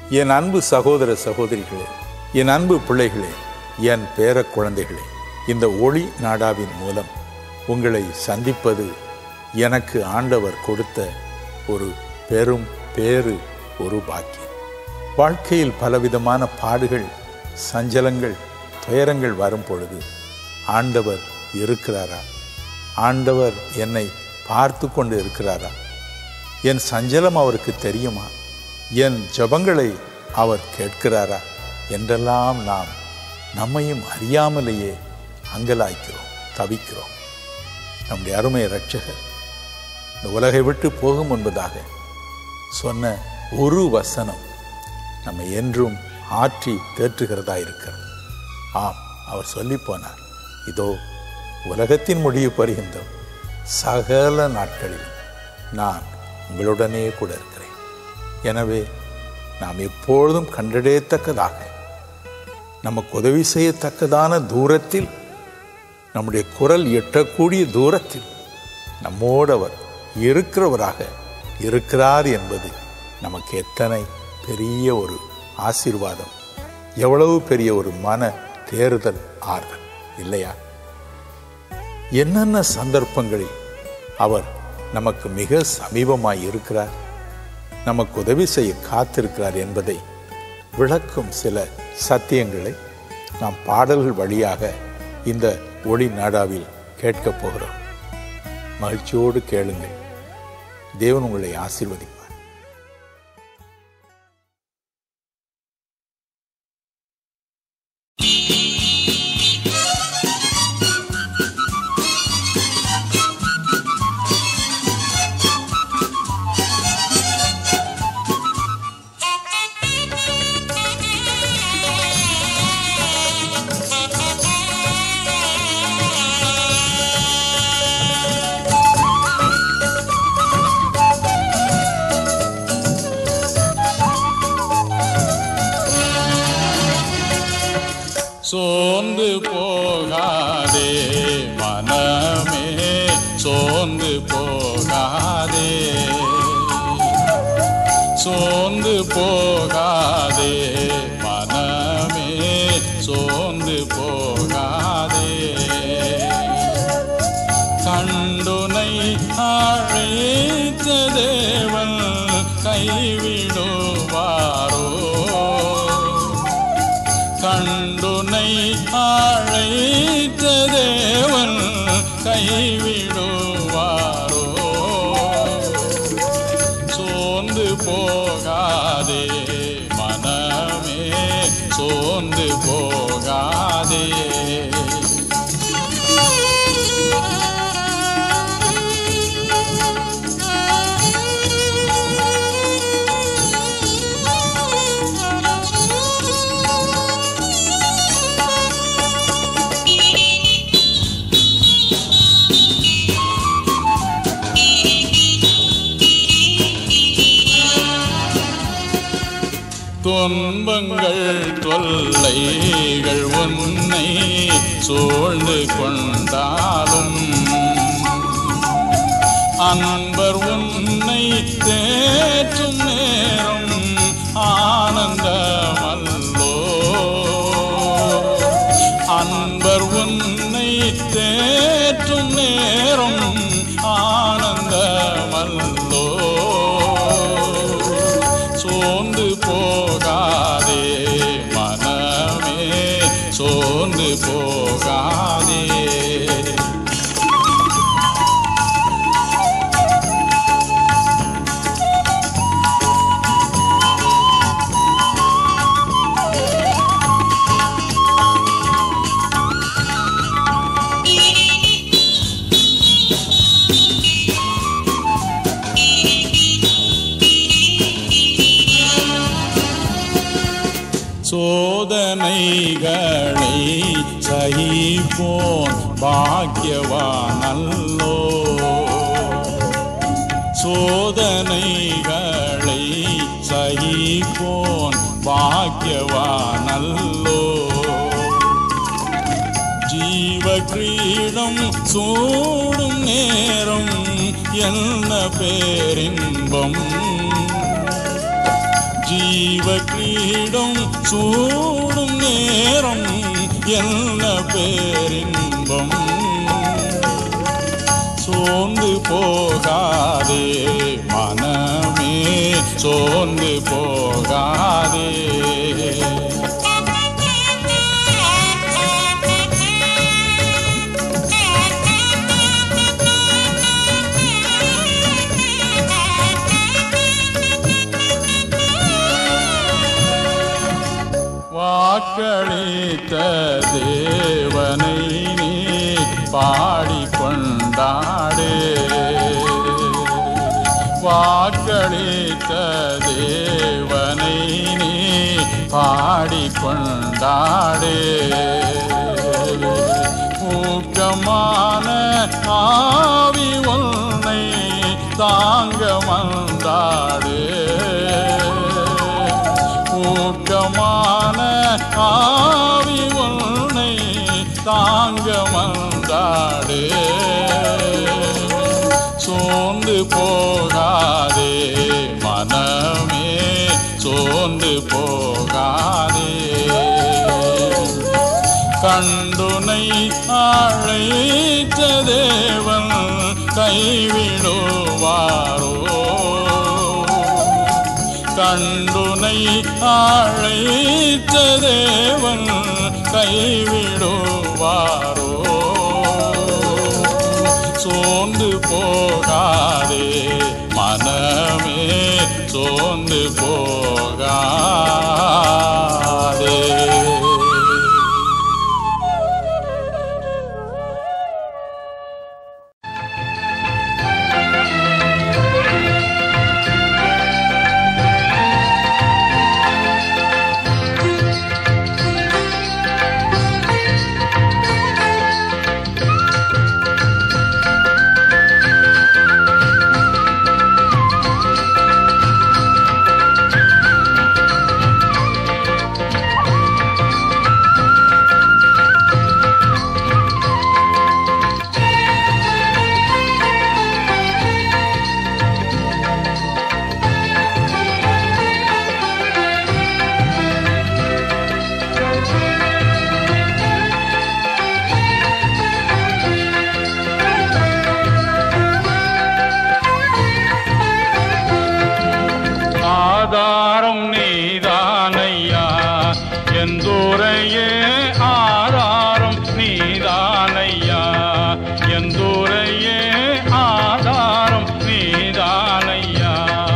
என் அன்பு சகோதர சகோதரிகளே என் அன்பு பிள்ளைகளே என் பேர குழந்தைகளே இந்த ஒளி நாடாவின் மூலம் உங்களை சந்திப்பது எனக்கு ஆண்டவர் கொடுத்த ஒரு பெரும் பேறு ஒரு பாக்கியம் வாழ்க்கையில் பலவிதமான பாடுகள் சஞ்சலங்கள் துயரங்கள் வரும் பொழுது ஆண்டவர் இருக்கிறாரா ஆண்டவர் என்னை பார்த்து கொண்டு இருக்கிறாரா என் சஞ்சலம் அவருக்கு தெரியுமா என் ஜபங்களை அவர் கேட்கிறாரா என்றெல்லாம் நாம் நம்மையும் அறியாமலேயே அங்கலாய்க்கிறோம் தவிக்கிறோம் நம்முடைய அருமை இரட்சகர் இந்த உலகை விட்டு போகும் என்பதாக சொன்ன ஒரு வசனம் நம்மை என்றும் ஆற்றி தேற்றுகிறதா இருக்கிறது ஆம் அவர் சொல்லி போனார் இதோ உலகத்தின் முடிவு பருகின்றோம் சகல நாட்களில் நான் உங்களுடனே கூட இருக்கிறேன் எனவே நாம் எப்பொழுதும் கண்டடையத்தக்கதாக நமக்கு உதவி செய்யத்தக்கதான தூரத்தில் நம்முடைய குரல் எட்டக்கூடிய தூரத்தில் நம்மோடு அவர் இருக்கிறவராக இருக்கிறார் என்பது நமக்கு எத்தனை பெரிய ஒரு ஆசீர்வாதம் எவ்வளவு பெரிய ஒரு மன தேறுதல் ஆறுதல் இல்லையா என்னென்ன சந்தர்ப்பங்களில் அவர் நமக்கு மிக சமீபமாய் இருக்கிறார் நமக்கு உதவி செய்ய காத்திருக்கிறார் என்பதை விளக்கும் சில சத்தியங்களை நாம் பாடல்கள் வழியாக இந்த ஒளி நாடாவில் கேட்கப் போகிறோம் மகிழ்ச்சியோடு கேளுங்கள் தேவன் உங்களை ஆசீர்வதிப்பார் சோர்ந்து போகாதே மனமே சோர்ந்து போகாதே சோர்ந்து போகாதே மனமே சோர்ந்து போகாதே கண்டுனை அழைத்த தேவன் கைவிடுவாரோ கண்டுனை அழைத்த தேவன் கைவிடுவாரோ சோர்ந்து போகாதே மனமே சோர்ந்து போகாதே துன்பங்கள் தொல்லைகள் உன்னை சூழ்ந்து கொண்டாலும் அன்பர் உன்னை தேற்றும் நேரம் ஆனந்தமல்லோ அன்பர் உன்னை தேற்றும் நேரம் ஆனந்தமல்லோ சோர்ந்து போகாதே மனமே சோர்ந்து போகாதே சோதனைகளை சகிப்போன் பாக்கியவானல்லோ சோதனைகளை சகிப்போன் பாக்கியவானல்லோ ஜீவ கிரீடம் சூடும் நேரம் என்ன பேரின்பம் ஜீவ கிரீடம் சூடும் நேரம் என்ன பேரின்பம் சோர்ந்து போகாதே மனமே சோர்ந்து போகாதே வாக்களித்த தேவனை நீ பாடிக்கொண்டாடு வாக்களித்த தேவனை நீ பாடிக்கொண்டாடு ஊக்கமான ஆவி உன்னை தாங்க வந்தாடு ஊக்கமான ஆவி உன்னை தாங்க வந்தாடு சோர்ந்து போகாதே மனமே சோர்ந்து போகாதே கண்டுனை அழைத்த தேவன் கைவிடுவாரோ கண்டுனை அழைத்த தேவன் கைவிடுவாரோ சோர்ந்து போகாதே மனமே சோர்ந்து போகாதே ஆதாரம் நீதானையா எந்தூரையே ஆதாரம் நீதானையா எந்தூரையே ஆதாரம் நீதானையா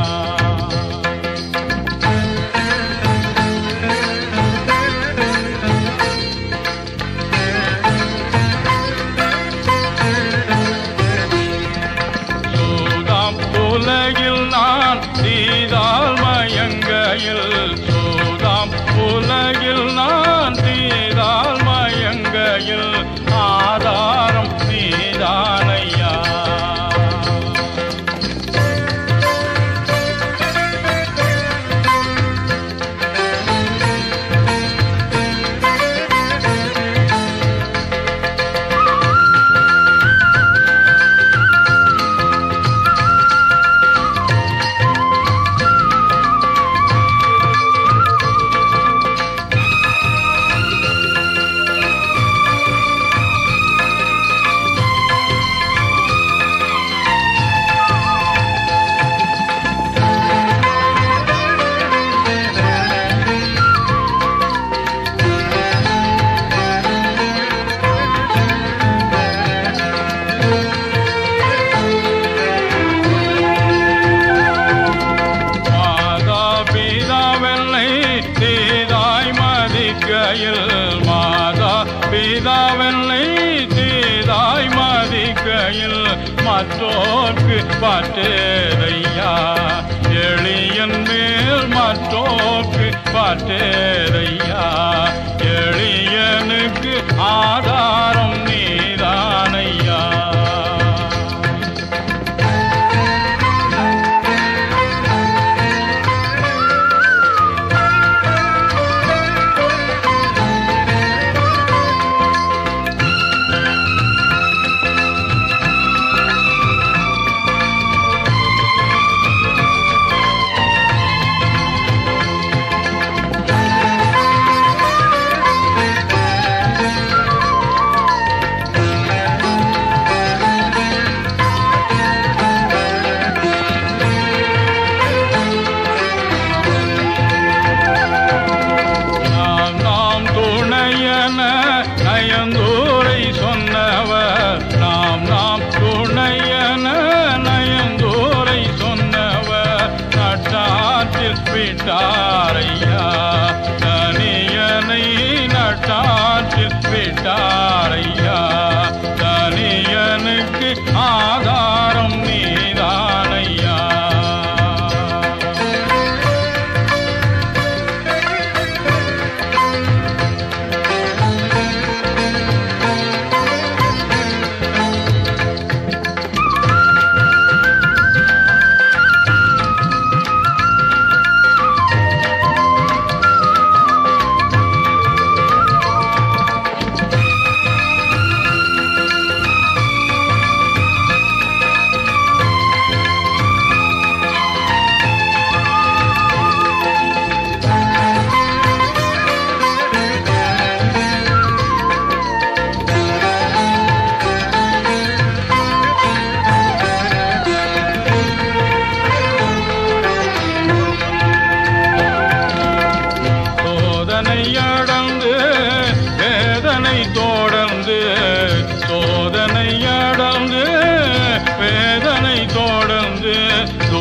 சூதாம் உலகில் நான் தீதால் மயங்கையில் சூதாம் உலகில் நான் தீதால் மயங்கையில் ஆதாரம் நீதானையா மாதா பிதாவெல்லை தீதாய் மதிக்கையில் மாதா பிதாவெல்லை தீதாய் மதிக்கையில் மற்றோர்க்கு பட்டேதையா எளியன் மேல் மற்றோர்க்கு பட்டேதையா எளியனுக்கு ஆதாரம் நீதானையா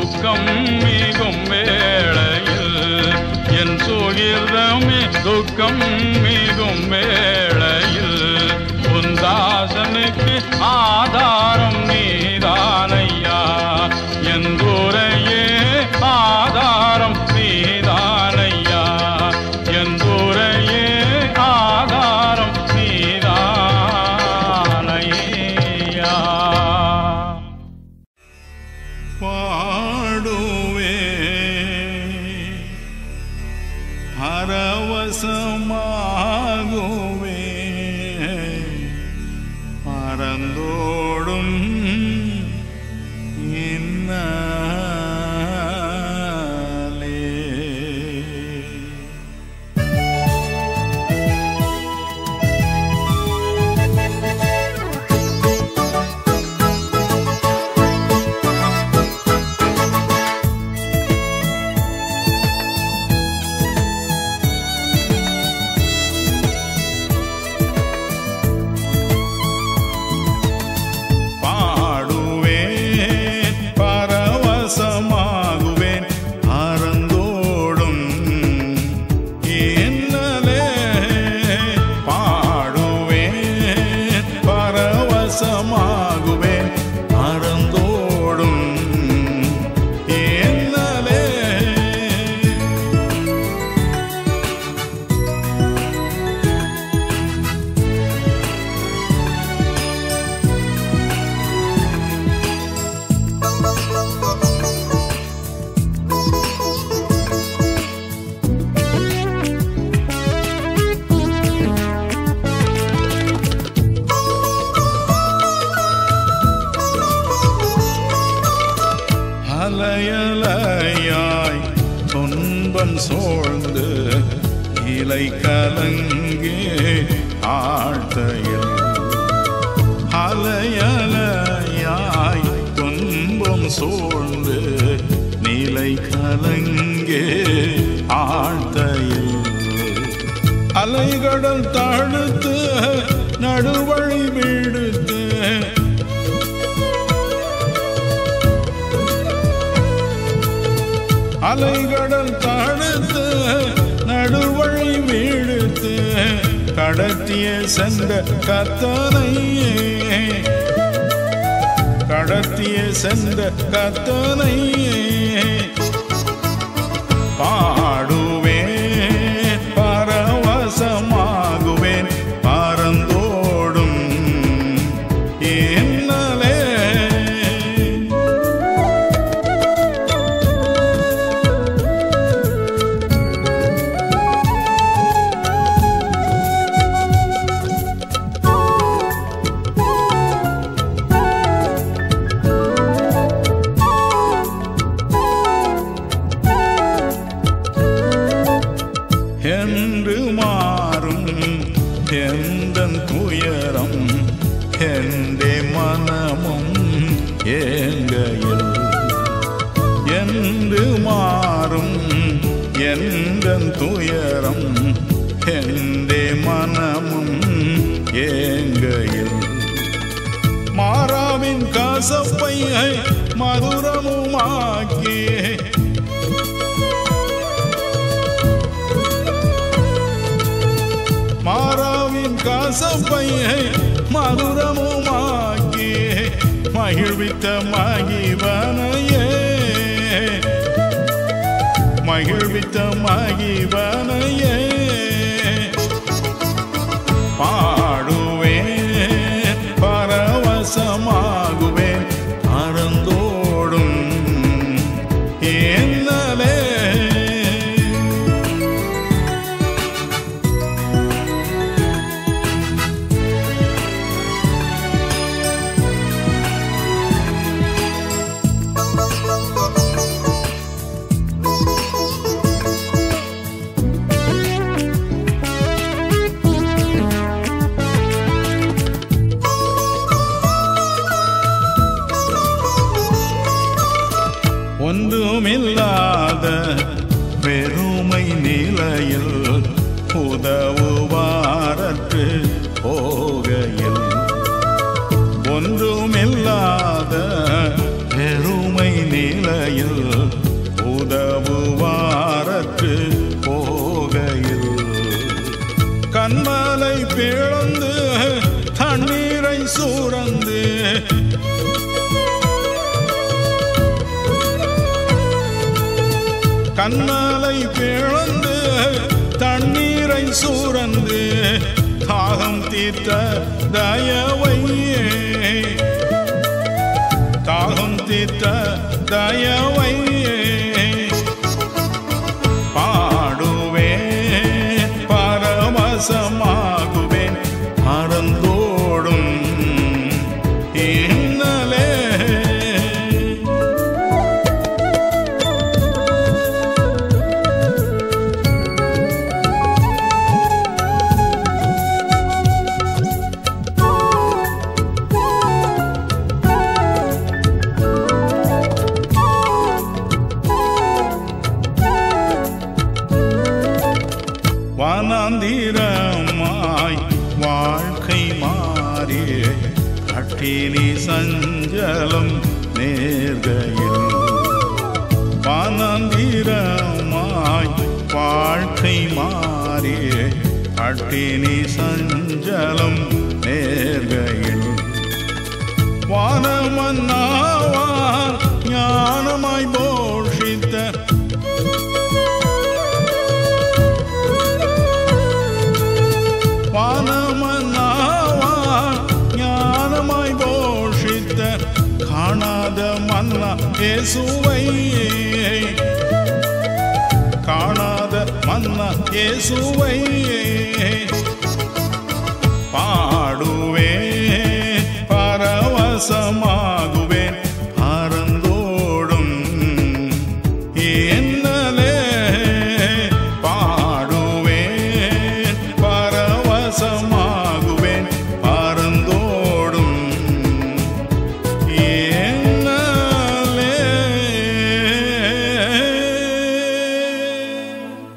துக்கம் மிகும் வேளையில் என் சுகிர்தமே துக்கம் மிகும் வேளையில் உந்தாசனுக்கு ஆதாரம் நீதானையா என் துறையே ஆதாரம் நீதானையா என் துறையே ஆதாரம் நீதானையா பாடுவே பரவசமாகுவே பரந்தோடும் இன்னாலே பாடுவேன் பரவசமாகுவேன் அறந்தோடும் என்னலே பாடுவேன் பரவசமாகுவேன் அறந்தோடும் என்னலே அலையலையாய் துன்பம் சோழ்ந்து இலை கலங்கே ஆழ்த்தையில் அலையலையாய் துன்பம் சூழ்ந்து நிலை கலங்கே ஆழ்த்தையில் அலைகடல் தடுத்து நடுவழி விடுத்து அலைகடல் தடுத்து நடுவழி வீடுத்து கடத்திய சென்ற கத்தனையே கடத்திய சென்ற கத்தனையே பாடுவேன் பரவசமாகுவேன் பரந்தோடும் என்னலே என்று மாறும் எந்தன் துயரம் எந்தே மனமும் ஏங்கையில் என்று மாறும் எந்தன் துயரம் எந்தே மனமும் ஏங்கையில் மாறாவின் கசப்பை மதுரமுமாக்கி மாறாவின் கசப்பையை மதுரமுமாக்கி மகிழ்வித்த மகிவனையே மகிழ்வித்த மகிவனையே பாடுவேன் பரவசமாகுவேன் அறந்தோடும் என்னலே ஒன்றுமில்லாத பெருமை நிலையில் உதவுவாரற்று போகையில் ஒன்றுமில்லாத பெருமை நிலையில் கண்ணலை பிளந்து தண்ணீரை சூரந்து தாகம் தீர்த்த தயவையே தாகம் தீர்த்த தயவையே பாடுவேன் பரவசமாகுவேன் பறந்தோடும் இன்னலே வனாந்திரமாய் வாழ்க்கை மாறி கட்டினி சஞ்சலம் நேர்கையில் வனாந்திரமாய் வாழ்க்கை மாறி கட்டினி சஞ்சலம் நேர்கையில் வானமன்னாவார் ஞானமாய் போஷித்த வானமன்னாவார் ஞானமாய் போஷித்த காணாத மன்னா இயேசுவை காணாத மன்னா இயேசுவை பாடுவேன் பரவசமாகுவேன் பறந்தோடும் என்னலே பாடுவேன் பரவசமாகுவேன் பறந்தோடும் என்னலே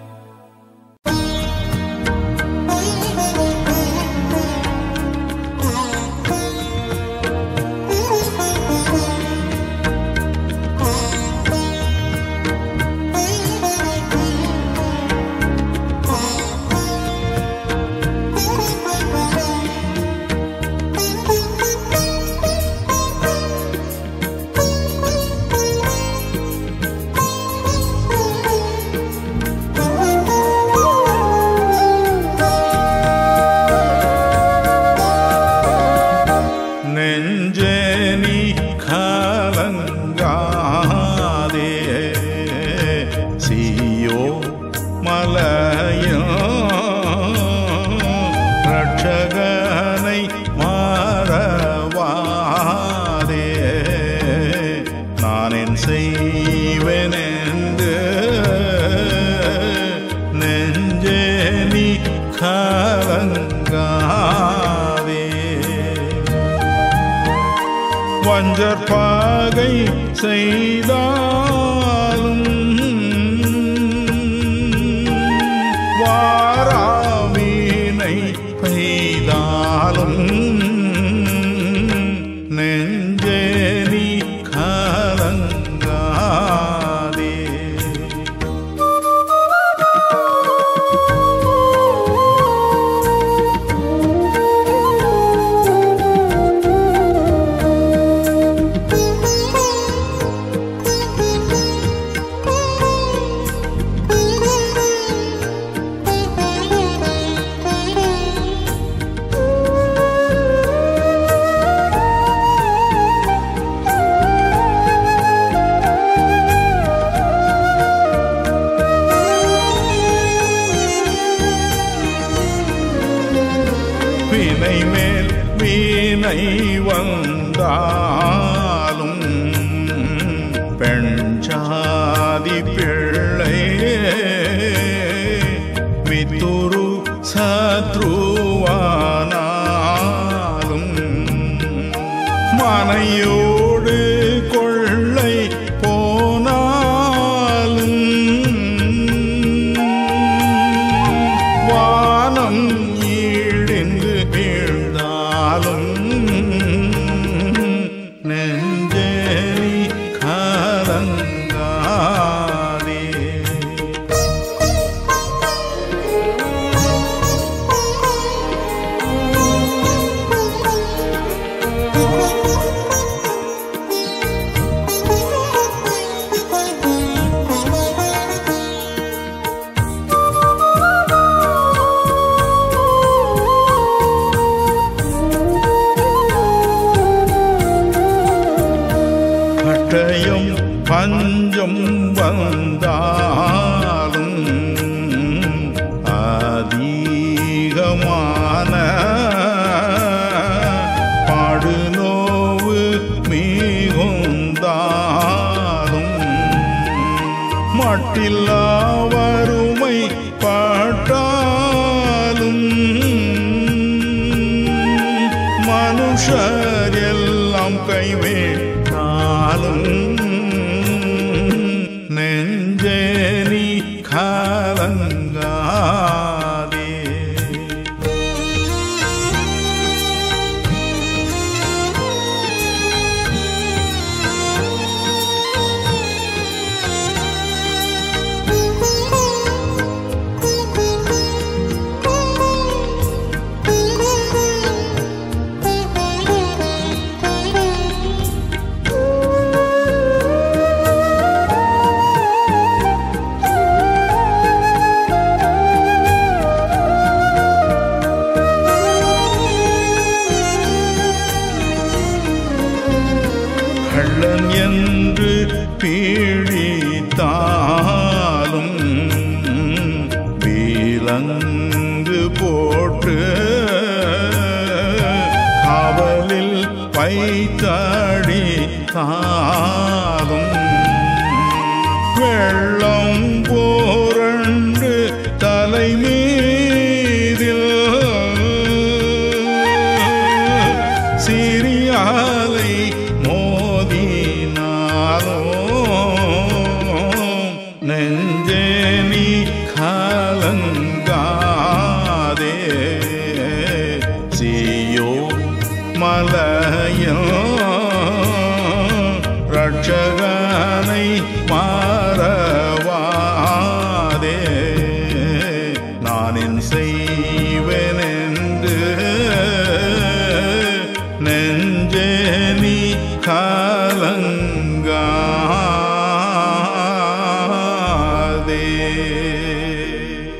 நெஞ்சே நீ கலங்காதே சீயோ மலையோ ரட்சகனை மாறவாதே நான் என் செய்வேன் என்று நெஞ்சே நீ கலங்காதே வஞ்சர் பாகை செய்தாலும் வாராமீனை பெய்தாலும் நெஞ்சே நீ கலங்காதே வினை மேல் வீணை வந்தாலும் பெண் சாதி பிள்ளை வித்துரு சத்ருவானாலும் மனையோடு கொள்ளை போனாலும் வானம் ஈழிந்து வீழ்ந்தாலும் நெஞ்சே பட்டயம் பஞ்சம் வந்தாலும் அதிகமான பாடுநோவு மிகுந்தாலும் மட்டில்லா வறுமை பாட்டாலும் மனுஷர் எல்லாம் கைவிட்டாலும் நெஞ்சே நீ கலங்காதே கள்ளன் என்று பீழித்தாலும் வீலங்கு போட்டு காவலில் பைத்தடி தாலும் வெள்ளம் போரண்டு தலைமீதில் சிறியாலை மோதினாலோ நெஞ்சே நீ கலங்காதே சீயோ மலையோ ரட்சகனை மாறவாதே நான் என் செய்வேன் என்று நெஞ்சே நீ கலங்காதே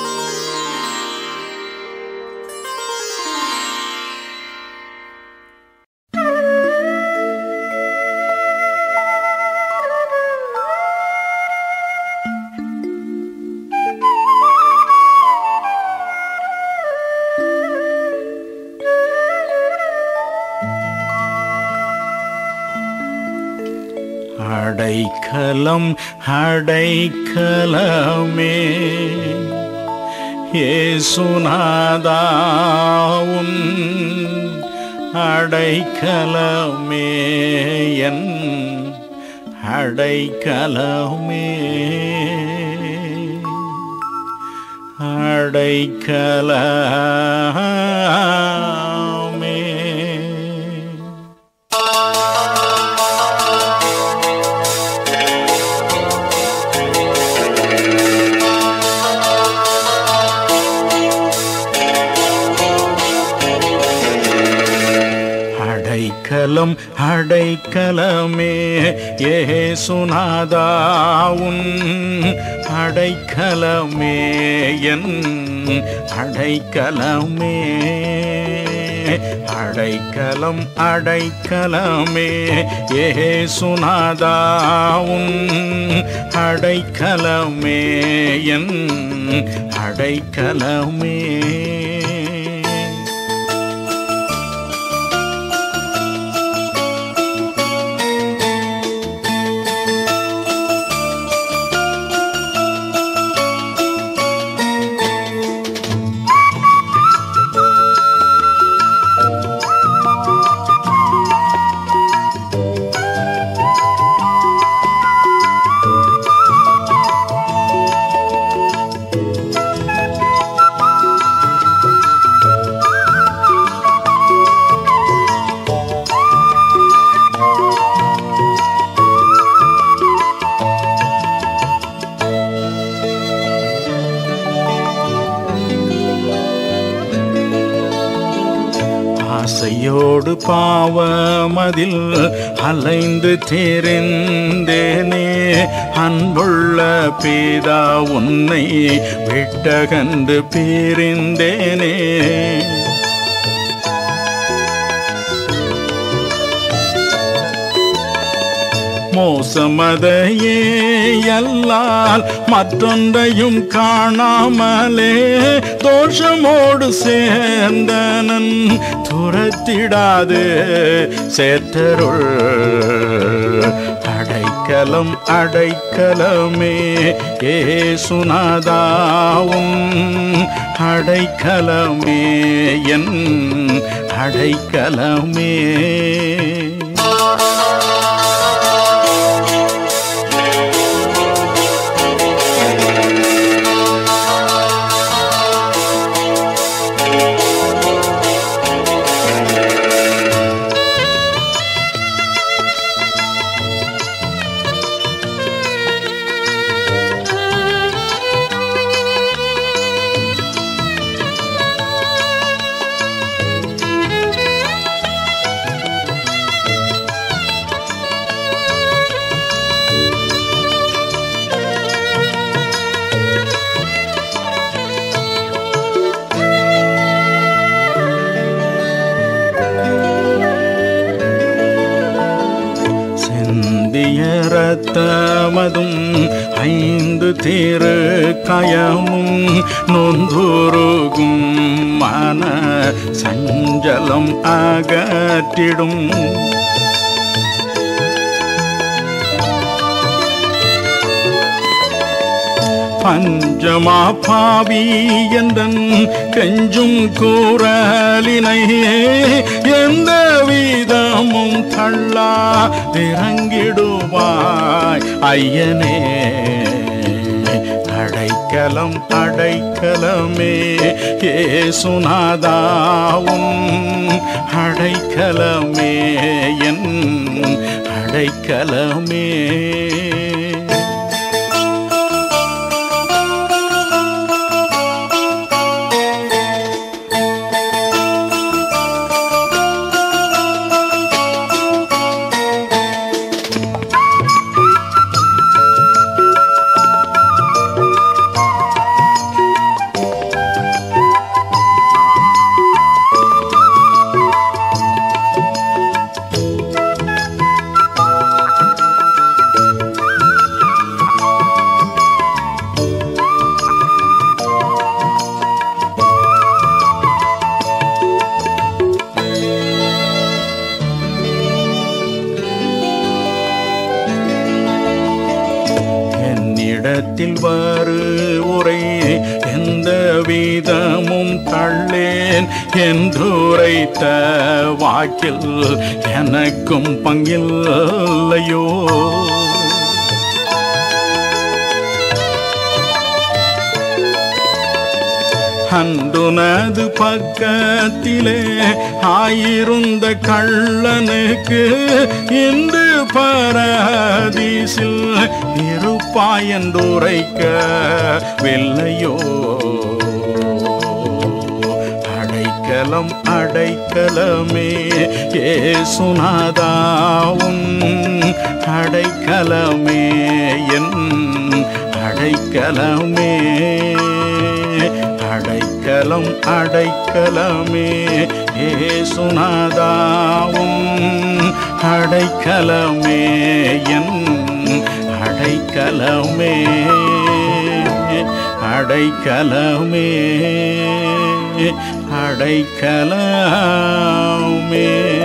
அடைக்கலம் அடைக்கலமே ஏசுநாதாவும் அடைக்கலமே என் அடைக்கலமே அடைக்கலமே அடைக்கலம் அடைக்கலமே ஏசுநாதாவுன் அடைக்கலமே என் அடைக்கலமே அடைக்கலம் அடைக்கலமே ஏசுநாதாவுன் அடைக்கலமே என் அடைக்கலமே ஆசையோடு பாவமதில் அலைந்து தெரிந்தேனே அன்புள்ள பீதா உன்னை விட்டகன்று பிரிந்தேனே மோசமதையே அல்லால் மற்றொன்றையும் காணாமலே தோஷமோடு சேர்ந்தனன் துரத்திடாது சேத்தருள் அடைக்கலம் அடைக்கலமே ஏசுநாதாவும் அடைக்கலமே என் அடைக்கலமே சிந்திய ரத்தமதும் ஐந்து தேரு கயமும் நொந்துருகும் மன சஞ்சலம் அகற்றிடும் பஞ்சமா பாவி என்றன் கெஞ்சும் கூறலினை எந்த விதமும் தள்ளா இறங்கிடுவாய் ஐயனே அடைக்கலம் அடைக்கலமே ஏசுநாதாவும் அடைக்கலமே என் அடைக்கலமே என்னிடத்தில் வரு உரை எந்த விதமும் தள்ளேன் என்றுரைத்த வாக்கில் எனக்கும் பங்கில்லையோ அன்றுனது பக்கத்திலே ஆயிருந்த கள்ளனுக்கு இன்று பரதீசில் இருப்பாயன்றுரைக்கவில்லையோ அடைக்கலம் அடைக்கலமே ஏசுநாதாவும் அடைக்கலமே என் அடைக்கலமே அடைக்கலம் அடைக்கலமே ஏசுநாதாவும் அடைக்கலமே என் அடைக்கலமே அடைக்கலமே அடைக்கலமே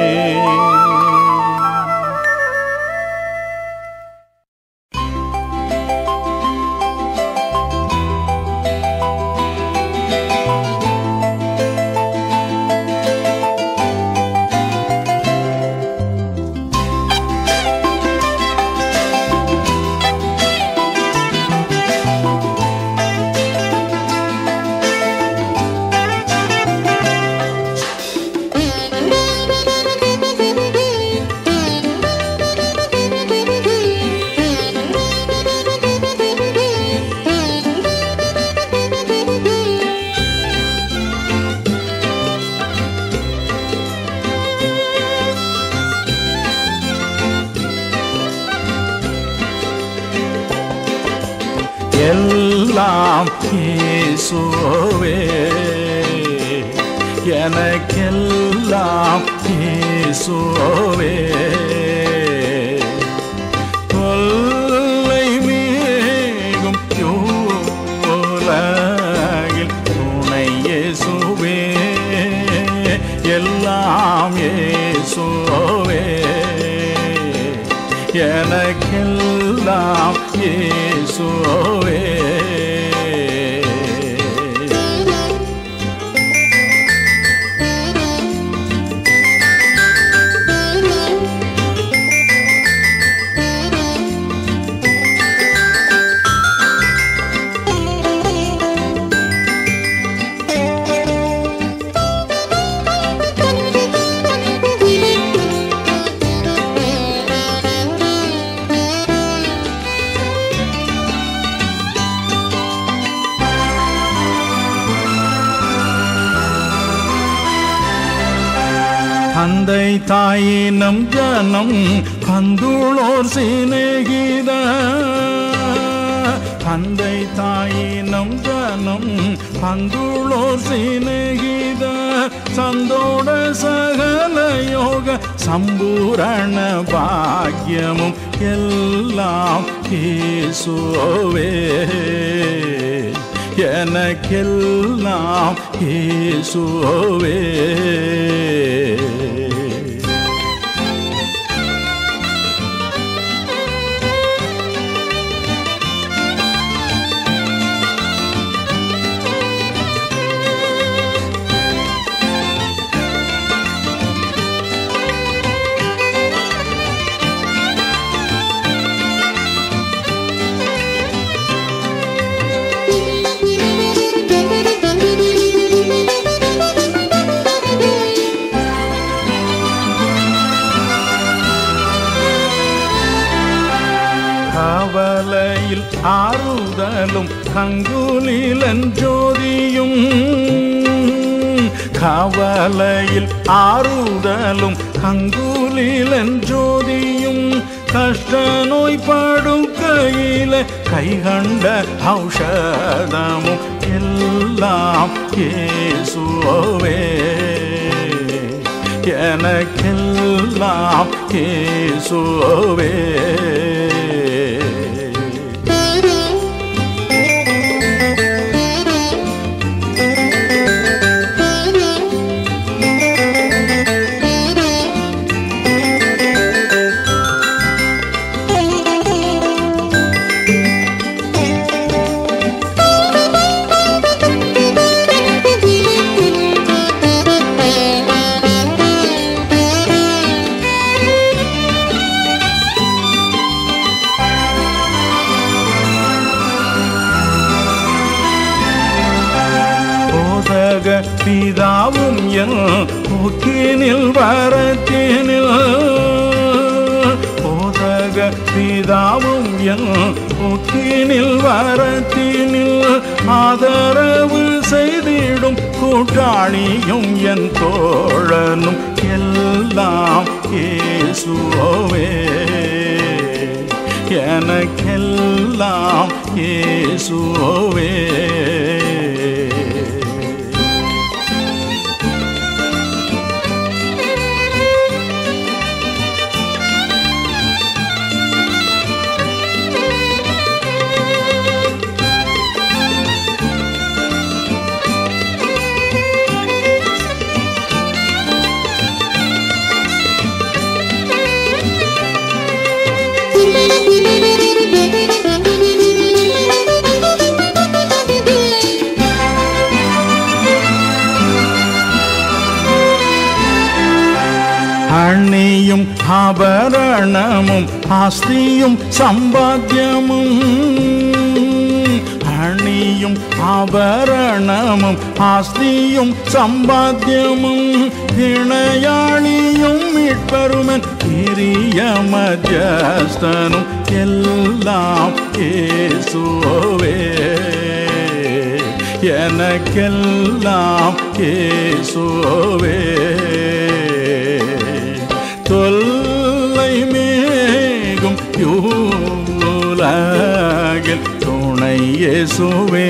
எல்லாம் இயேசுவே எனக்கெல்லாம் இயேசுவே எனக்கெல்லாம் இயேசுவே தந்தை தாயினம் ஜனம் பந்துளோர் சிநேகித தந்தை தாயினம் ஜனம் பந்துளோர் சிநேகித சந்தோட சகல யோக சம்பூரண பாக்கியமும் எல்லாம் இயேசுவே எனக்கெல்லாம் இயேசுவே கவலையில் ஆறுதலும் கங்குலிலன் ஜோதியும் கவலையில் ஆறுதலும் கங்குலிலன் ஜோதியும் கஷ்ட நோய் படும் கையில கைகண்ட ஔஷதமும் எல்லாம் இயேசுவே எனக்கெல்லாம் இயேசுவே போதக பிதாவும் என் போக்கினில் வரத்தினில் போதக பிதாவும் என் போக்கினில் வரத்தினில் ஆதரவு செய்திடும் கூட்டாளியும் என் தோழனும் எல்லாம் இயேசுவே எனக்கெல்லாம் இயேசுவே அணியும் ஆபரணமும் ஆஸ்தியும் சம்பாத்தியமும் அணியும் ஆபரணமும் ஆஸ்தியும் சம்பாத்தியமும் இணையாளியும் மீட்பருமன் பெரிய மத்தியஸ்தனும் எல்லாம் இயேசுவே எனக்கெல்லாம் இயேசுவே தொல்லை மேகும் யூலாகில் துணை இயேசுவே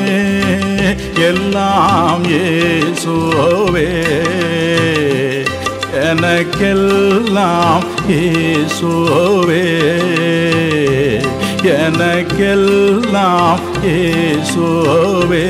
எல்லாம் இயேசுவே எனக்கெல்லாம் இயேசுவே எனக்கெல்லாம் இயேசுவே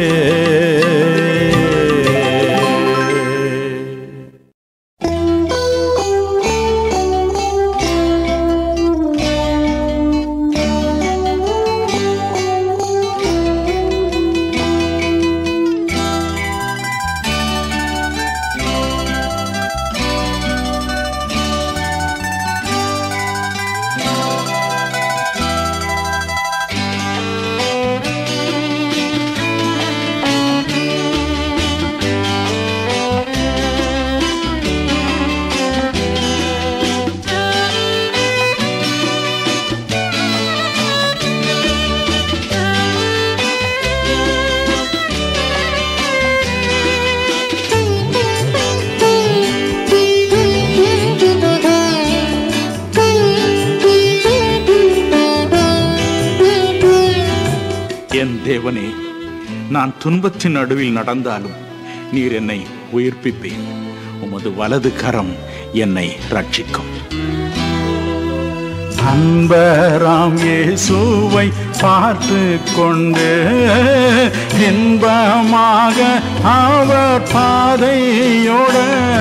தேவனே நான் துன்பத்தின் நடுவில் நடந்தாலும் நீர் என்னை உயிர்ப்பிப்பேன் உமது வலது கரம் என்னை ரட்சிக்கும் அன்பராம் இயேசுவை பார்த்து கொண்டு இன்பமாக அவர் பாதையோட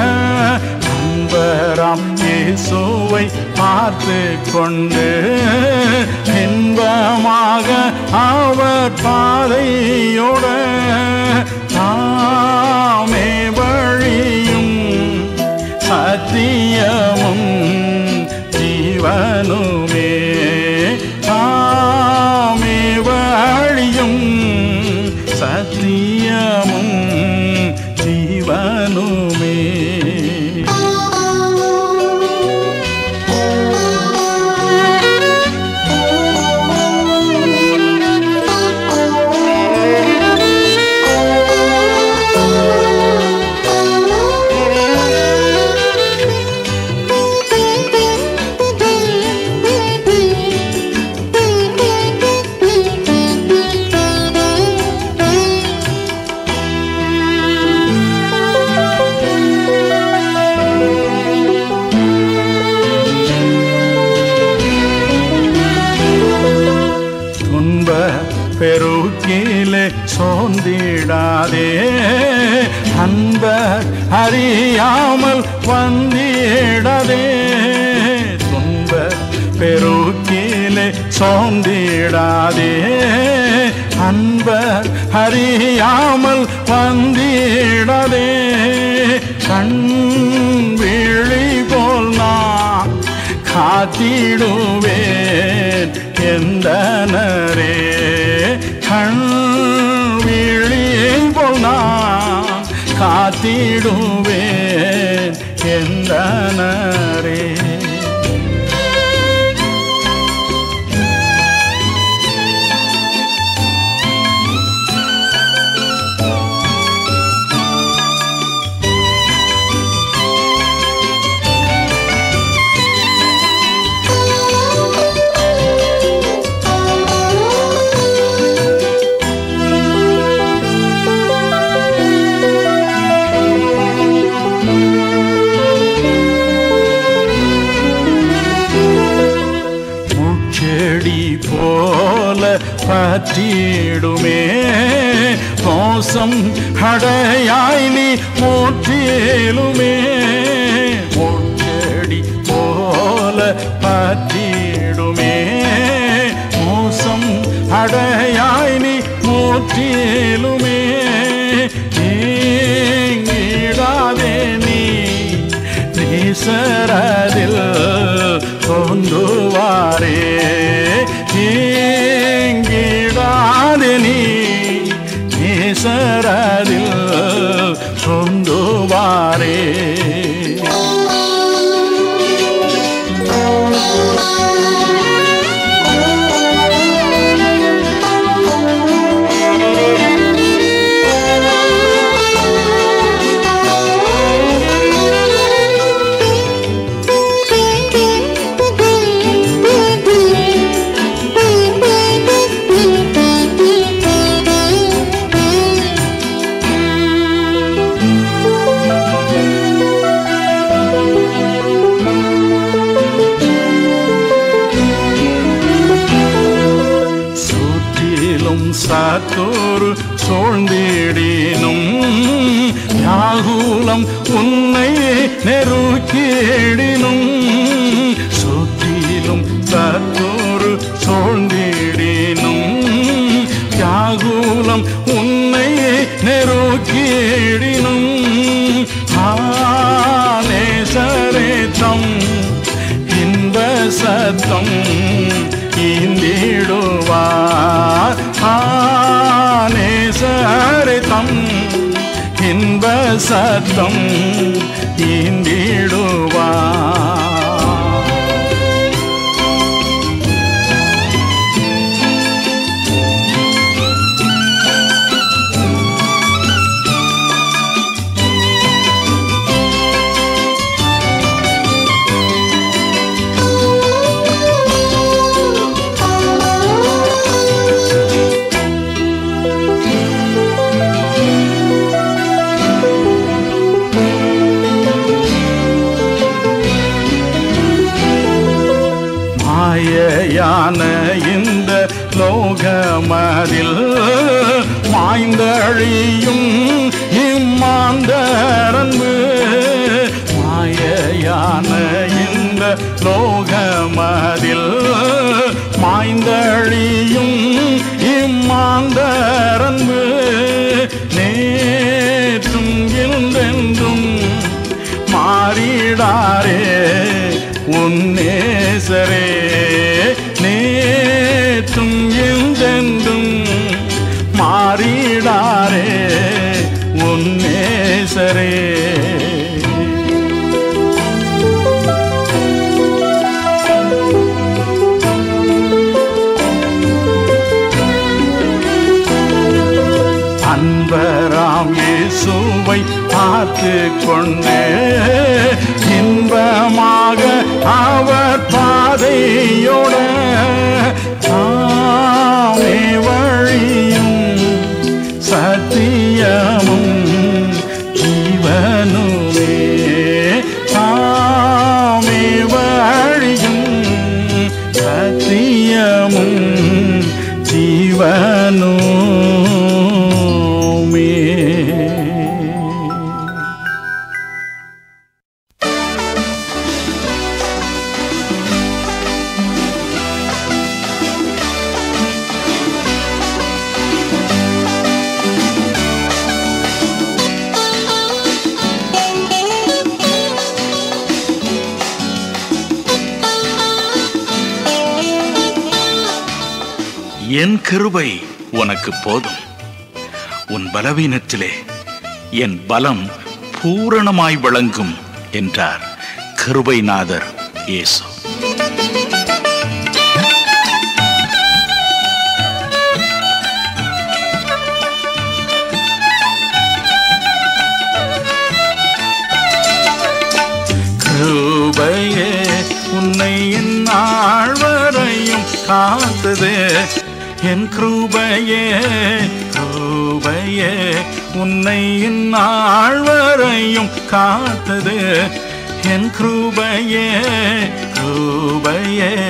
அன்பராம் இயேசுவை பார்த்து கொண்டு இன்பமாக அவர் பாதையோட தாமே வழியும் சத்தியமும் ஜீவனுமே ஆமே வழியும் சத்தியமும் ஜீவனுமே துன்ப பெருக்கிலே சோர்ந்திடாதே அன்ப அறியாமல் வந்திடாதே துன்ப பெருக்கிலே சோர்ந்திடாதே அன்ப அறியாமல் வந்திடாதே கண் விழி போல் நான் காத்திடுவேன் எந்தனரே கண் விழி போல் நான் காத்திடுவேன் எந்தனரே முச்செடி போல பற்றிடுமே மோசம் அடையாய் நீ மூற்றிலுமே முச்செடி போல பற்றிடுமே மோசம் அடையாய் நீ மூற்றிலுமே நீங்கிடாதே நீ நேசரதில் தோன்றுவாரே நீங்கிடாதே நீ நேசரதில் தோன்றுவாரே சுற்றிலும் சாத்தோரு சூழ்ந்திடினும் யாகுலம் உன்னை நெருக்கிடினும் சுற்றிலும் சாத்தோரு சூழ்ந்திடினும் யாகுலம் உன்னை நெருக்கிடினும் ஆனேசரேத்தம் இன்ப சத்தம் ஈந்திடுவார் ஆனேசரித்தம் இன்ப சத்தம் ஈந்திடுவார் மாயையான இந்த லோகமதில் மாய்ந்தழியும் இம்மாந்தரன்பு மாயையான இந்த லோகமதில் மாய்ந்தழியும் இம்மாந்தரன்பு நேற்றும் என்றென்றும் மாறிடாரே உன்னேசரே நேற்றும் என்றென்றும் மாறிடாரே உன்னேசரே அன்பராம் இயேசுவை பார்த்து கொண்டே இன்பமாக அவர் பாதையோட ஆமே வழியும் சத்தியமும் ஜீவனுமே ஆமே வழியும் சத்தியமும் ஜீவனுமே என் கிருபை உனக்கு போதும் உன் பலவீனத்திலே என் பலம் பூரணமாய் விளங்கும் என்றார் கிருபைநாதர் இயேசு கிருபையே உன்னை என் நாள் வரையும் காத்தது என் கிருபையே கிருபையே உன்னை என் நாள் வரையும் காத்தது என் கிருபையே கிருபையே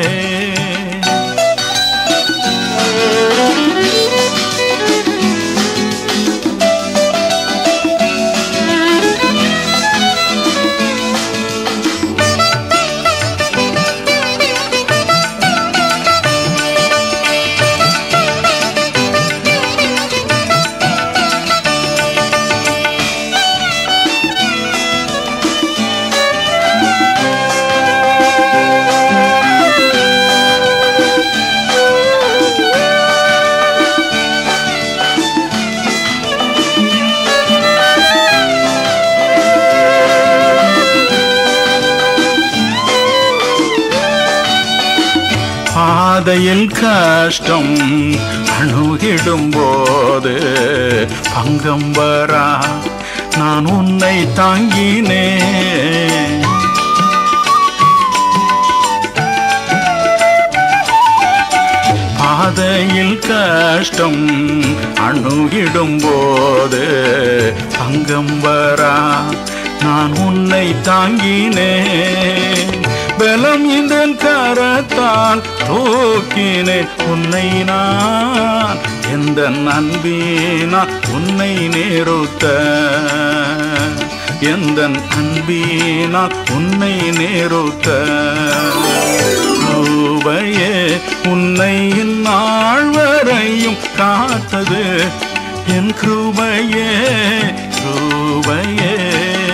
பாதையில் கஷ்டம் அணுகிடும் போது பங்கம் வரா நான் உன்னை தாங்கினேன் பாதையில் கஷ்டம் அணுகிடும் போது பங்கம் வரா நான் உன்னை தாங்கினேன் பலம் இந்த கரத்தால் தூக்கினேன் உன்னை நான் எந்த அன்பினா உன்னை நேருத்த எந்த அன்பினா உன்னை நேருத்த கிருபையே உன்னை இந்நாள் வரையும் காத்தது என் கிருபையே கிருபையே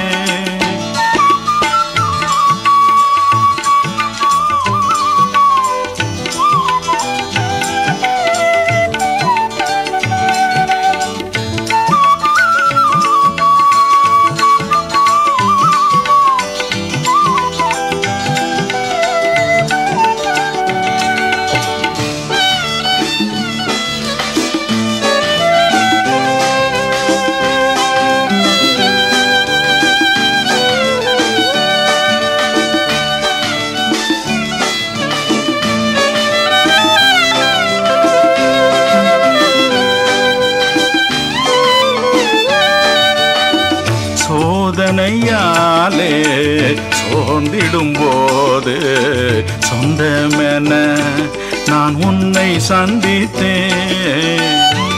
சோதனையாலே சோர்ந்திடும் போது சொந்தமென நான் உன்னை சந்தித்தேன்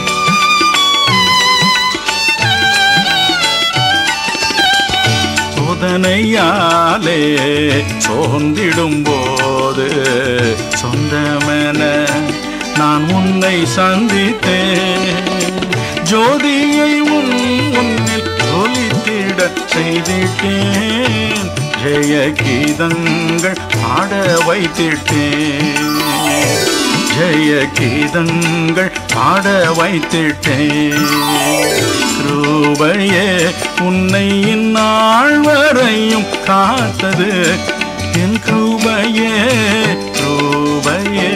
சோதனையாலே சோர்ந்திடும் போது சொந்தமென நான் உன்னை சந்தித்தேன் ஜோதியை உன் முன்னில் ஒலித்திட செய்திட்டேன் ஜெய கீதங்கள் பாட வைத்திட்டேன் ஜெய கீதங்கள் பாட வைத்திட்டேன் கிருபையே உன்னை இந்நாள் வரையும் காத்தது என் கிருபையே கிருபையே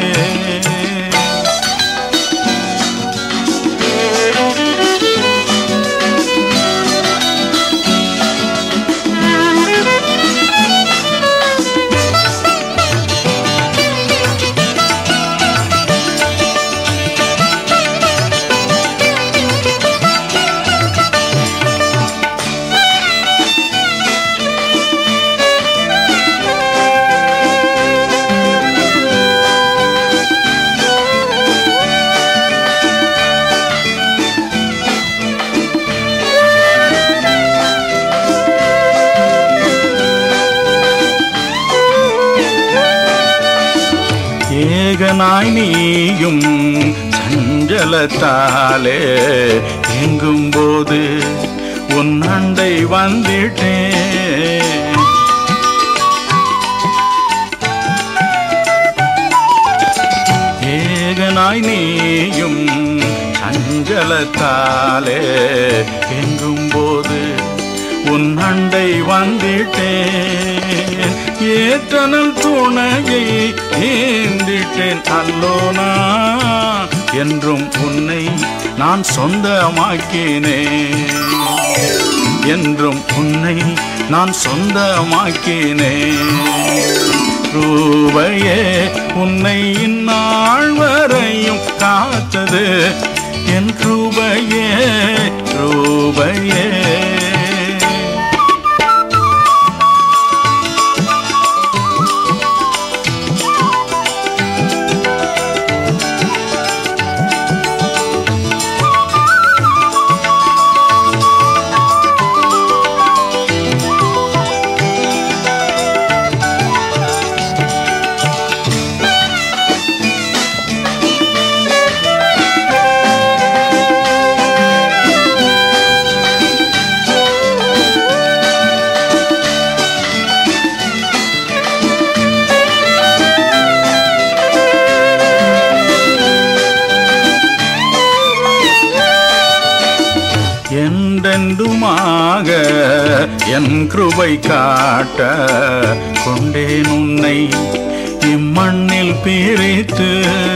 ஏகனாய் நீயும் சஞ்சலத்தாலே எங்கும் போது உன் அண்டை வந்திட்டேன் ஏகனாய் நீயும் சஞ்சலத்தாலே எங்கும் போது உன் அண்டை வந்திட்டேன் ஏற்றனல் துணையை ஏந்திட்டேன் அல்லோனா என்றும் உன்னை நான் சொந்தமாக்கினேன் என்றும் உன்னை நான் சொந்தமாக்கினேன் ரூபையே உன்னை இந்நாள் வரையும் காத்தது என் ரூபையே ரூபையே என்றென்றுமாக என் கிருபை காட்ட கொண்டேன் உன்னை இம்மண்ணில் பிரித்து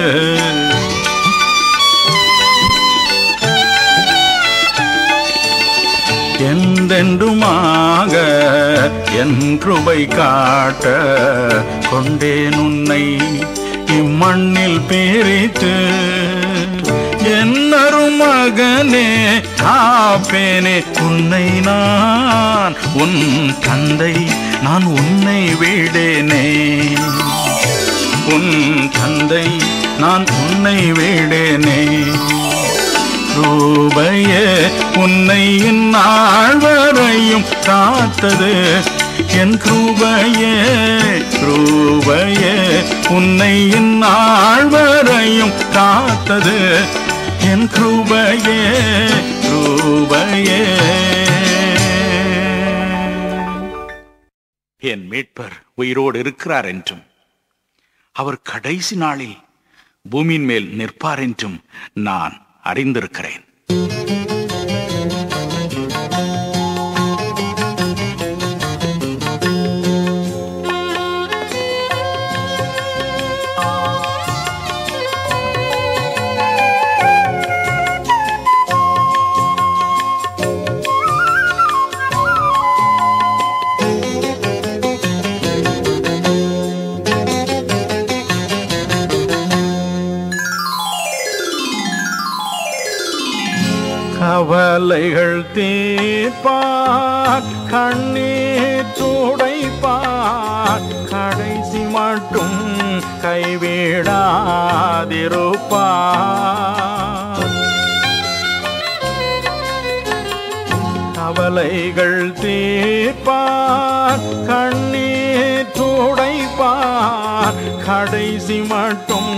என்றென்றுமாக என் கிருபை காட்ட கொண்டேன் உன்னை இம்மண்ணில் பிரித்து என்னரும் மகனே காப்பேனே உன்னை நான் உன் தந்தை நான் உன்னை விடேனே உன் தந்தை நான் உன்னை விடேனே ரூபையே உன்னை இந்நாள் வரையும் காத்தது என் கிருபையே கிருபையே உன்னை இந்நாள் வரையும் காத்தது என் கிருபையே கிருபையே என் மீட்பர் உயிரோடு இருக்கிறார் என்றும் அவர் கடைசி நாளில் பூமியின் மேல் நிற்பார் என்றும் நான் அறிந்திருக்கிறேன் கவலைகள் தீர்ப்பார் கண்ணீர் துடைப்பார் கடைசி மட்டும் கைவிடாதவர் கவலைகள் தீர்ப்பார் கண்ணீர் துடைப்பார் கடைசி மட்டும்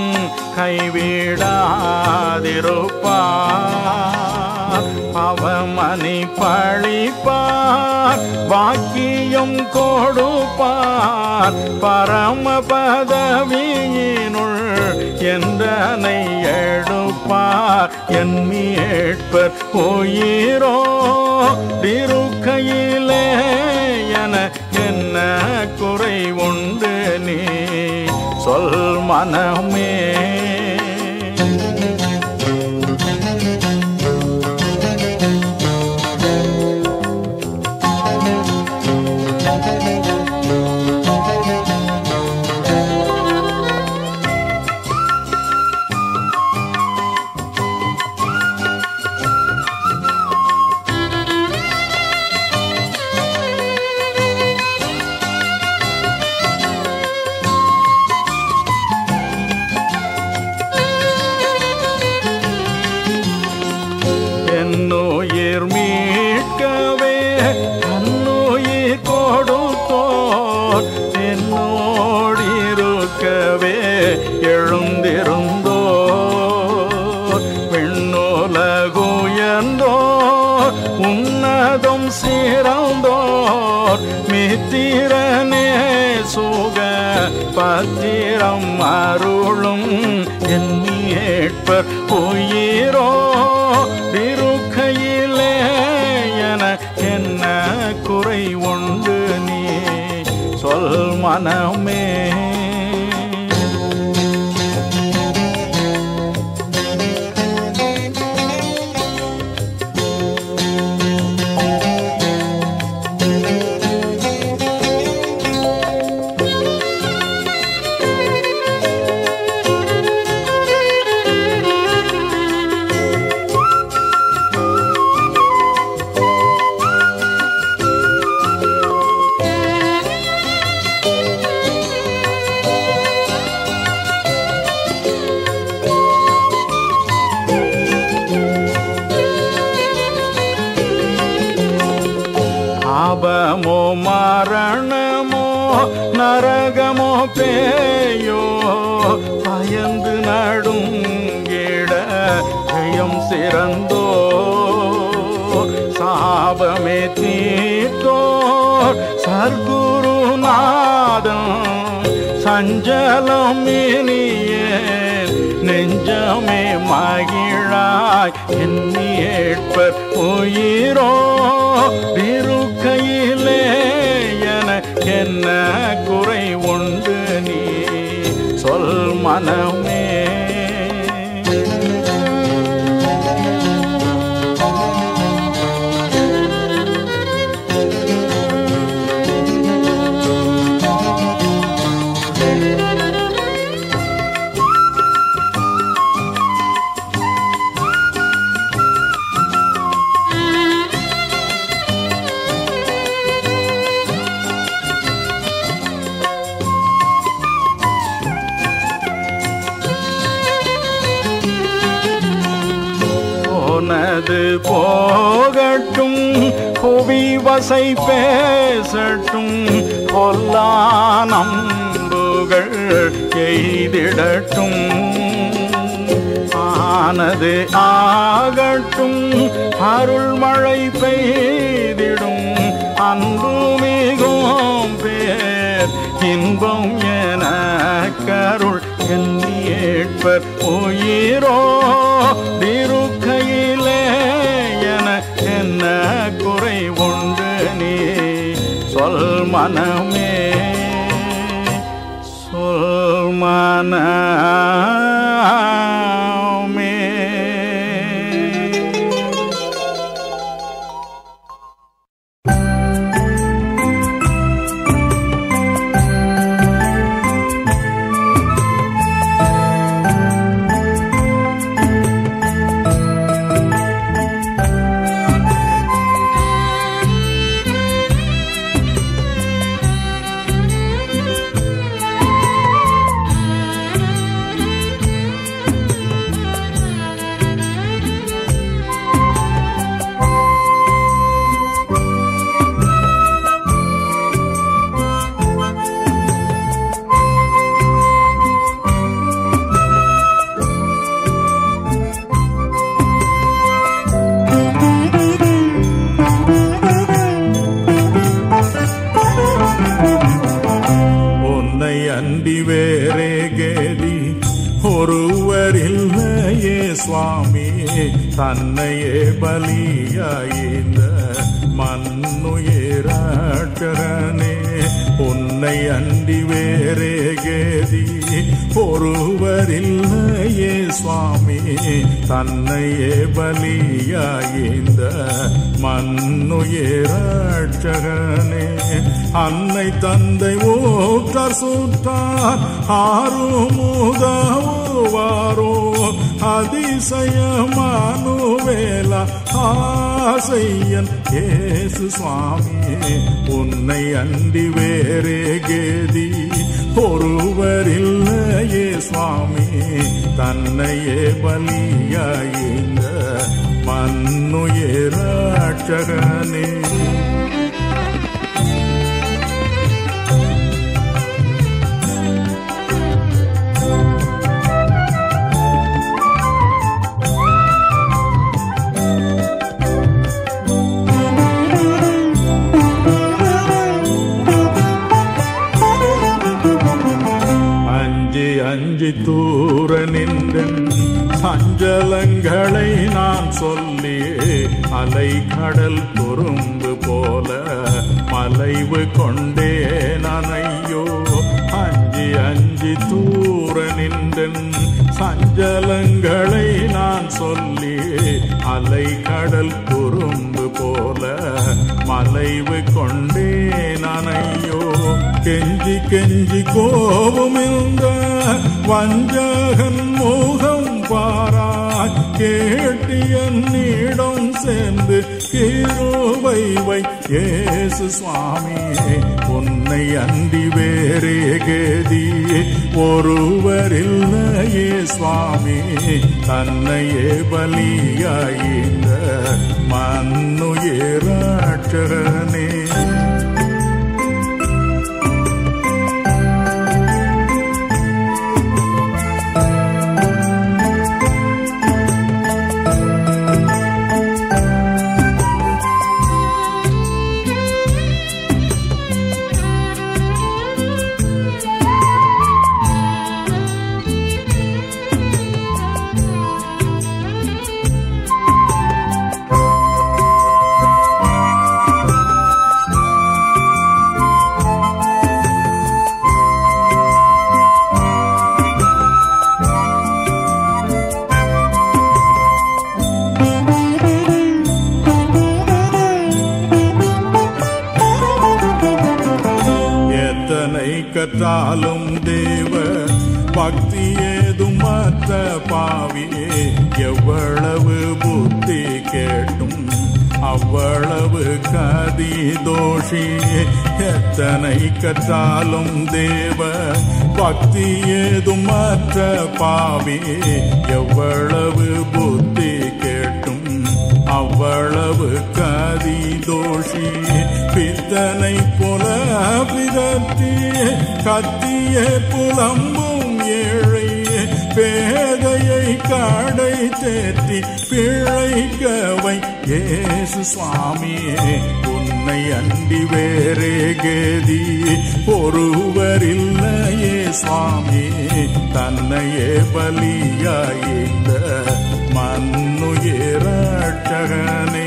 கைவிடாதிருப்பார் பவமணி பழிப்பார் வாக்கியம் கொடுப்பார் பரம பதவியினுள் எந்தனை எடுப்பார் என் மீட்பர் உயிரோ திருக்கையிலே என என்ன குறை உண்டு நீ சொல் மனமே என்னுயிர் மீட்கவே தன்னுயிர் கொடுத்தோர் என்னோடிருக்கவே எழுந்திருந்தோர் விண்ணுலகுயர்ந்தோர் உன்னதம் சிறந்தோர் மித்திரனே சுக பத்திரம் அருளும் என் ஏற்பர் உயிரோ இருக்கையிலே என என்ன குறை உண்டு நீ சொல் மனமே ஆபமோ மரணமோ நரகமோ பேயோ பயந்து நடுங்கிட ஜெயம் சிறந்தோ சாபமே தீர்த்தோ சர்க்குருநாதம் சஞ்சலம் இனியே நெஞ்சமே மகிழாய் எண்ணி ஏற்பர் உயிரோ இருக்கையிலே என என்ன குறை உண்டு நீ சொல் மனமே போனது போகட்டும் புவி வசை பேசட்டும் பொல்லா நம்புகள் எய்திடட்டும் ஆனது ஆகட்டும் அருள் மழை பெய்திடும் அன்பு மிகும் பேர் இன்பம் என கருள் எண்ணி ஏற்பர் உயிரோ இருக்கையிலே என என்ன குறை உண்டு நீ சொல் மனமே சொல் மனமே Thank you. ஒருவர் இல்லையே சுவாமி தன்னையே பலியாயிந்த மண்ணுயிராட்டரனே உன்னை அண்டி வேறே கேதி ஒருவர் இல்லையே சுவாமி தன்னையே பலியாயிந்த மண்ணுயிராட்சகனே அன்னை தந்தை ஓட்டார் சூட்டார் ஆறுமுதாவாரோ அதிசயமானுவேலா ஆசையன் ஏசு சுவாமி உன்னை அண்டி வேறே கேதி ஒருவர் இல்லையே சுவாமி தன்னையே பலியாயிந்த மண்ணுயிராட்சகனே அஞ்சி அஞ்சி தூர நின்றன் சஞ்சலங்களை நான் சொல்லி அலை கடல் துரும்பு போல மலைவு கொண்டே நனையோ அஞ்சி அஞ்சி தூர நின்றன் சஞ்சலங்களை நான் சொல்லி அலை கடல் துரும்பு போல மலைவு கொண்டே நனையோ கெஞ்சி கெஞ்சி கோபம் இந்த வஞ்சகன் மோகம் பாராய் கேட்டு என்னிடம் சேர்ந்து கிருபை வை ஏசு சுவாமி உன்னை அண்டி வேறே கேதி ஒருவர் இல்லையே சுவாமி தன்னையே பலியாயிந்த மண்ணுயிராட்சரனே எத்தனை கற்றாலும் தேவ பக்தி ஏதும் மற்ற பாவியே எவ்வளவு புத்தி கேட்டும் அவ்வளவு கதி தோஷி எத்தனை கற்றாலும் தேவ பக்தி ஏதும் மற்ற பாவி எவ்வளவு புத்தி கேட்டும் அவ்வளவு கதி தோஷி பித்தனை போல பிதற்றி கத்திய புலம்பும் ஏழை பேதையை காடை தேற்றி பிழைக்கவை ஏசு சுவாமியே உன்னை அண்டி வேறே கேதி ஒருவர் இல்லையே சுவாமி தன்னையே பலியாயிந்த மண்ணுயிராட்சகனே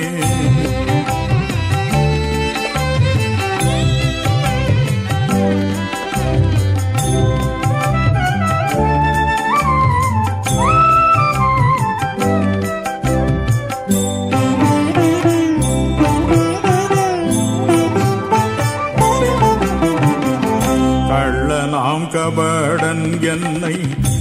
கள்ளனாம் கபடன் என்னை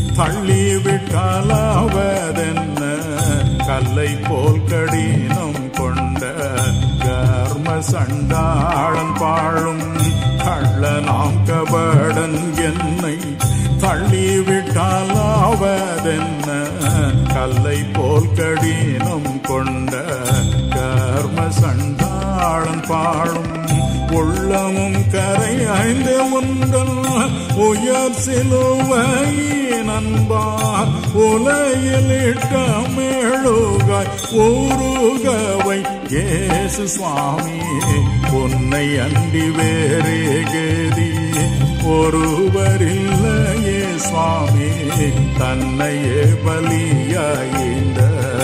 தள்ளிவிட்டாலாவதென்ன கல்லை போல் கடினம் கொண்ட கர்ம சண்டாளன் பாழும் கள்ளனாம் கபடன் என்னை தள்ளிவிட்டாலாவதென்ன கல்லை போல் கடினம் கொண்ட கர்ம சண்டாளன் பாழும் உள்ளமும் கரை ஐந்து முந்தல் உயர் சிலுவையின் அன்பார் உலகிலிட்ட மேழுகாய் ஊருகவை ஏசு சுவாமி உன்னை அண்டி வேறே கேதி ஒருவர் இல்லையே சுவாமி தன்னையே பலியாயிந்த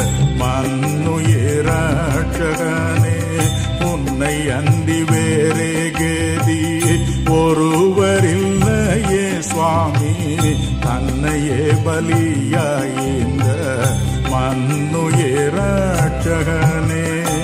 மண்ணுயிராட்சகனே உன்னை அன்றி வேறே கேதி ஒருவரில்லையே சுவாமி தன்னையே பலியாயிந்த மண்ணுயிராட்சகனே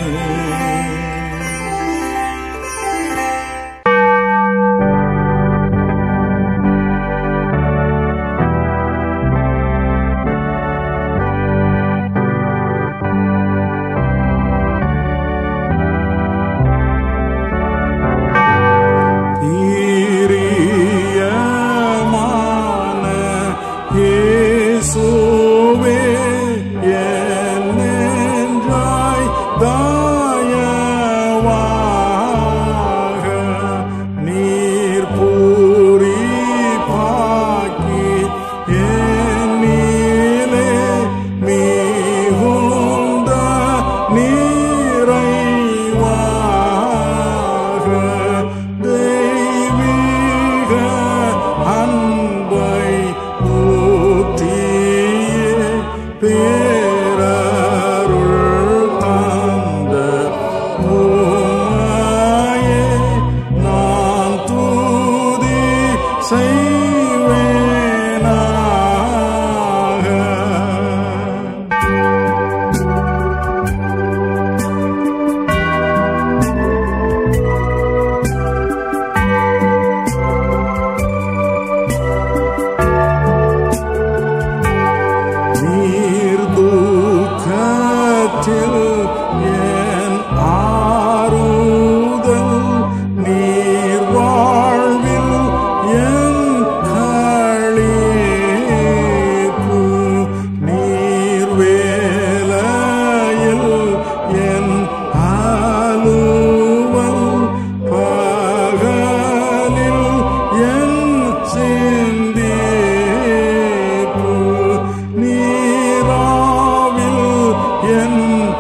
பிரியமான இயேசுவே, என் நெஞ்சாய் தாயவாக நீர் பூரிப்பாக்கி என்னிலே மிகுந்த நிறைவாக தெய்வீக அன்பை ஊற்றியே பேரருள் தந்த உம்மையே நான் துதி செய்வேனாக நீர் துக்கத்தில் என் ஆறுதல் நீர் வாழ்வில் என் களிப்பு நீர் வேலையில் என் ஆலுவல் பகலில் என் சிந்திப்பு நீராவில் என்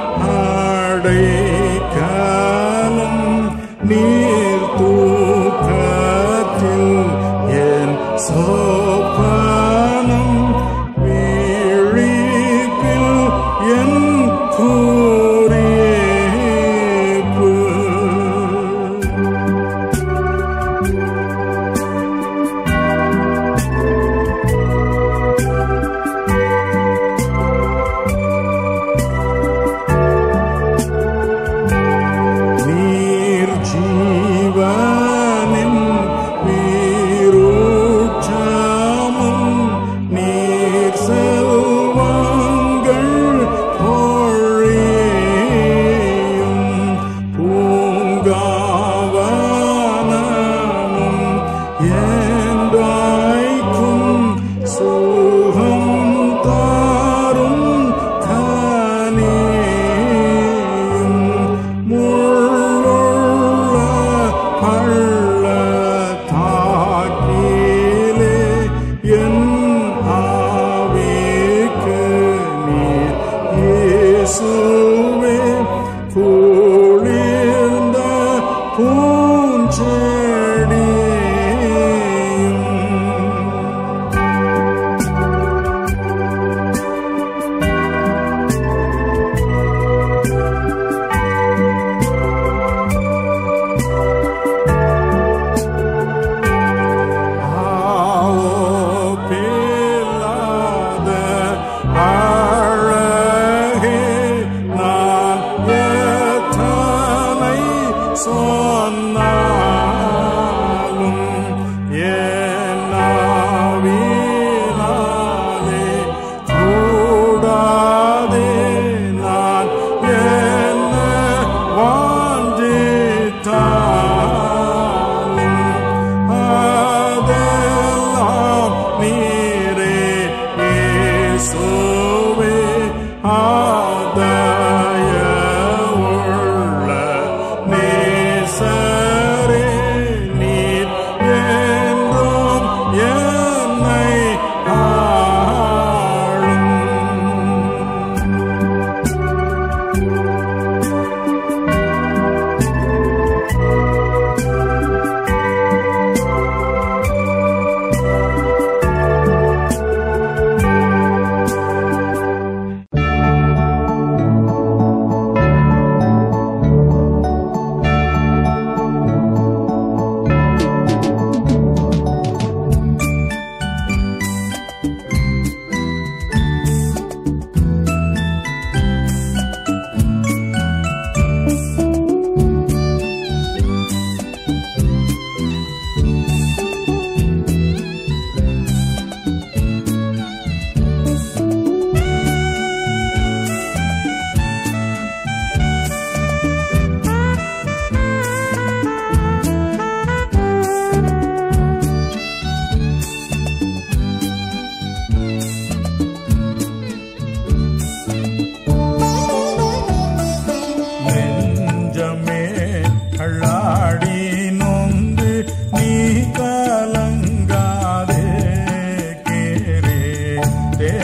அடைக்கலம் நீர் தூக்கத்தில் என் சோப்பனம் வீழிப்பில் என் குறிப்பு நீர் ஜீவனின் வீரூற்றமும் நீர் செல்வங்கள் பொழியும் பூங்காவனமும் என்றைக்கும் சுகம் தாரும் கனியும் முள்ளுள்ள பள்ளத்தாக்கிலே என் ஆவிக்கு நீர் இயேசுவே குளிர்ந்த பூஞ்செடியும் ஆவோப்பில்லாத அழகே நான் எத்தனை சொன்னாலும் என் ஆவியினாலே கூடாதே நான் என்ன வாஞ்சித்தாலும் அதெல்லாம் நீரே இயேசுவே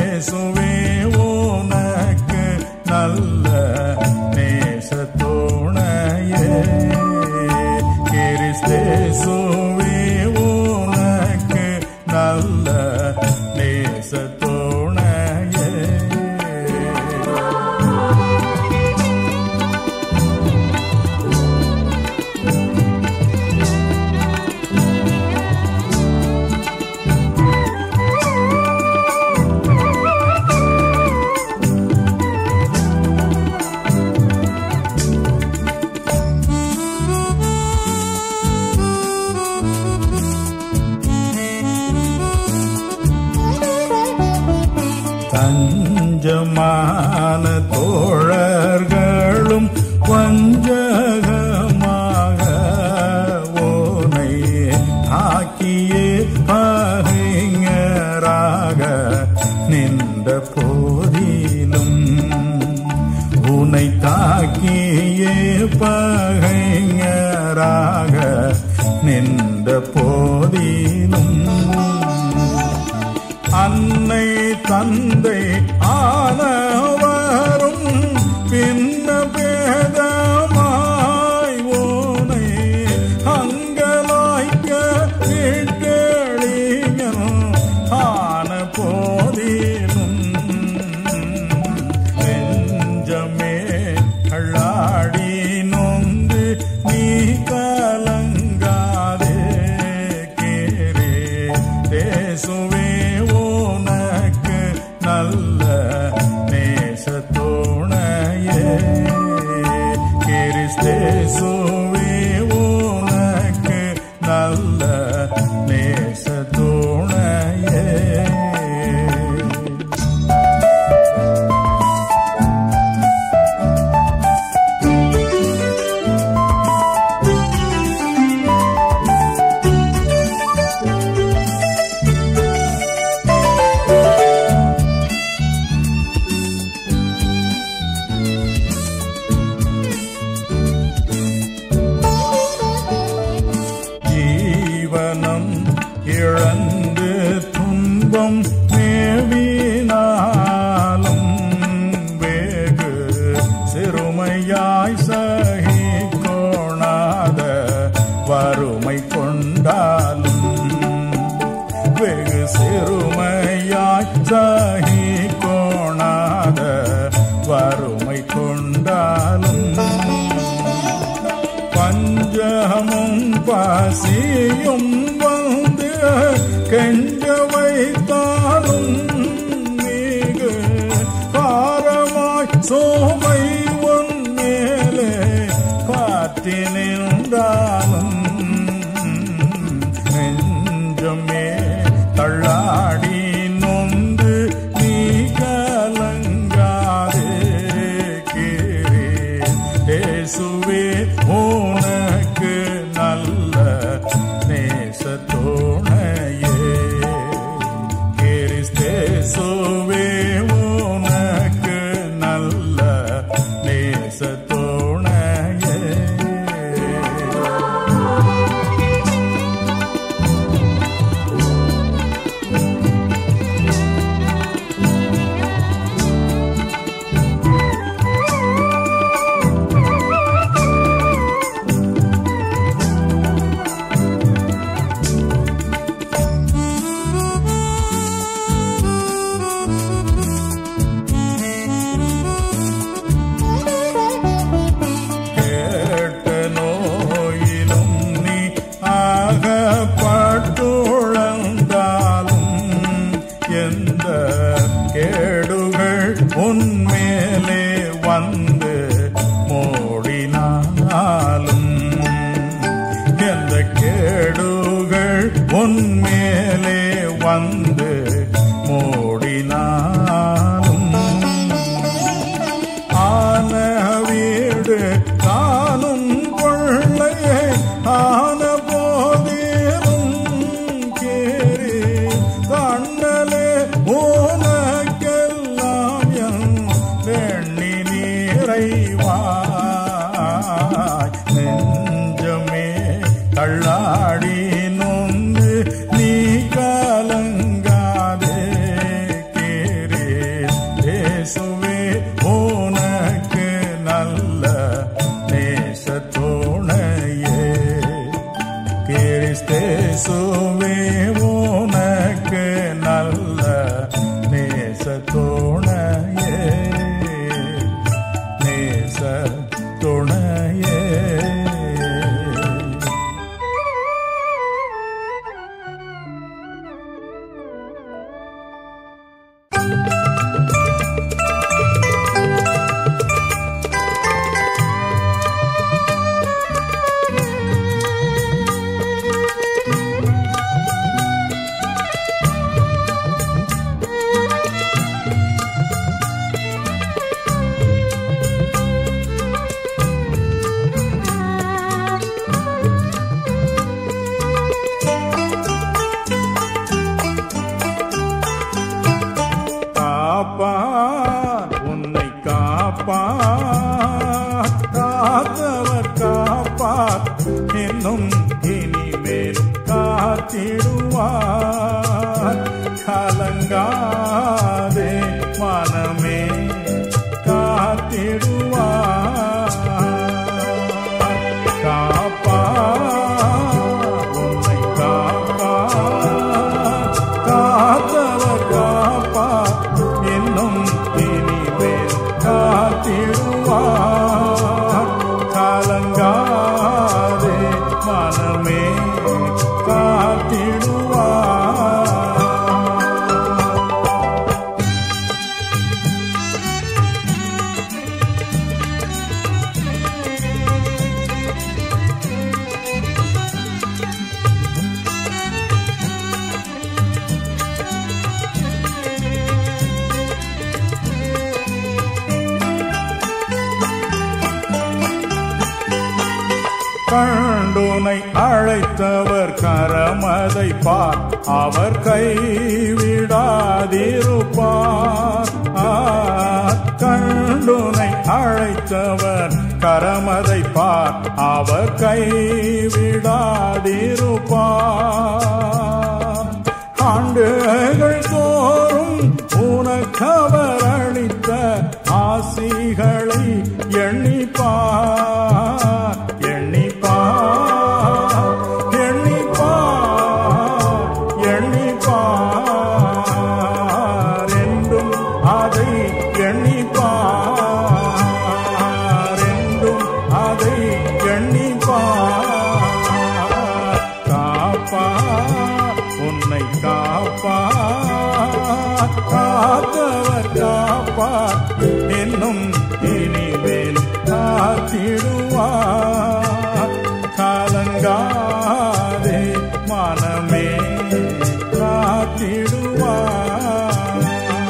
கிறிஸ்தேசுவே உனக்கு நல்ல நேசத்துணையே கிறிஸ்தேசுவே உனக்கு நல்ல நேசத்துணையே தஞ்சமான தோழர்களும் வஞ்சகமாக ஓனை ஆக்கியே பகைஞராக நின்ற போதிலும் உனை தாக்கியே பகைஞராக நின்ற போதிலும் அன்னை தந்தை ஆனவரும் பின்ன பேதமாய் ஓனை அங்கலாய்க்க வீட்டெளிஞனும் ஆன போதிலும் நெஞ்சமே அள்ளாடி நொந்து நீ கலங்காதே கேரே தேசுவே உனக்கு நல்ல நேசத்துணையே கிறிஸ்தேசுவே உனக்கு நல்ல நேசத்துணையே ஜீவனம் இழந்து துன்பம் மேவினாலும் வேகு சிறுமையாய் சகி கோணாத வறுமை கொண்டாலும் வெகு சிறுமையாய் சகி கோணாத வறுமை கொண்டாலும் பஞ்சமும் பசியும் வந்து கெஞ்ச வைத்தாலும் மிகு பாரமாய் சோமை உன் மேலே காத்தி நின்றாலும் நெஞ்சமே தள்ளாடி நொந்து நீ கலங்காதே கீரே இயேசுவே உனக்கு நல்ல நேசத்தோணையே கிறிஸ்தேசுவே உனக்கு நல்ல நேசத்தோணையே கேட்ட நோயிலும் நீ ஆகப்பட்டுழந்தாலும் எந்த கேடுகள் உன்மேலே வந்து மூடினாலும் எந்த கேடுகள் உன்மேலே வந்து மூடினாலும் ஆன வீடு காணும் கொள்ளையை ஆன போதிலும் கேரி கண்ணலே உனக்கெல்லாம் என் கிறிஸ்தேசுவே உனக்கு நல்ல நேச துணையே கிறிஸ்தேசுவே உனக்கு நல்ல நேச துணையே நேச துணையே காப்பார் உன்னை காப்பார் காத்தவர் காப்பார் இன்னும் இனிமேலும் காத்திடுவார் கலங்காதே மனமே காத்திடுவார் காப்பார் உன்னை காப்பார் காத்தவர் காப்பார் இன்னும் இனிமேல் காத்திடுவார் கலங்காதே மனமே காத்திடுவார் கண்டுனை அழைத்தவர் கரமதை பார் அவர் கைவிடாதிருப்பார் ஆ, கண்டுனை அழைத்தவர் கரமதை பார் அவர் கைவிடாதிருப்பார் ஆண்டுகள் தோறும் உனக்கவர் அளித்த ஆசிகளை எண்ணிப்பார் எண்ணிப்பார் எண்ணிப்பார் எண்ணிப்பார் என்றும் அதை எண்ணிப்பார் என்றும் அதை எண்ணிப்பார் காப்பார் உன்னை காப்பார் காத்தவர் காப்பார் இன்னும் இனிமேல் காத்திடுவார் காலங்காதே மனமே காத்திடுவார்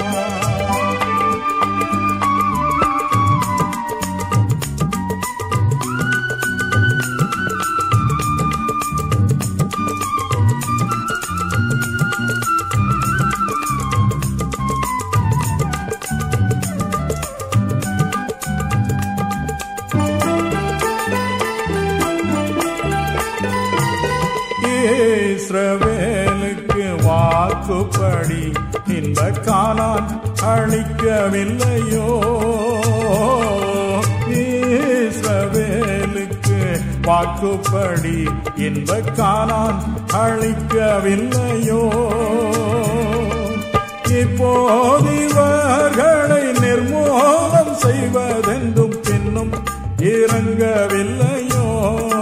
இஸ்ரவேலுக்கு வாக்குப்படி இந்த கானான் அழிக்கவில்லையோ இஸ்ரவேலுக்கு வாக்குப்படி இந்த கானான் அழிக்கவில்லையோ இப்போது இவர்களை நிர்மூலம் செய்வதென்றும் பின்னும் இறங்கவில்லையோ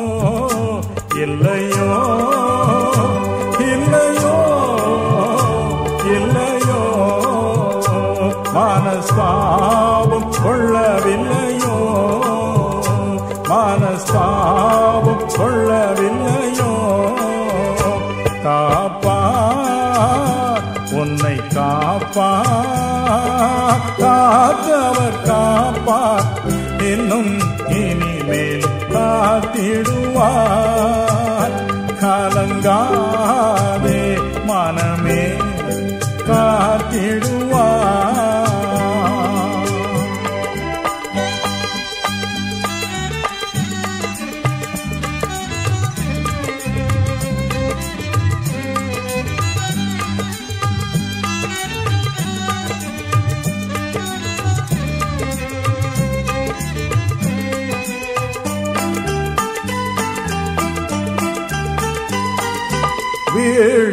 இல்லையோ இல்லையோ இல்லையோ மனஸ்தாபம் கொள்ளவில்லையோ மனஸ்தாபம் கொள்ளவில்லையோ காப்பார் உன்னை காப்பார் காத்தவர் காப்பார் இன்னும் இனிமேல் காத்திடுவார் கலங்காதே மனமே காத்திடுவார்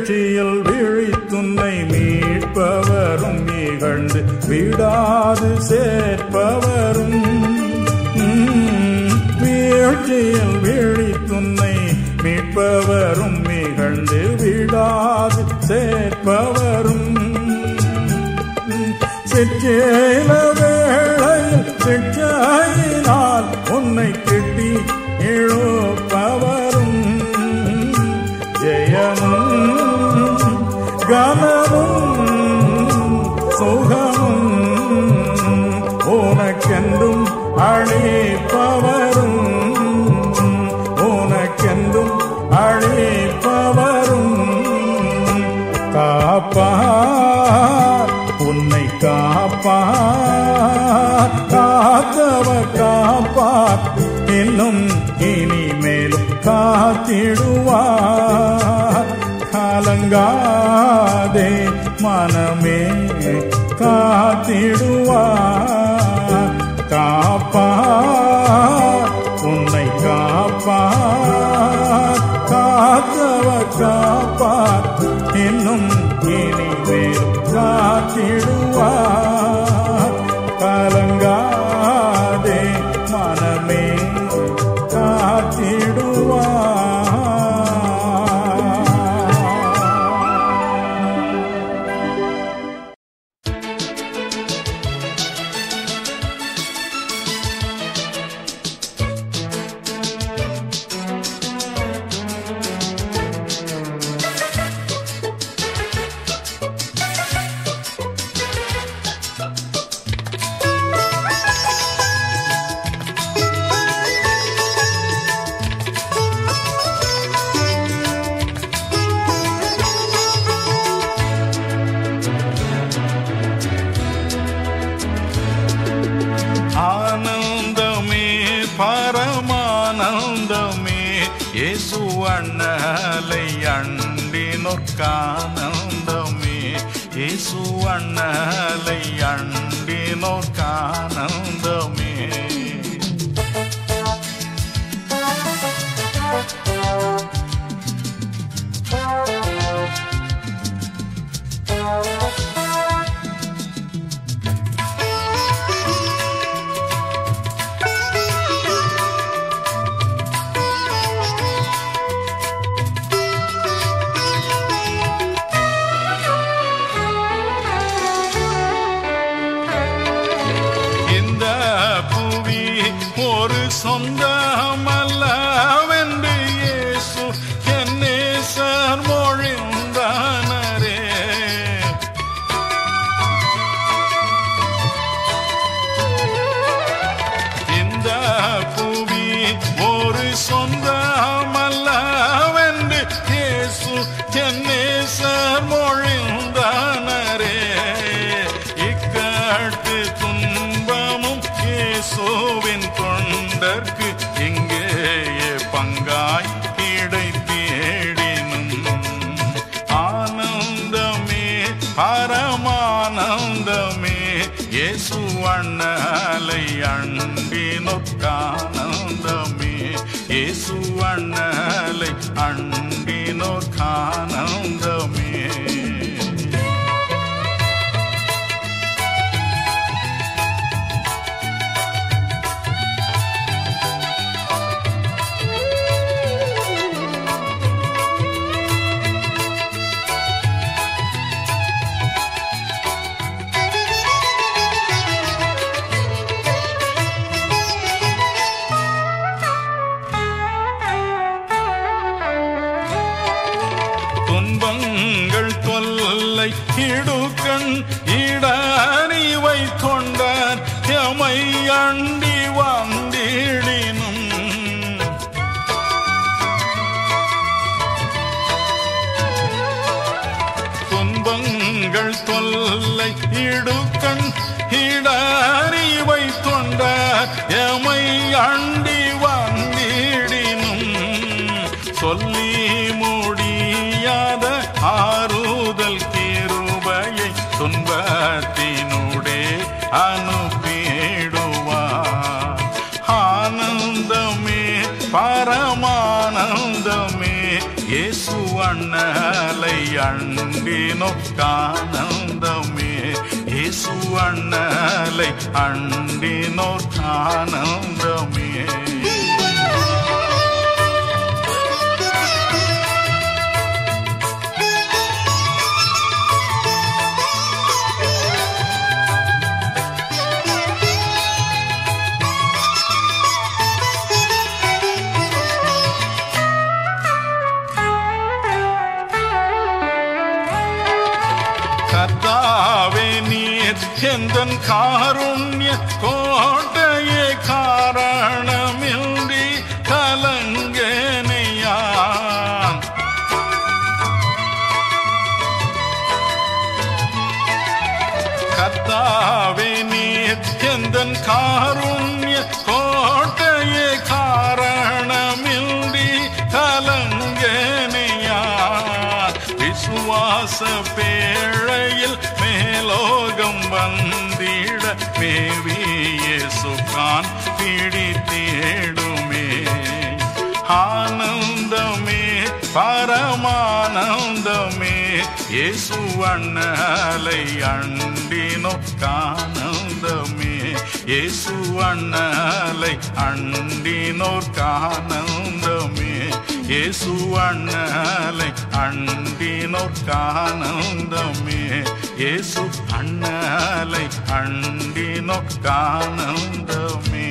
வீழ்ச்சியில் விழித்துன்னை மீட்பவரும் நிகழ்ந்து விடாது சேர்ப்பவரும் உம், வீழ்ச்சியில் விழித்துன்னை மீட்பவரும் நிகழ்ந்து விடாது சேர்ப்பவரும் சிற்றேல வேளையில் சிற்றையினால் உன்னை கிட்டி இழுப்பவரும் ஜெயமும் கனமும் சுகமும் உனக்கென்றும் அழிப்பவரும் உனக்கென்றும் அழிப்பவரும் காப்பார் உன்னை காப்பார் காத்தவர் காப்பார் இன்னும் இனிமேலும் காத்திடுவார் கலங்காதே மனமே காத்திடுவார் காப்பார் உன்னை காப்பார் காத்தவர் காப்பார் இன்னும் இனிமேலும் காத்திடுவார் கலங்காதே மனமே காத்திடுவார் ஆனந்தமே பரமானந்தமே இயேசு அண்ணலை அண்டினோர்க்கானந்தமே இயேசு அண்ணலை அண்டினோர்க்கானந்தமே இந்த புவி ஒரு சொந்தமல்லவென்று இயேசு என்னேசர் மொழிந்தானரே இந்த புவி ஒரு சொந்தமல்லவென்று இயேசு என்னேசர் மொழிந்தானரே இக்கட்டு துன்பமும் இயேசுவின் தொண்டர்க்கு இங்கேயே பங்காய் கிடைத்தேடினும் ஆனந்தமே பரமானந்தமே இயேசு அண்ணலை அண்டினோர்க்கானந்தமே இயேசு அண்ணலை அண்டினோர்க்கானந்தமே துன்பங்கள் தொல்லை இடுக்கண் இடறிவை தொண்டார் எமை அண்டி வந்திடினும் துன்பங்கள் தொல்லை இடுக்கண் இடறிவை தொண்டார் எமை அண்டி வந்திடினும் சொல்லி முடியாத ஆறுதல் கிருபையை துன்பத்தினூடே அனுப்பிடுவார் ஆனந்தமே பரமானந்தமே இயேசு அண்ணலை அண்டினோ கானந்தமே இயேசு அண்ணலை அண்டினோ கானந்தமே கர்த்தாவே நீர் எந்தன் காருண்ய கோட்டையே காரணமின்றி கலங்கனையான் கர்த்தாவே நீர் எந்தன் காருண்ய கோட்டையே காரணமின்றி கலங்கனையான் விசுவாச பேழையில் மேலோகம் வந்திட மேவிய சுகான் பிடித்தேடுமே ஆனந்தமே பரமானந்தமே இயேசு அண்ணலை அண்டினோ கானந்தமே இயேசு அண்ணலை அண்டினோர் கானந்தமே இயேசு அண்ணலை அண்டினோர் கானந்தமே இயேசு அண்ணலை அண்டினோர் கானந்தமே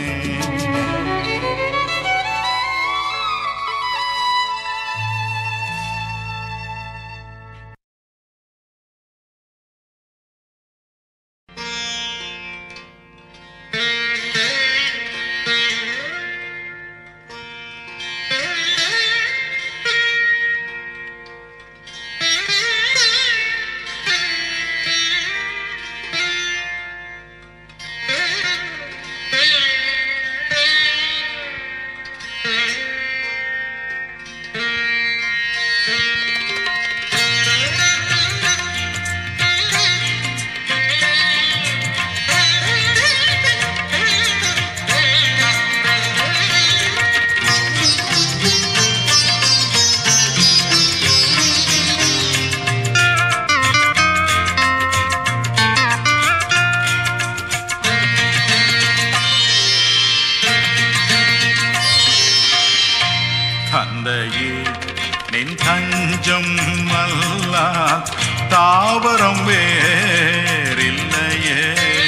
தந்தையே நின் தஞ்சம் அல்ல தாவரம் வேறில்லையே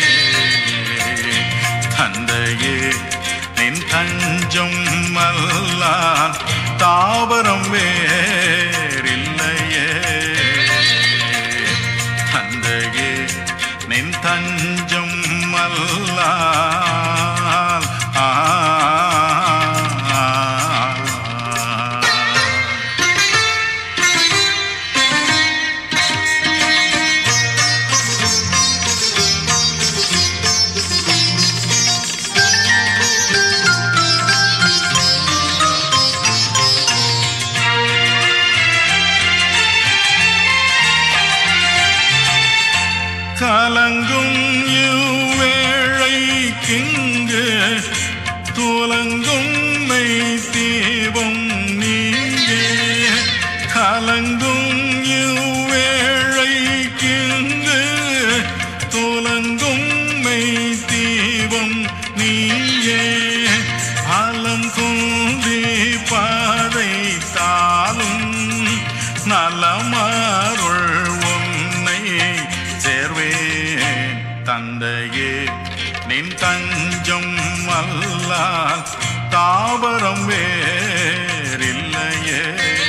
தந்தையே நின் தஞ்சம் அல்ல தாவரம் வேறில்லையே தந்தையே நின் தஞ்சம் அல்ல கலங்கும் இவ்வேளைக்கிங்கு துலங்கும் மெய் தீபம் நீங்கே கலங்கும் இவ்வேளைக்கிங்கு துலங்கும் மெய் தீபம் நீயே அலம் குந்தி பதைத்தாலும் நலமருள் உன்னை சேர்வேன் தந்தையே நின் தஞ்சம் அல்லால் தாவரம் வேறில்லையே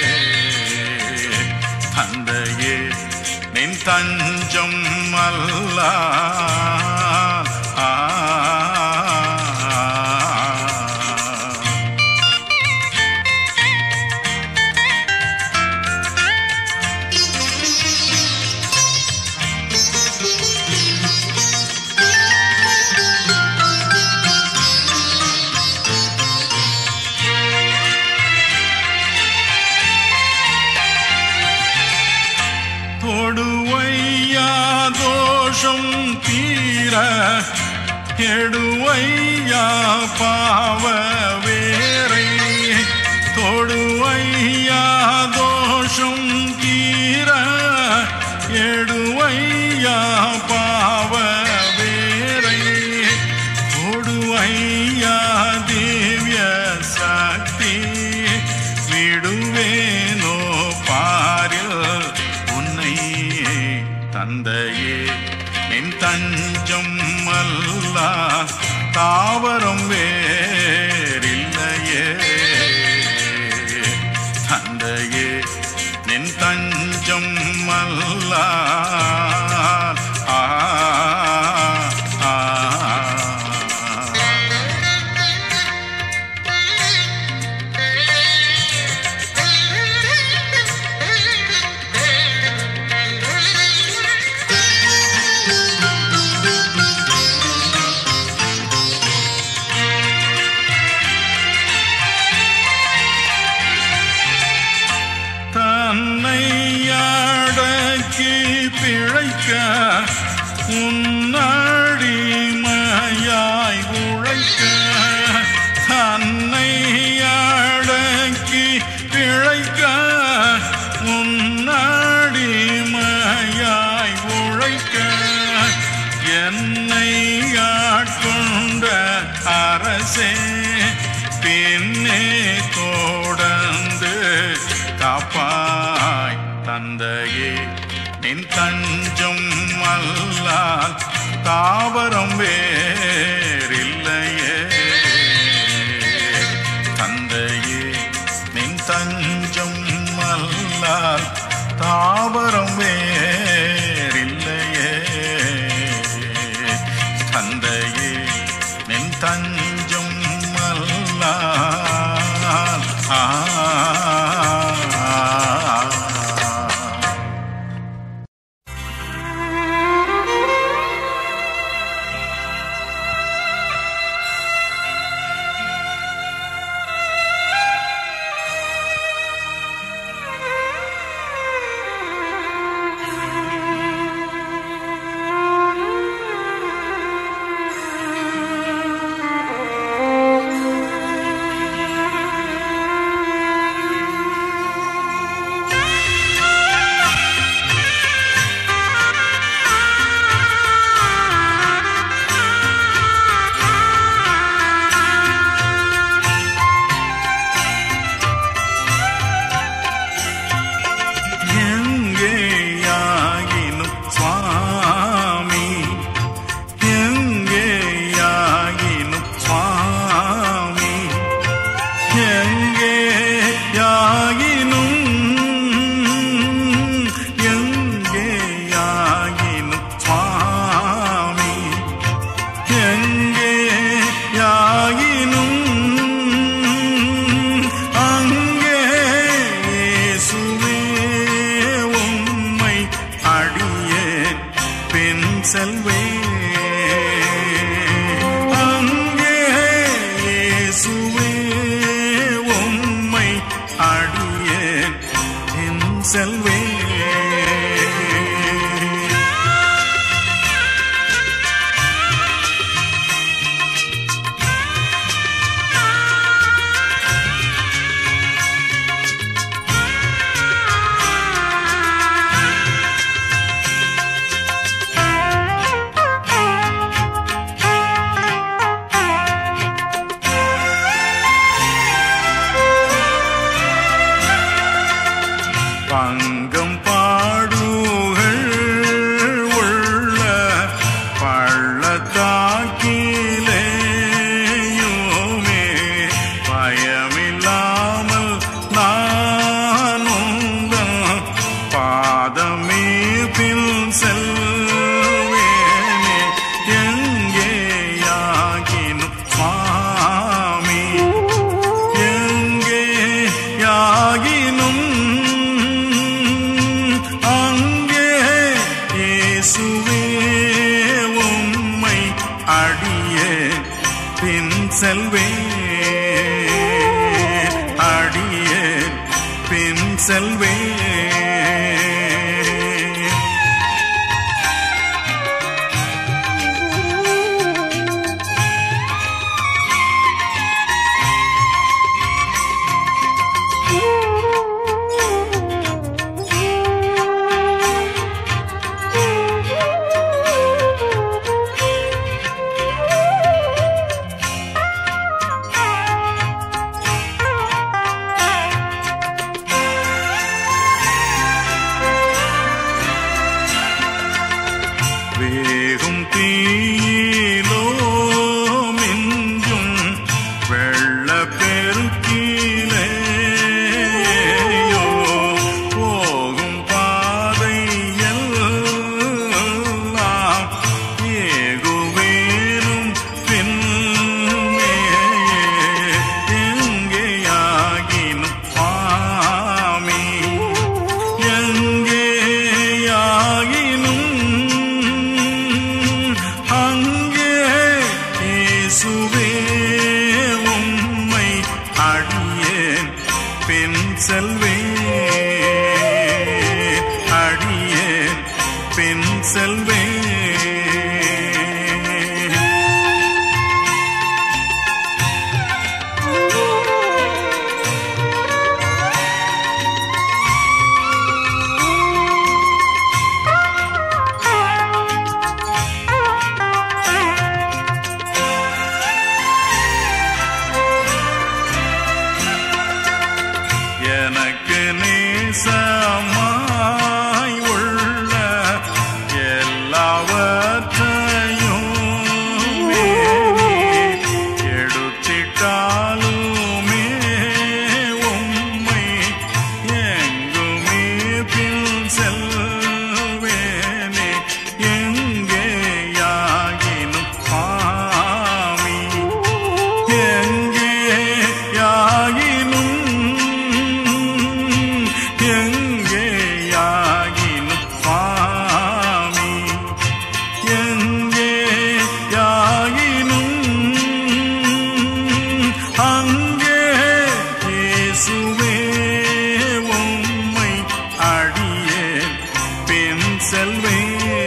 தந்தையே நின் தஞ்சம் அல்லால் ஆ தொடுவையா தோஷம் தீர கெடுவையா பாவ வேரை தொடுவையா தோஷம் தோஷம் தீர எடுவையா பாவ வேரை கொடுவையா திவ்ய சக்தி விடுவேனோ பாரில் உன்னை தந்தையே என் தஞ்சம் அல்ல தாவரம் வேறில்லையே தந்தையே நின் தஞ்சம் அல்ல ஆ ஆ, ஆ. தன்னை அடக்கி பிழைக்க உன்னடிமையாய் உழைக்க தன்னை அடக்கி பிழைக்க உன்னடிமையாய் உழைக்க என்னை ஆட்கொண்ட அரசே பின்னே தொடர்ந்து காப்பாய் தந்தையே நின் தஞ்சம் அல்லால் தாவரம் வேறில்லையே தந்தையே நின் தஞ்சம் அல்லால் தாவரம் வேறில்லையே தந்தையே நின் தஞ்சம் அல்லால் ஆ எங்கேயாயினும் சுவாமி எங்கேயாயினும் சுவாமி எங்கேயாயினும் எங்கேயாயினும் சுவாமி எங்கேயாயினும் அங்கே இயேசுவே உம்மை அடியே பின் செல்வே அங்கே இயேசுவே உம்மை அடியே பின் செல்வே பங்கம் பாடுகள் உள்ள பள்ளத்தாக்கிலேயுமே பயமில்லாமல் நானும் பாதமே பின் செல்வேனே எங்கேயாகினும் சுவாமி எங்கே யாகினும் அங்கே இயேசுவே உம்மை அடியே பின் செல்வே அடியே பின் செல்வே இயேசுவே உம்மை அடியேன் பின் செல்வேன் அடியேன் பின் செல்வேன் எனக்கு நேசமாய் உள்ள எல்லாவற்றையும் எடுத்திட்டாலுமே உம்மை எங்குமே பின் செல்வேனே எங்கேயாகினும் பாமி எங்கே யாகினும் எங்கே யாகினும் சுவாமி எங்கே யாகினும் அங்கே இயேசுவே உம்மை அடியே பின் செல்வே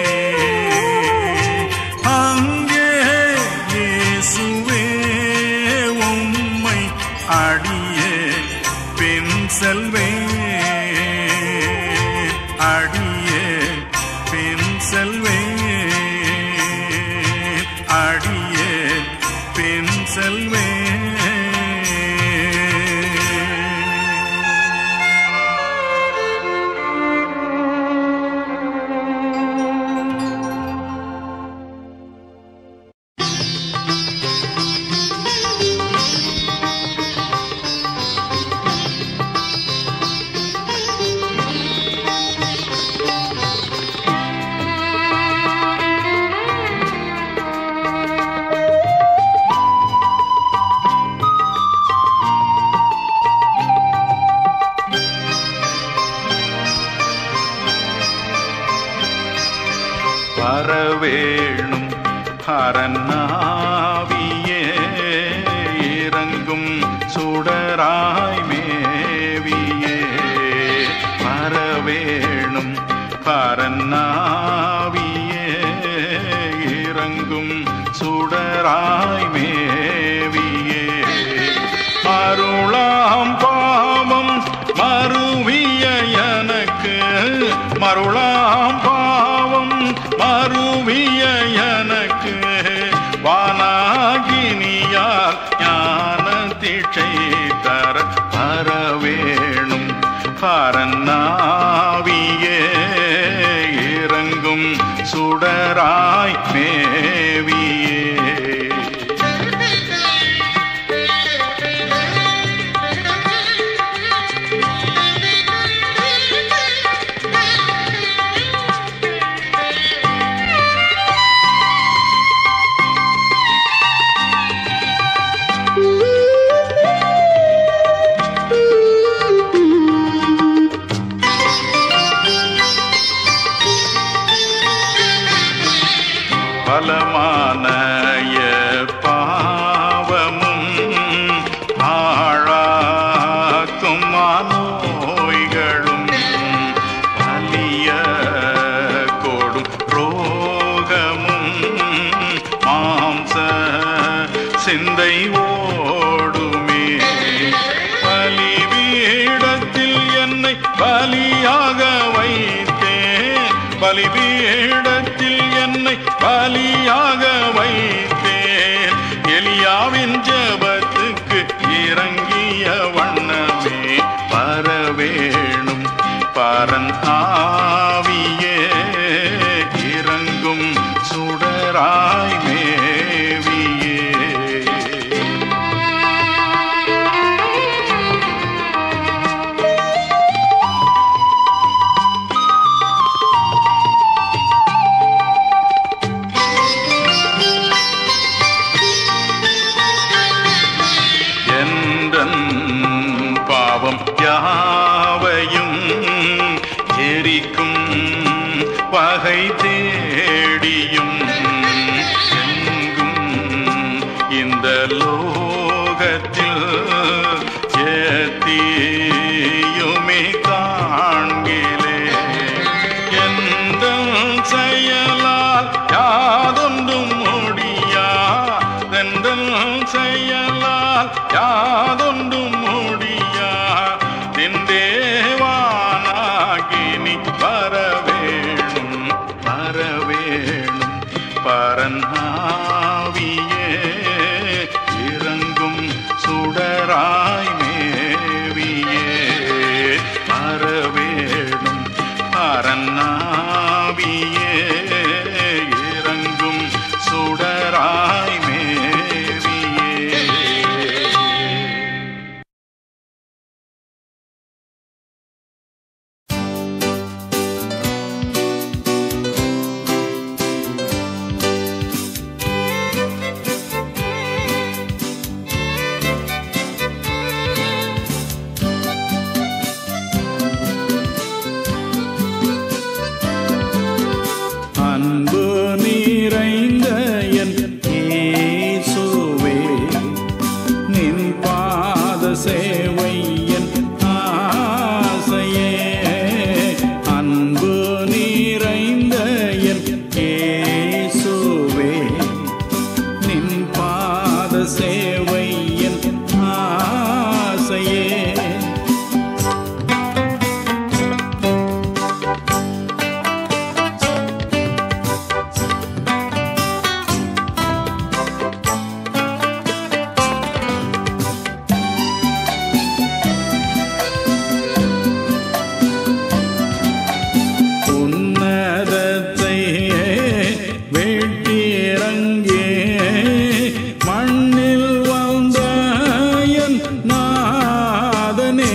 அங்கே இயேசுவே உம்மை அடியே பின் செல்வே அடியே பின் செல்வே அடியே பின் செல்வே வரவேணும் அரணாவியே இறங்கும் சுடராய் மேவியே வரவேணும் பரநாவியே இறங்கும் சுடராய் மேவியே மருளாம் பாவம் மறுவிய எனக்கு மருளாம் பாவம் மறுவிய எனக்கு வானாகினியால் ஞான தீட்சை தர வரவேணும் பரநாவியே இறங்கும் சுடராய் மேவியே பலமான பாவமும் ஆழாக்கும் நோய்களும் வலிய கொடும் ரோகமும் மாம்ச சிந்தை ஓடுமே பலிபீடத்தில் என்னை பலியாக வைத்தேன் பலிபீடத்தில் என்னை பலியாக வைத்தேன் எலியாவின் ஜபத்துக்கு இறங்கிய வண்ணமே வரவேணும் பரன் ஆவியே இறங்கும் சுடராய் மேவியே யாதொன்றும் முடியா நின் தேவானாகி நீ வரவேணும் வரவேணும் பரநாவியே இறங்கும் சுடராய் மேவியே வரவேணும் பரநாவியே இறங்கும் சுடராய் மேவியே அன்பு நிறைந்த என் இயேசுவே நின் பாத சேவை என் ஆசையே அன்பு நிறைந்த என் இயேசுவே நின் பாத சேவை என் ஆசையே உன்னதத்தை வெட்டிறங்கே மண்ணில் வாழ்ந்த என் நாதனே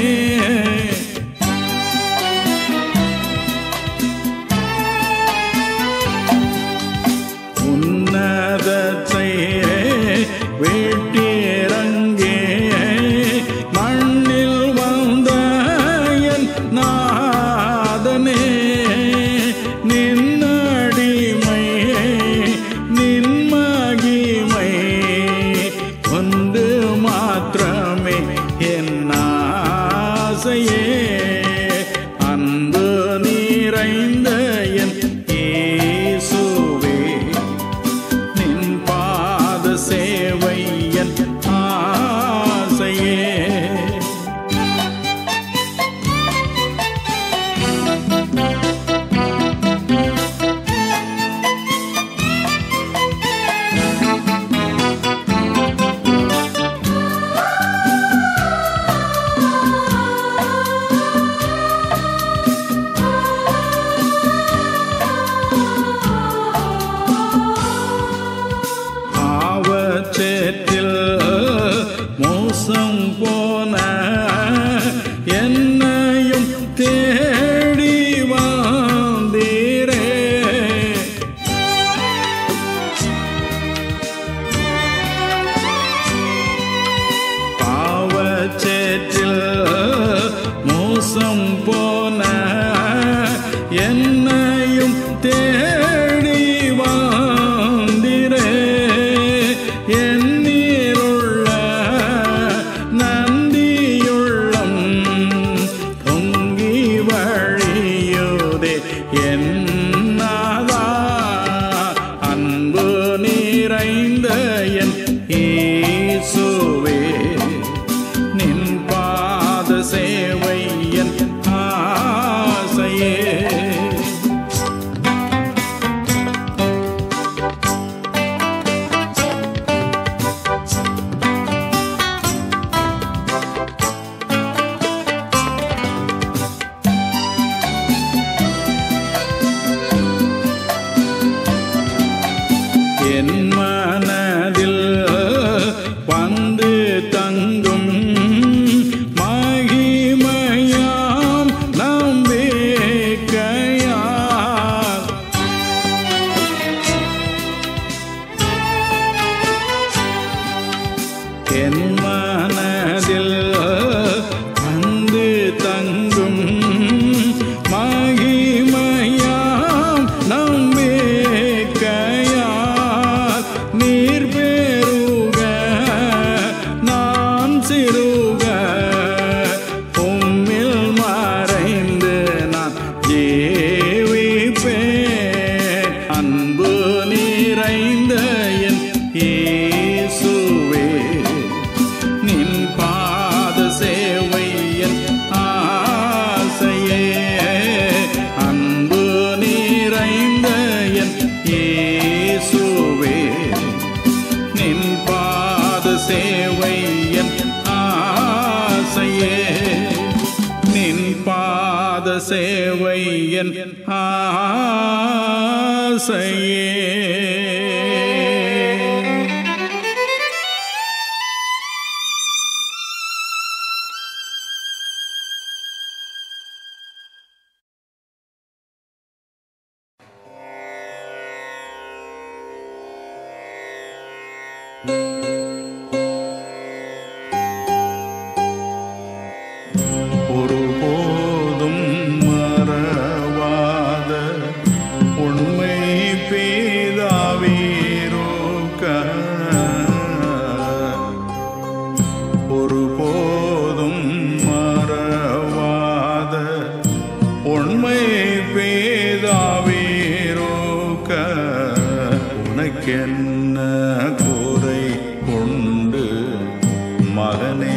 உன்னதத்தை வெட்டிறங்கே மண்ணில் வாழ்ந்த என் நாதனே நின்னடிமை நின்மகிமை ஒன்று மாத்திரமே என் ஆசையே அன்பு நிறைந்த என் இயேசுவே நின் பாத சேவை என் ஆசையே பாவச்சேற்றில் மோசம் போன என்னையும் தேடி வந்தீரே பாவச்சேற்றில் மோசம் போன என்னையும் தேடி வந்திரே எண்ணீருள்ள நந்தியுள்ளம் பொங்கி வழியுதே என்னாதா அன்பு நிறைந்த என் இயேசுவே நின் பாத சேவை என் ஆசையே என் மனதில் வந்து தங்கும் மகிமையாம் நம்பிக்கையால் என் மனதில் வந்து தங்கும் மகிமையாம் நம்பிக்கையால் நீர் பெருக நான் சிறுக உம்மில் மறைந்து நான் ஜீவிப்பேன் அன்பு நிறைந்த என் இயேசுவே நின் பாத சேவை என் ஆசையே நின் பாத சேவை என் ஆசையே ஒருபோதும் மறவாத உண்மை பேதாவீரோக்க ஒருபோதும் மறவாத உண்மை பேதாவீரோக்க உனக்கென்ன குறை உண்டு மகனே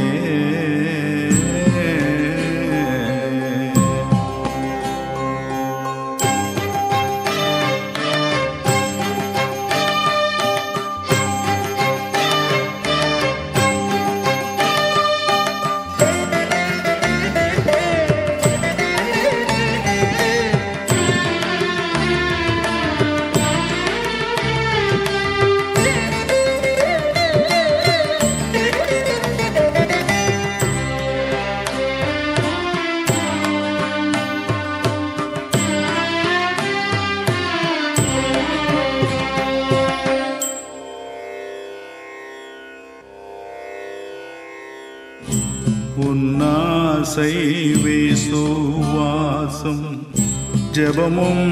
உன்னாசை விசுவாசம் ஜெபமும்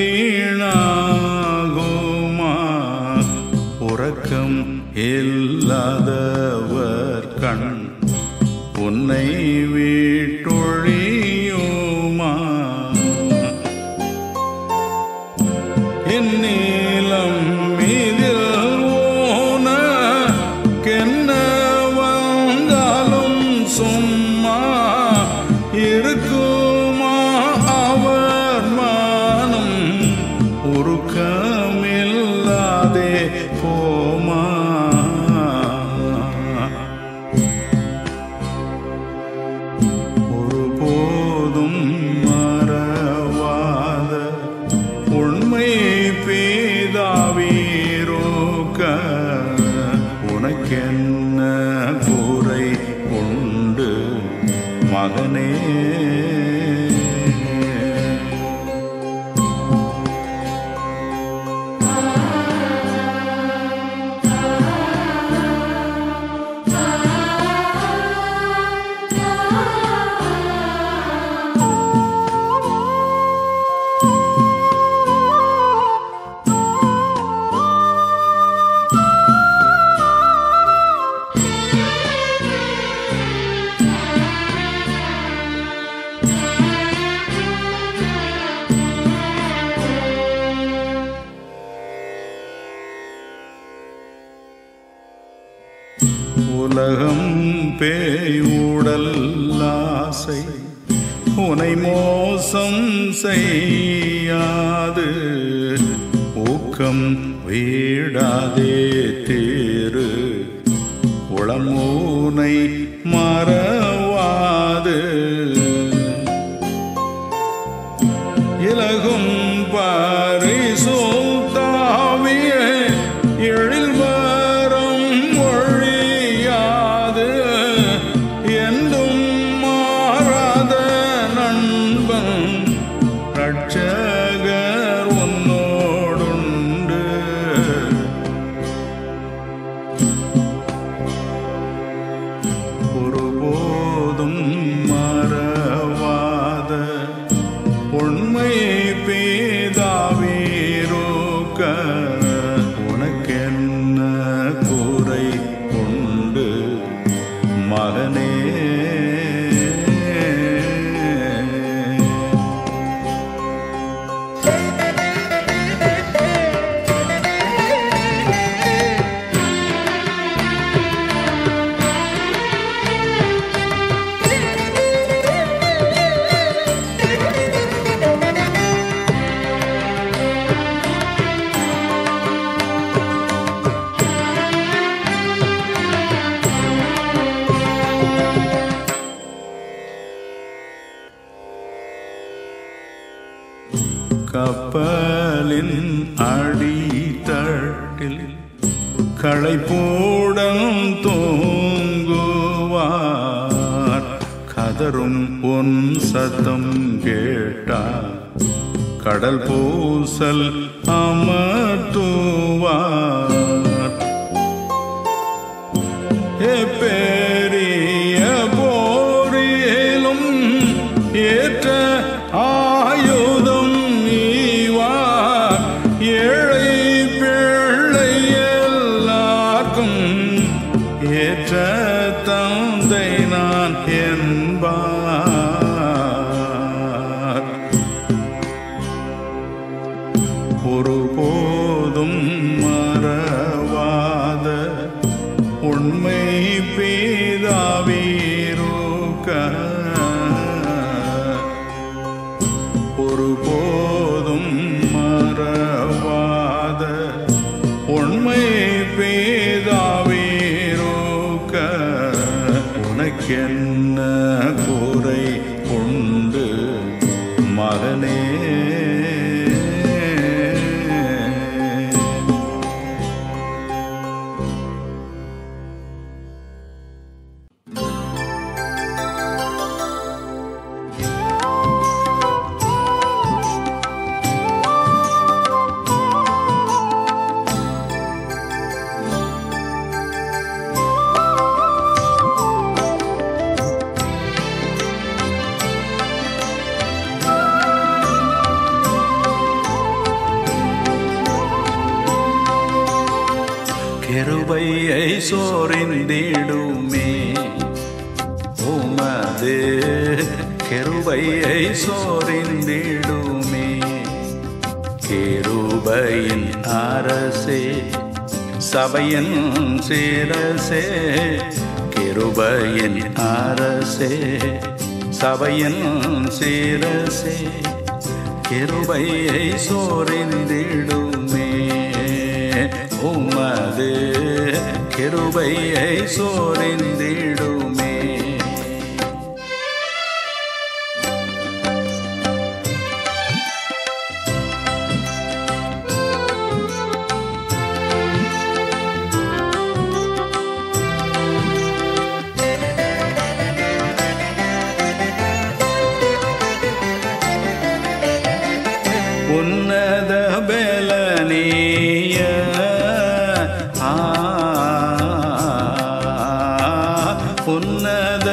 வீணாகுமா உறக்கம் இல்லாதவர் கண் உன்னை வீட்டொழியுமா என் நீலம் மீதில் ஓனக்கென்ன வந்தாலும் சும்மா இருக்குமா அவர் மானம் உருக்கமில்லாதே போமா ஒருபோதும் மறவாத உண்மை பேதாவீரோக்க உனக்கென்ன கூரை உண்டு மகனே உலகம் பேயுடல் ஆசை உனை மோசம் செய்யாது ஊக்கம் வீடாதே தேரு உளமூனை மறவாது இலகும் பரிசுத்தாவிய எழில் வரம் ஒழியாது என்றும் மாறாத நண்பன் ரட்சகர் உன்னோடுண்டு கூடன் தூங்குவார் கதரும் உன் சத்தம் கேட்டார் கடல் பூசல் அமர்த்துவார் பெரிய போரிலும் ஏற்ற ஆயுதம் நீவார் ஏழை பிள்ளை எல்லாருக்கும் ஏற்ற தந்தை நான் என்பார் ஒருபோதும் மறவாத உண்மை பேதாவீரோக்க ஒருபோதும் மறவாத உண்மை பேதாவீரோக்க உனக்கென்ன குறை உண்டு மகனே கிருபையை சோரிந்திடுமே உமது கிருபையை சோரிந்திடுமே கிருபையின் அரசே சபையின் சிரசே கிருபையின் அரசே சபையின் சிரசே கிருபையை சோரிந்திடுமே உமது கிருபையை சோரிந்திடுமே உன்னத பலனீய ஆ, உன்னத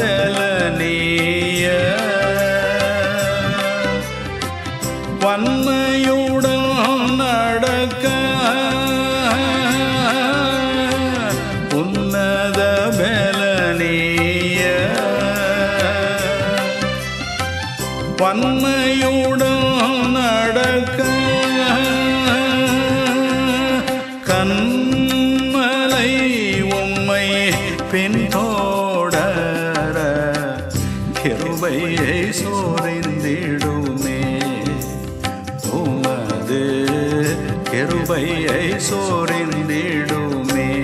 பலனீய வன்மையுடன் நடக்க உன்னத பலனீய வன்மையுடன் நடக்க கண்மலை உம்மை பின்தோடர கிருபையை சோரிந்திடுமே உமது கிருபையை சோரிந்திடுமே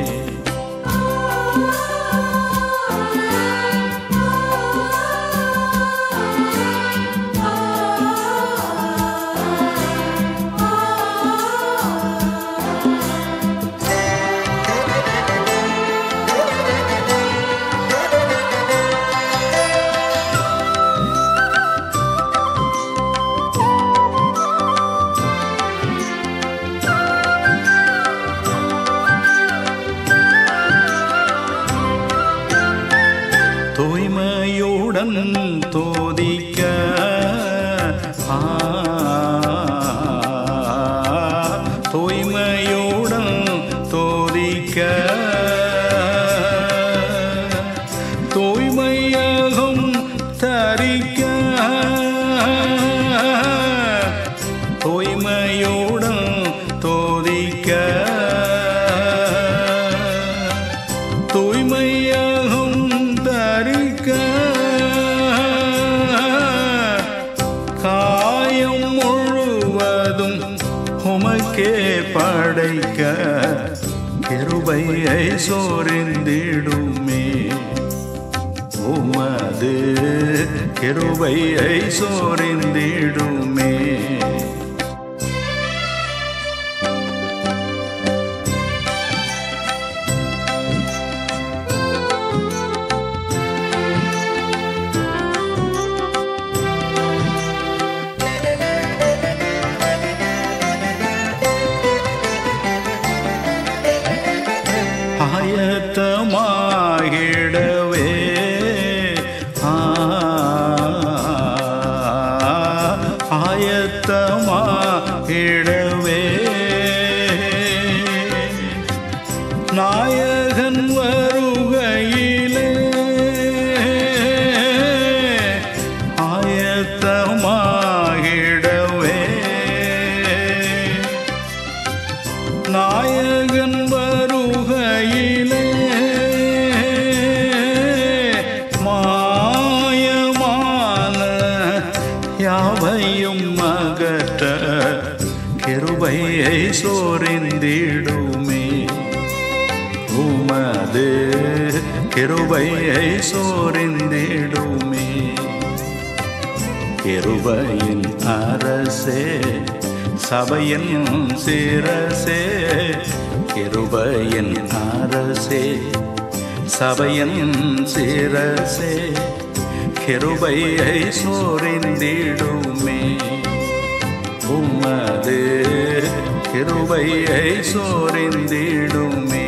தூய்மையுடன் தோதிக்க ஆ, தூய்மையுடன் தோதிக்க தூய்மையாகும் தரிக்க தூய்மையுடன் தோதிக்க தூய்மையாகும் தரிக்க காயம் முழுவதும் உமக்கே படைக்க கிருபையை சோரிந்திடுமே உமது கிருபையை சோரிந்திடுமே ஆயத்தமாகிடவே ஆ, ஆயத்தமாகிடவே நாயகன் வருகையிலே ஆயத்தமாகிடவே நாயகன் வருகையிலே மாயமான யாவையும் அகற்ற கிருபையை சோரிந்திடுமே உமது கிருபையை சோரிந்திடுமே கிருபையின் அரசே சபையின் சிரசே கிருபையின் அரசே சபையின் சிரசே கிருபையை சோரிந்திடுமே உமது கிருபையை சோரிந்திடுமே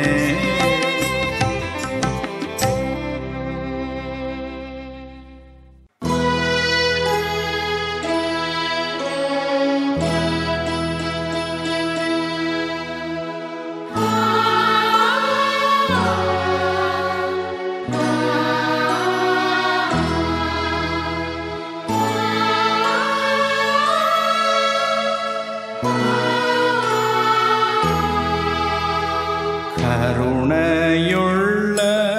கருணையுள்ள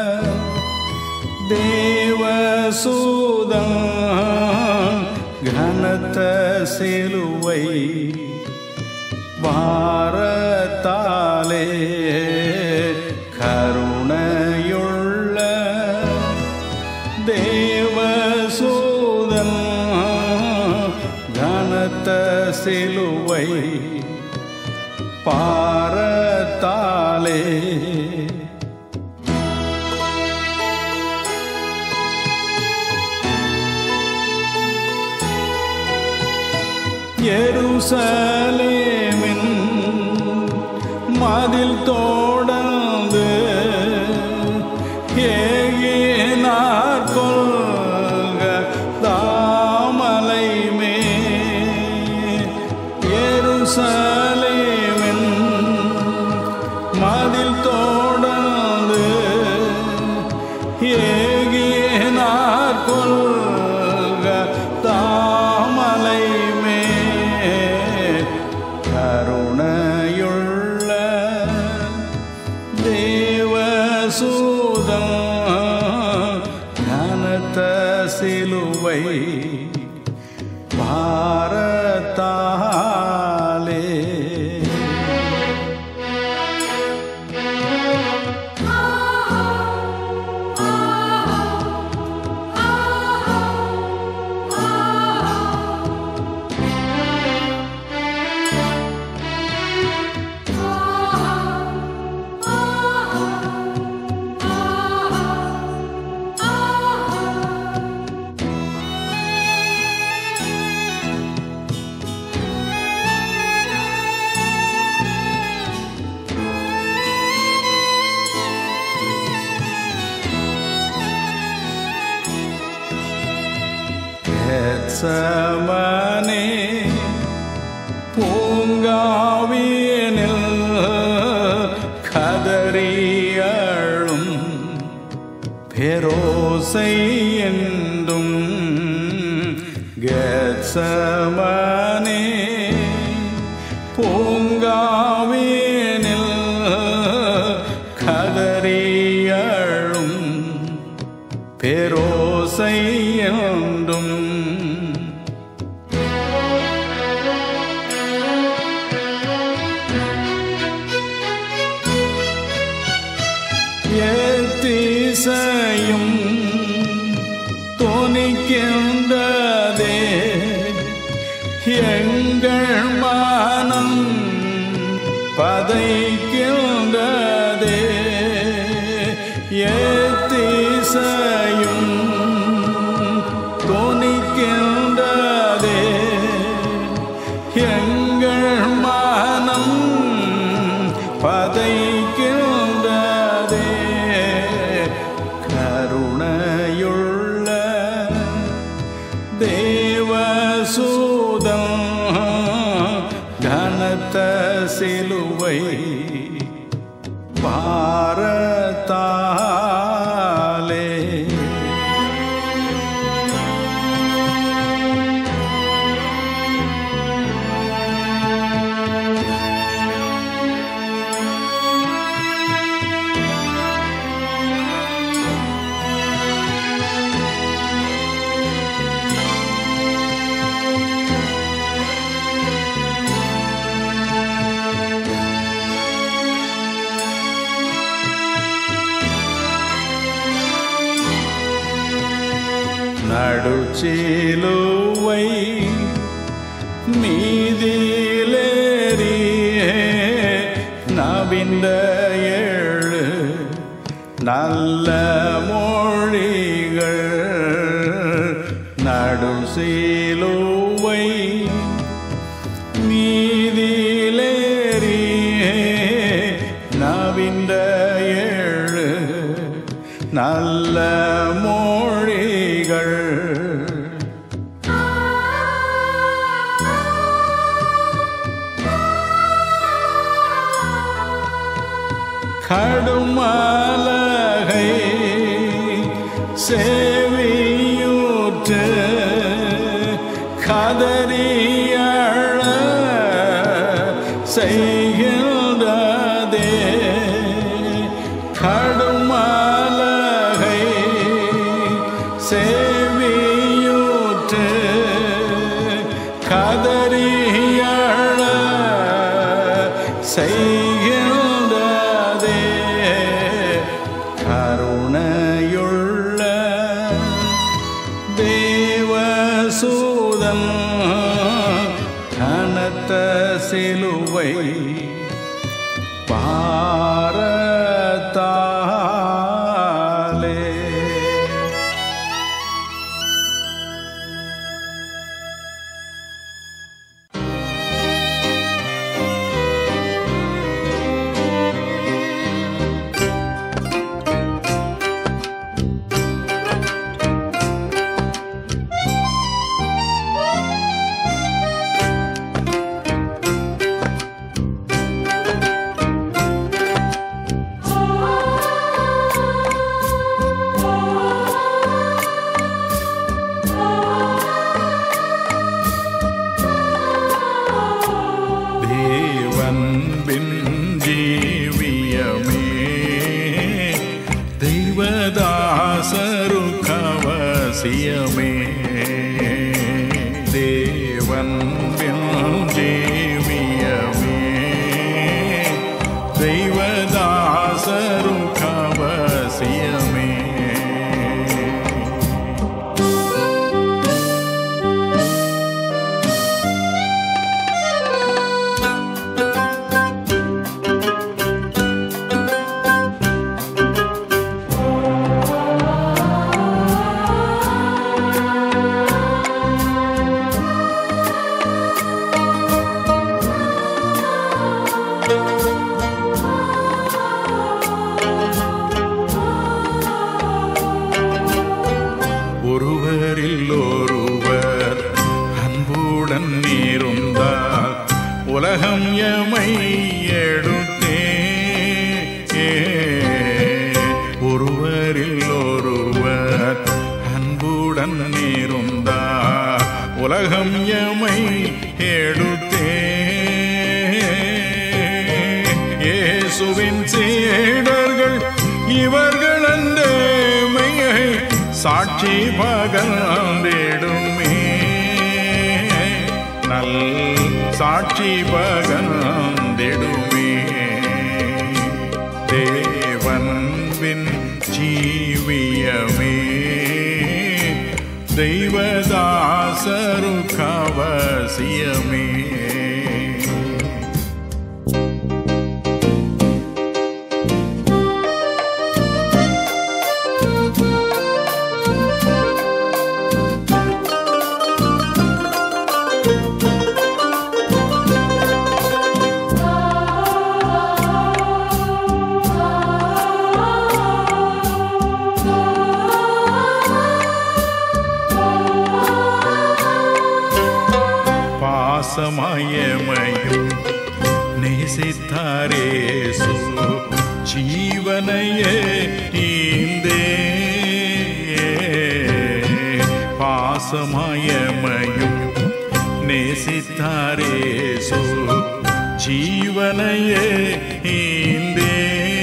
தேவசூதம் கனத்த சிலுவை வாரத்தாலே கருணையுள்ள தேவசூதன் கனத்த சிலுவை பாரத்தாலே எருசலேமின் மதில் தோடந்து ஏகினார் கொள்க தாமலை மே எருசலேமின் மதில் தோடந்து ஏகினார் கொள்க தாமலை மே கருணையுள்ள தேவசூதம் கனத்த சிலுவை பாரத்தாலே கெத்சமனே பூங்காவியனில் கதறியழும் பெரோசை என்றும் கெத்சமனே பூங்காவியனில் கதறியழும் பெரோசை என்றும் ஏத்திசையும் தோணிக்கின்றதே எங்கள் மனம் பதைக்கின்றதே ஏத்திசையும் தோணிக்கின்றதே எங்கள் மனம் பதைக்கின்றதே பாரத்தாலே நடுச்சிலுவை மீதிலேறியே நவிந்த ஏழு நல்ல மொழிகள் நடுசிலுவை மீதிலேறியே நவிந்த ஏழு நல்ல மொழிகள் கடுமலகை சேவியூற்று கதறியழ செய்கின்றதே கடுமலகை சேவியூற்று கதறியழ செய்கின்றதே கருணையுள்ள தேவசூதன் கனத்த சிலுவை பாரத்தாலே தேவன்பின் ஜீவியமே தெய்வதாசரு கவசியமே தேவன்பின் ஜீவியமே தெய்வதாசரு கவசியமே ஒருவரில் ஒருவர் அன்புடன் இருந்தால் உலகம் எமை எடுத்தே ஒருவரில் ஒருவர் அன்புடன் இருந்தால் உலகம் எமை எடுத்தே இயேசுவின் சீடர்கள் இவர்கள் அந்த மெய்யை சாட்சி பகர்ந்திடுமே நல் சாட்சி பகர்ந்திடுமே தேவன்பின் ஜீவியமே தெய்வதாசரு கவசியமே பாசமயமையும் நேசித்தாரேசு ஜீவனையே ஈந்தே பாசமயமையும் நேசித்தாரே சோ ஜீவனையே ஈந்தே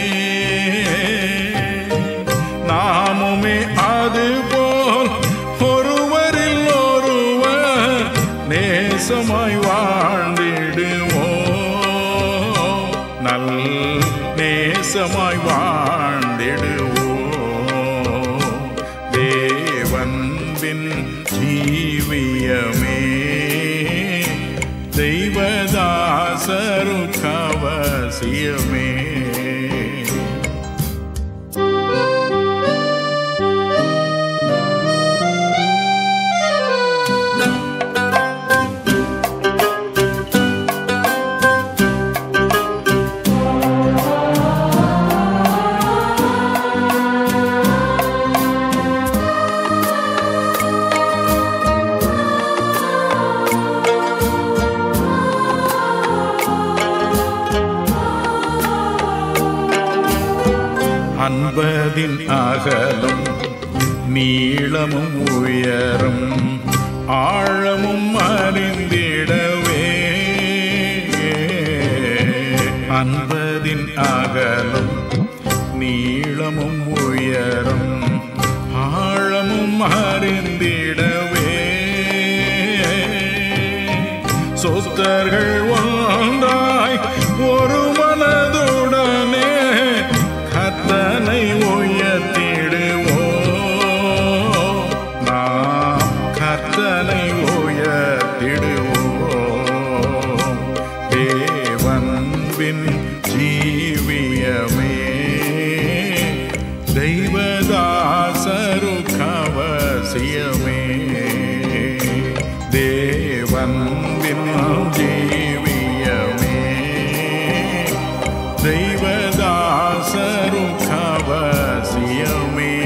நாமுமே அதுபோல் ஒருவரில் ஒருவர் நேசமாய் வாழ்ந்திடுவோம் நல் நேசமாய் வாழ்ந்திடுவோம் தேவன்பின் ஜீவியமே தெய்வதாசரு கவசியமே அன்பதின் அகலம் நீளமும் உயரம் ஆழமும் அறிந்திடவே அன்பதின் அகலம் நீளமும் உயரம் ஆழமும் அறிந்திடவே சொத்தர்கள் ஒன்றாய் ஒரு மனதுடனே கத்தனை உயர்த்திடுவோ நாம் கத்தனை உயர்த்திடுவோ தேவன்பின் ஜீவியமே தெய்வதாசரு கவசியமே தேவன்பின் ஜீவியமே தெய்வதாசரு கவசியமே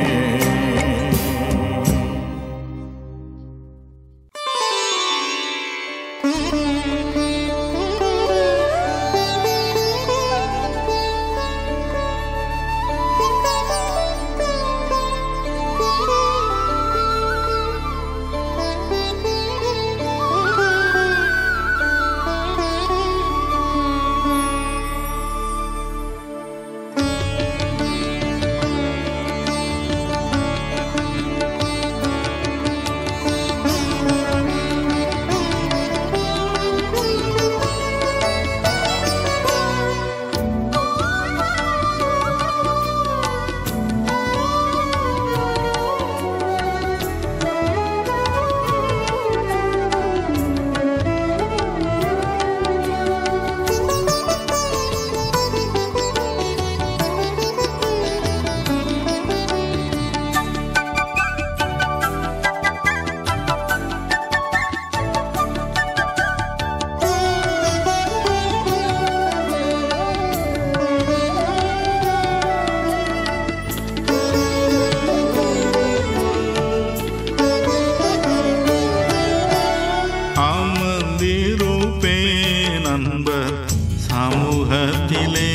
அமர்ந்திருப்பேன் நண்பர் சமூகத்திலே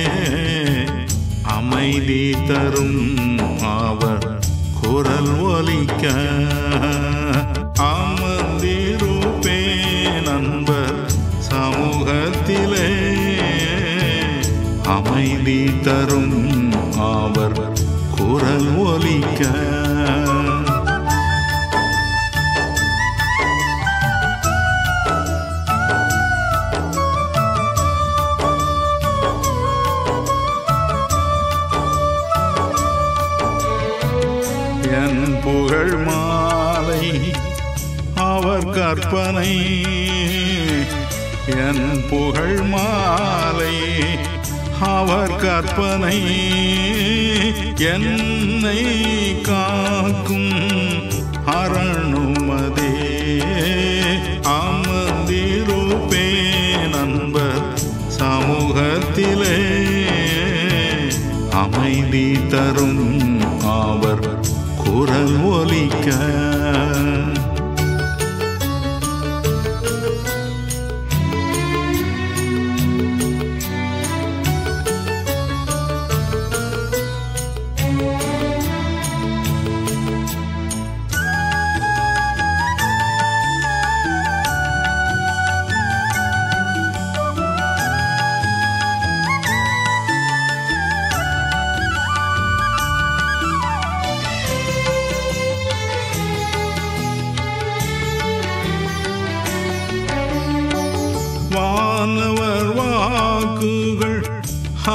அமைதி தரும் அவர் குரல் ஒலிக்க அமர்ந்திருப்பேன் நண்பர் சமூகத்திலே அமைதி தரும் அவர் குரல் ஒலிக்க என் புகழ் மாலை அவர் கற்பனை என் புகழ் மாலை அவர் கற்பனை என்னை காக்கும் அரணுமதே அமர்ந்திருப்பேன் நண்பர் சமூகத்திலே அமைதி தரும் அவர் குரல் ஒலிக்க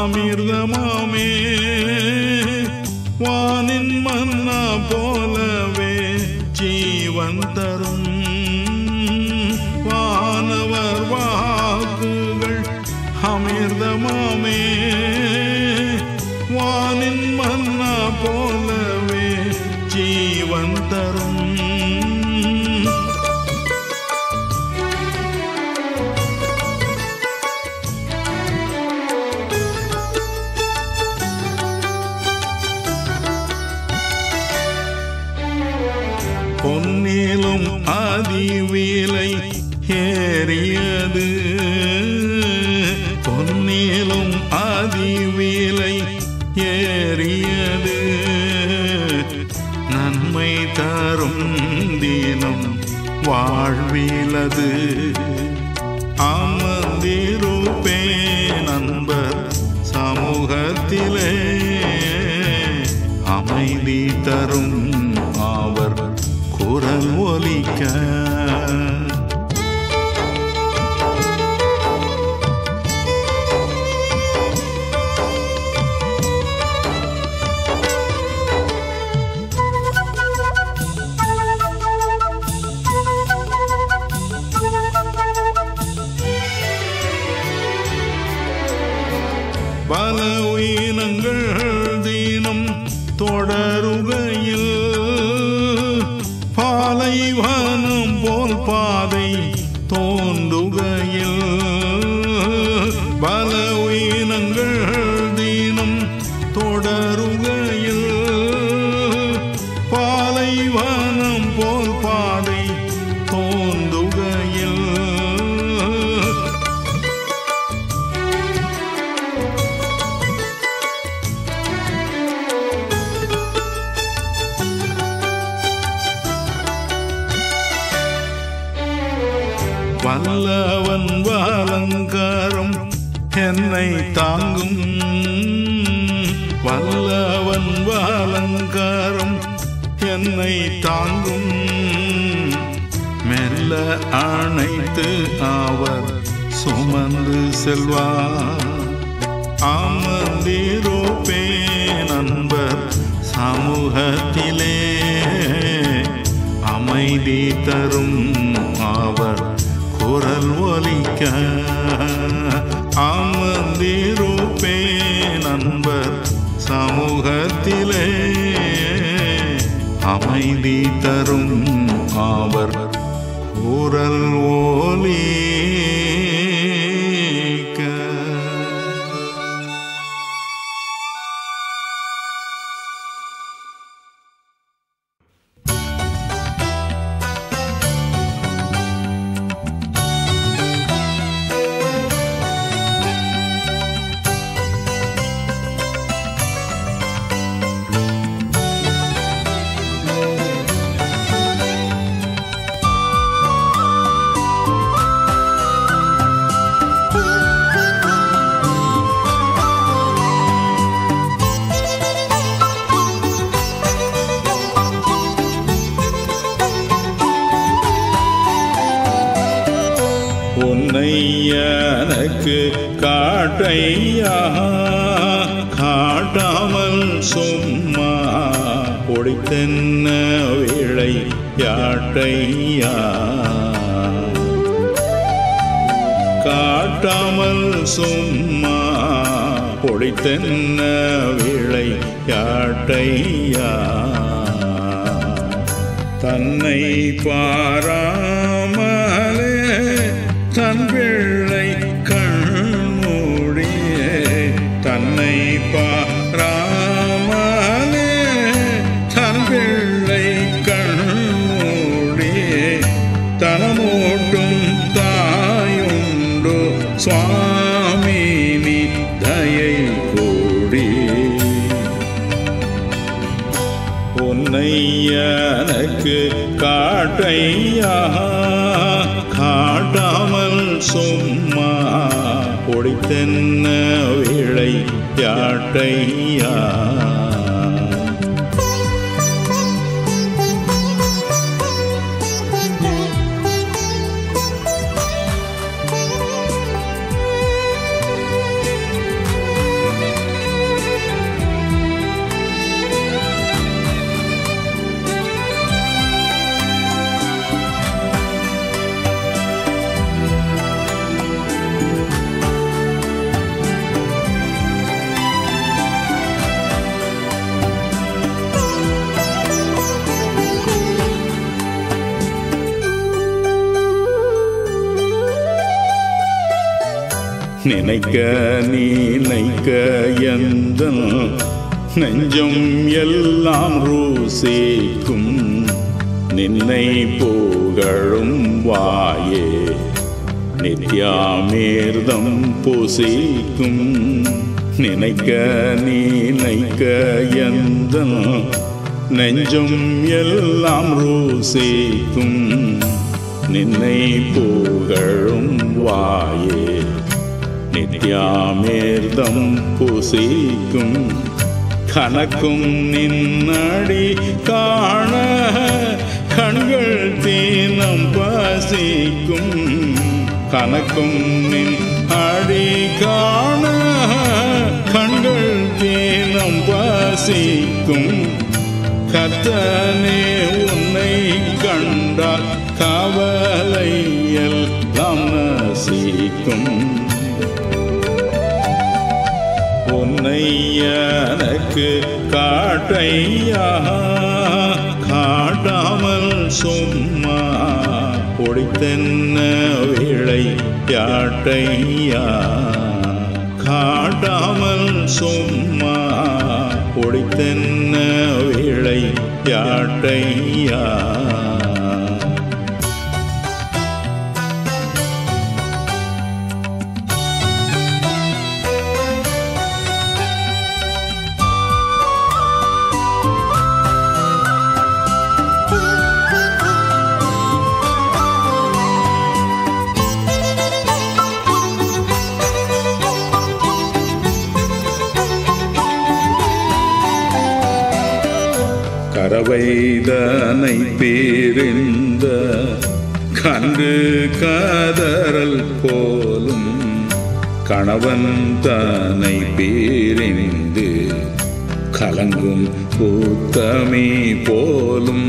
அமிர்தமாமே வானின் மன்னா போலவே ஜீவன் தரும் வானவர் வாக்குகள் அமிர்தமாமே வானின் மன்னா போலவே ஜீவன் தரும் பொன்னிலும் அதிவிலை ஏறியது பொன்னிலும் அதிவிலை ஏறியது நன்மை தரும் தினம் வாழ்விலது அமர்ந்திருப்பே நண்பர் சமூகத்திலே அமைதி தரும் அவர் குரல் ஒலிக்க பலவீனங்கள் தினம் தொடருகையில் பாலைவனம் போல் பாதை தோன்றுகையில் பலவீனங்கள் தினம் தொடருகையில் பாலைவனம் போல் பாதை தோன்றுகையில் வல்லவன் வாலங்காரம் என்னை தாங்கும் வல்லவன் வாலங்காரம் என்னை தாங்கும் மெல்ல அணைத்து அவர் சுமந்து செல்வார் அமர்ந்திருப்பே நண்பர் சமூகத்திலே அமைதி தரும் அவர் குரல் ஒலிக்க அமர்ந்திருப்பே நண்பர் சமூகத்திலே அமைதி தரும் அவர் குரல் ஒலிக்க உன்னை எனக்கு காட்டையா காட்டாமல் சும்மா பொடித்தென்ன விளை யாட்டையா காட்டாமல் சும்மா பொடித்தென்ன விளை யாட்டையா தன்னை பாராமலே தன் பிள்ளை கண்மூடியே தன்னை பாராமலே தன் பிள்ளை கண்மூடியே தனமூட்டும் தாயுண்டு சுவாமி நீ தயை கூடி உன்னை எனக்கு காட்டையா காட்டாமல் சும்மா பொடித்தென்ன விளை யாட்டையா நினைக்க நினைக்க எந்த நெஞ்சம் எல்லாம் ருசிக்கும் நின்னை புகழும் வாயே நித்யாமீர்தம் புசிக்கும் நினைக்க நினைக்க எந்த நெஞ்சம் எல்லாம் ருசிக்கும் நின்னை புகழும் வாயே நித்யாமீர்தம் புசிக்கும் கணக்கும் நின்னடி காண கண்கள் தீனம் பசிக்கும் கணக்கும் நின் அடி காண கண்கள் தீனம் பசிக்கும் கத்தனே உன்னை கண்டால் கவலை எல்லாம் நசிக்கும் உன்னை எனக்கு காட்டையா காட்டாமல் சும்மா பொடித்தென்ன விளை யாட்டையா காட்டாமல் சும்மா பொடித்தென்ன விளை யாட்டையா கரவைதனை பேரிந்த கண்டு கதறல் போலும் கணவன் தனை பேரிந்து கலங்கும் கூத்தமே போலும்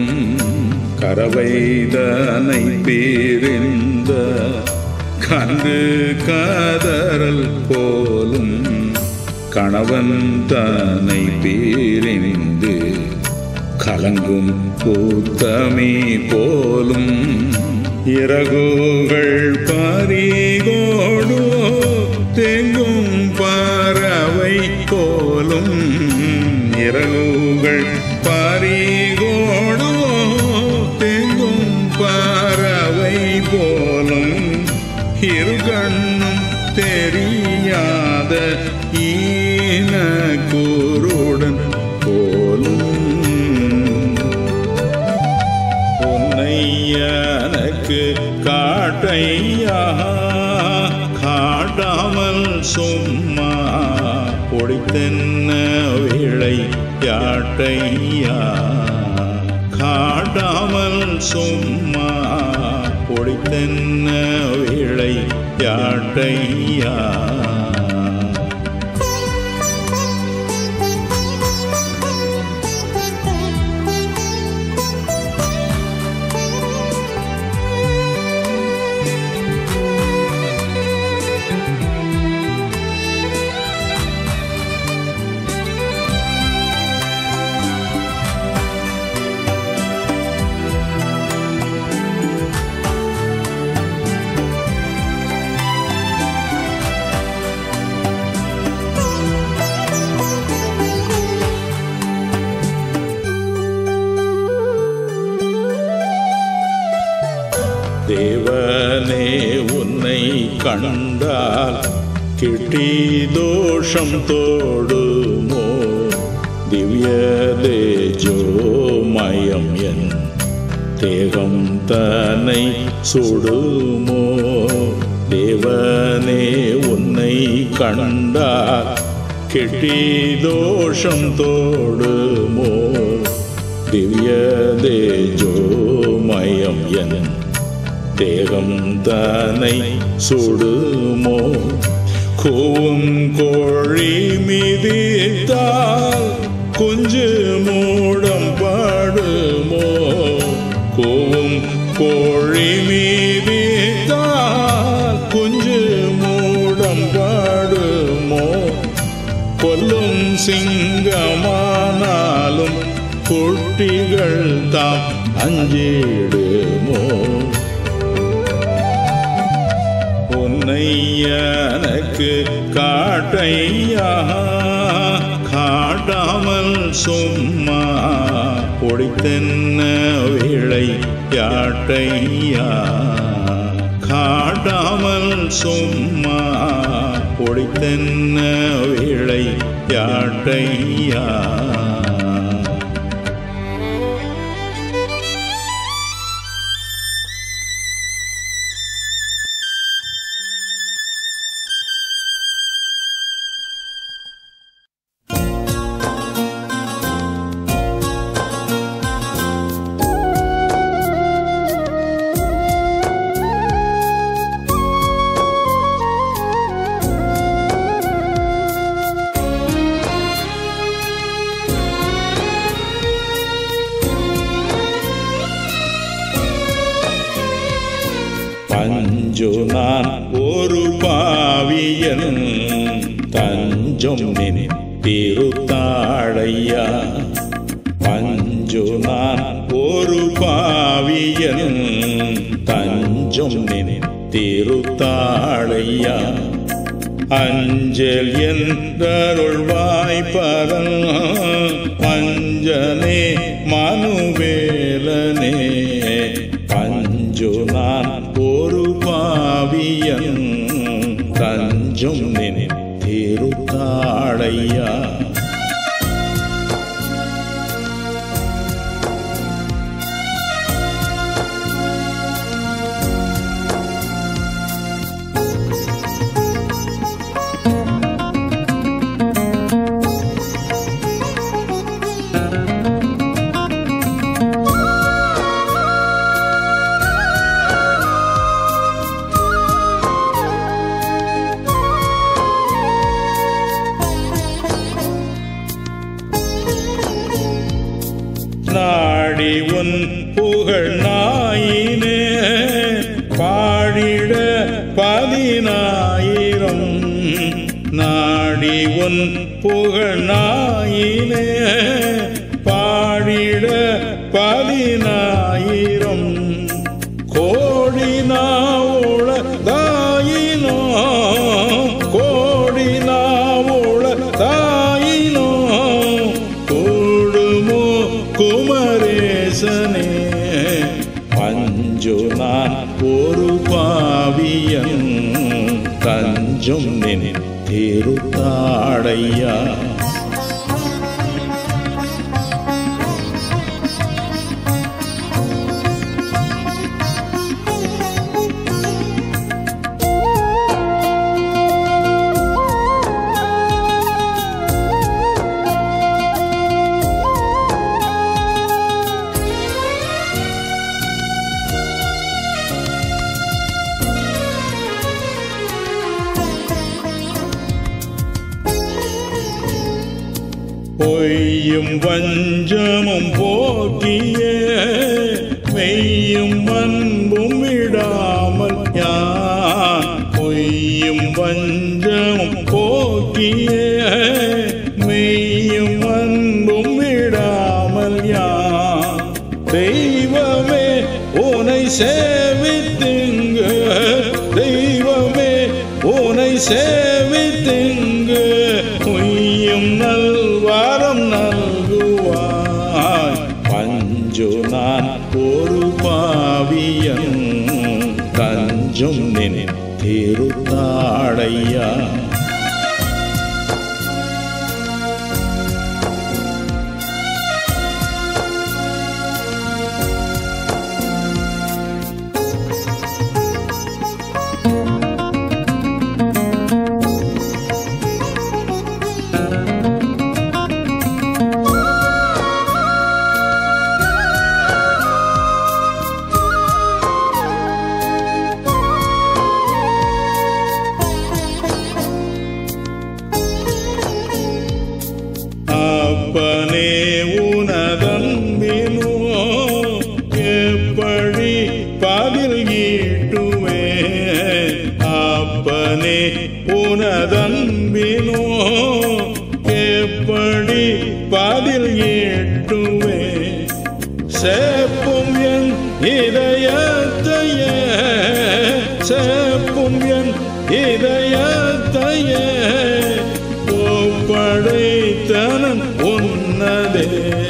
கரவைதனை பேரிந்த கண்டு கதறல் போலும் கணவன் தனை பேரிந்து கலங்கும் கூத்தமே போலும் இறகுகள் பறிகோடு தேங்கும் பறவை போலும் இறகுகள் பறிகோடு தேங்கும் பறவை போலும் இரு கண்ணும் தெரியாத ஈன கூருடன் போலும் உன்னை எனக்கு காட்டையா காட்டாமல் சும்மா பொடித்தென்ன விளை யாட்டையா காட்டாமல் சும்மா பொடித்தென்ன விளை யாட்டையா தேவனே உன்னை கண்டால் கிட்டி தோஷம் தோடுமோ திவ்ய தேஜோமயம் என் தேகம் தன்னை சுடுமோ தேவனே உன்னை கண்டால் கெட்டி தோஷம் தோடுமோ திவ்ய தேஜோமயம் என் தேகம் தனை சுடுமோ கூவும் கோழி மிதித்தால் குஞ்சு மூடம் பாடுமோ கூவும் கோழி மீதித்தால் குஞ்சு மூடம் பாடுமோ கொல்லும் சிங்கமானாலும் குட்டிகள் தாம் அஞ்சிடுமோ உன் உனை எனக்கு காட்டையா காட்டாமல் சும்மா பொடித்தென்ன விளை யாட்டையா காட்டாமல் சும்மா பொடித்தென்ன விளை யாட்டையா பஞ்சு நான் ஒரு பாவியன் தஞ்சம் நின் திருத்தாழையா பஞ்சு நான் ஒரு பாவியன் தஞ்சம் நின் திருத்தாழையா அஞ்சல் என்றருள்வாய் பரன் பஞ்சனே மனுவேலனே பஞ்சு நான் ஒரு பாவியன் தஞ்சம் நின் திருத்தாழையா நாடி உன் புகழ் நாயினே பாடிட பதினாயிரம் நாடி உன் புகழ் நாயினே பாடிட பதினாயிரம் கோடி நாவுள தாயினோ கோடி நாவுள தாயினோ கூடுமோ குமரேசனே பஞ்சு நான் ஒரு பாவியன் தஞ்சம் நின் திருத்தாடையா பொய்யும் வஞ்சமும் போக்கிய மெய்யும் அன்பும் விடாமல் யான் பொய்யும் வஞ்சமும் போக்கிய மெய்யும் அன்பும் விடாமல் யான் தெய்வமே உனை சேவித்துங்க தெய்வமே உனை சேவித்துங்கு உய்யும் நல்வாரம் நல்குவாய் பஞ்சு நான் ஒரு பாவியன் தஞ்சம் நின் திருத்தாடையா அப்பனே உனதன்பினோ எப்படி பதில் ஈட்டுவே அப்பனே உனதன்பினோ எப்படி பதில் ஈட்டுவே சேப்பும் என் இதயத்தையே சேப்பும் என் இதயத்தையே ஒப்படைத்தனன் உன்னதே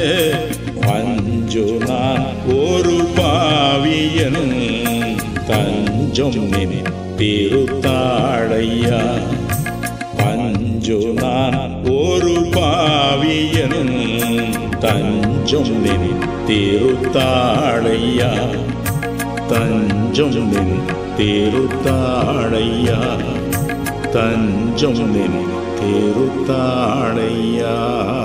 அஞ்சு நான் ஒரு பாவியன் தஞ்சம் நின் திருத்தாழையா அஞ்சு நான் ஒரு பாவியன் தஞ்சம் நின் திருத்தாழையா தஞ்சம் நின் திருத்தாழையா தஞ்சம் நின் திருத்தாழையா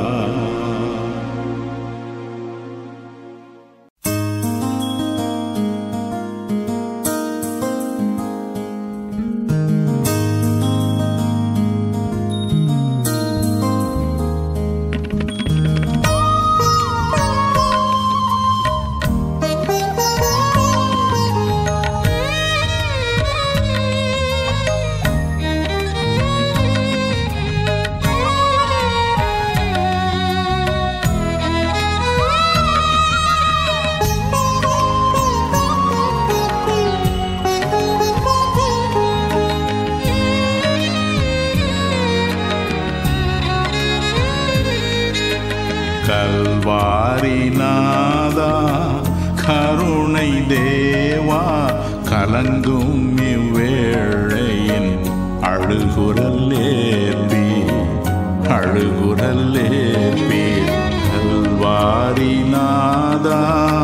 கல்வாரிநாதா கருணை தேவா கலங்கும் இவ்வேளையின் அழுகுரல்லேற்பி அழுகுரல்லேற்பி கல்வாரிநாதா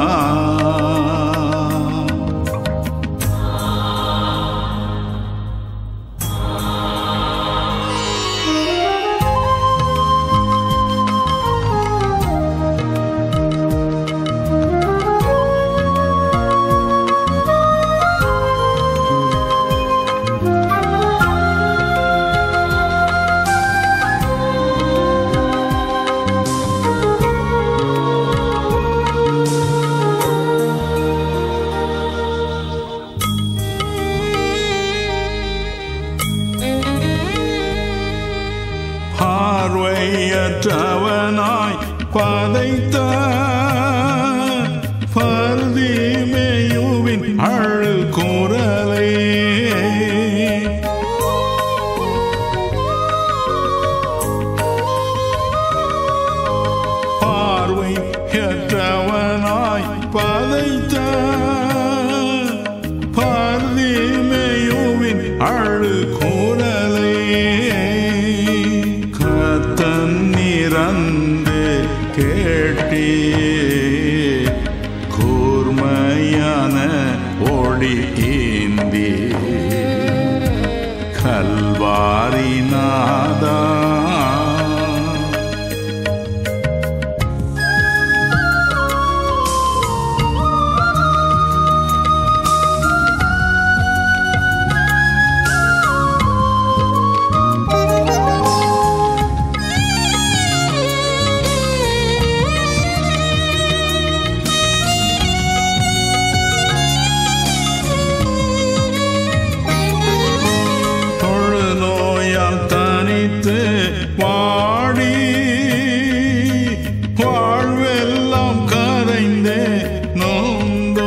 பார்வையற்றவனாய் பதைத்த பர்தீமேயுவின் அழுகுரலை பார்வையற்றவனாய் பதைத்த பார்தீமேயுவின் அழுகுரலை கத்தன் நிறந்து கேட்டே கூர்மையான ஒளி ஏந்தி கல்வாரிநாதா தொழுநோயால் தனித்து வாடி வாழ்வெல்லாம் கரைந்தே நொந்தோ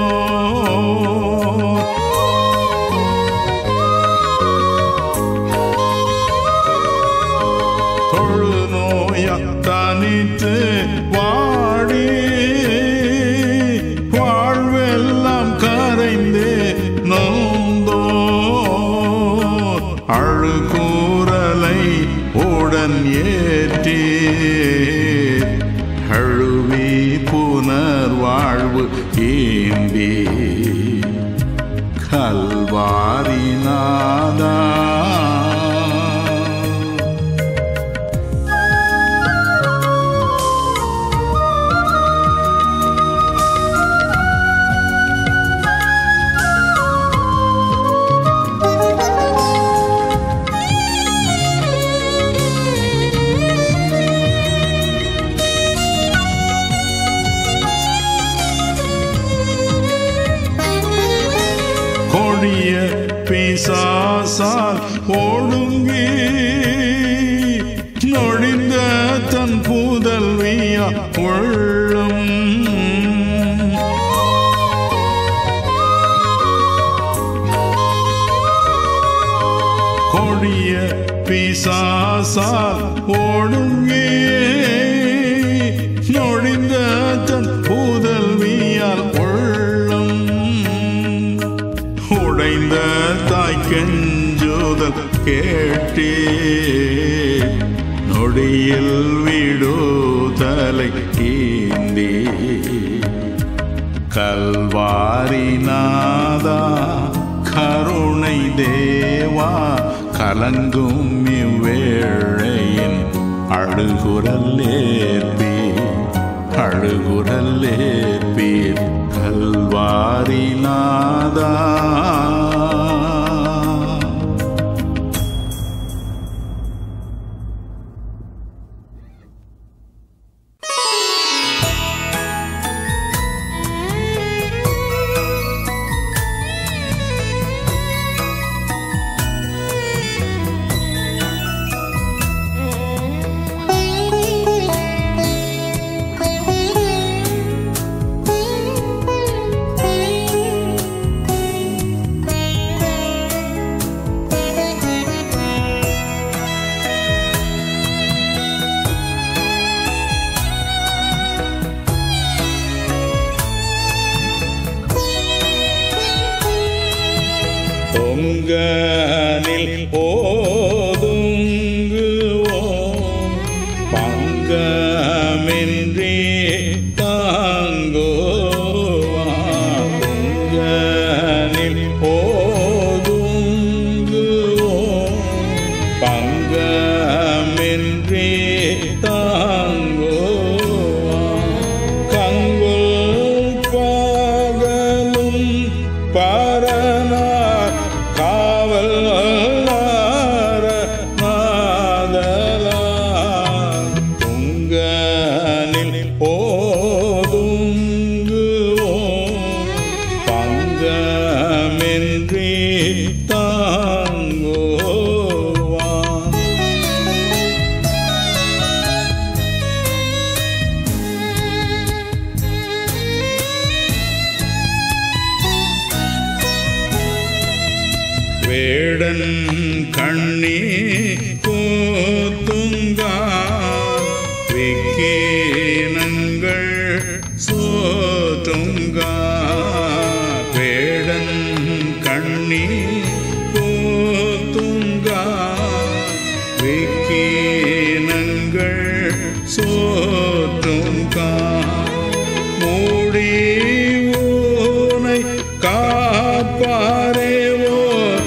தொழுநோயால் தனித்து வாடி வாழ்வெல்லாம் கரைந்தே நொந்தோ அழுகூறலை உடன் ஏற்றி அழுவி புனர்வாழ்வு ஏந்தி கல்வாரிநாதா கொடிய பிசாசால் ஒடுங்கி நொழிந்த தன் புதல்வியா உள்ளம் மாசால் ஓடுங்கியே நொழிந்த தன் புதல்வியால் உள்ளம் உடைந்த தாய் கெஞ்சுதல் கேட்டே நொடியில் விடுதலை ஏந்தே கல்வாரி நாதா கருணை தேவா கலங்கும் இவ்வேழையின் அழுகுரல்லேற்பி அழுகுரல்லேற்பீர் கல்வாரி நாதா பொங்கனில் ஓதுங்குவோம் பங்கமின்றி தாங்குவோம் பொங்கனில் ஓதுங்குவோம் பங்கமின்றி தாங்குவோம் கங்குல் பகலும் பரனார் காவல் நாதலார் துங்கனில் ஓதுங்குவோம் பங்கமின்றி தாங்குவான் வேடன் கண்ணி கூத்துங்கா விக்கீனங்கள் சோத்துங்கா வேடன் கண்ணி கூத்துங்கா விக்கீனங்கள் சோத்துங்கா மூடி ஊனை காப்பாரேவோ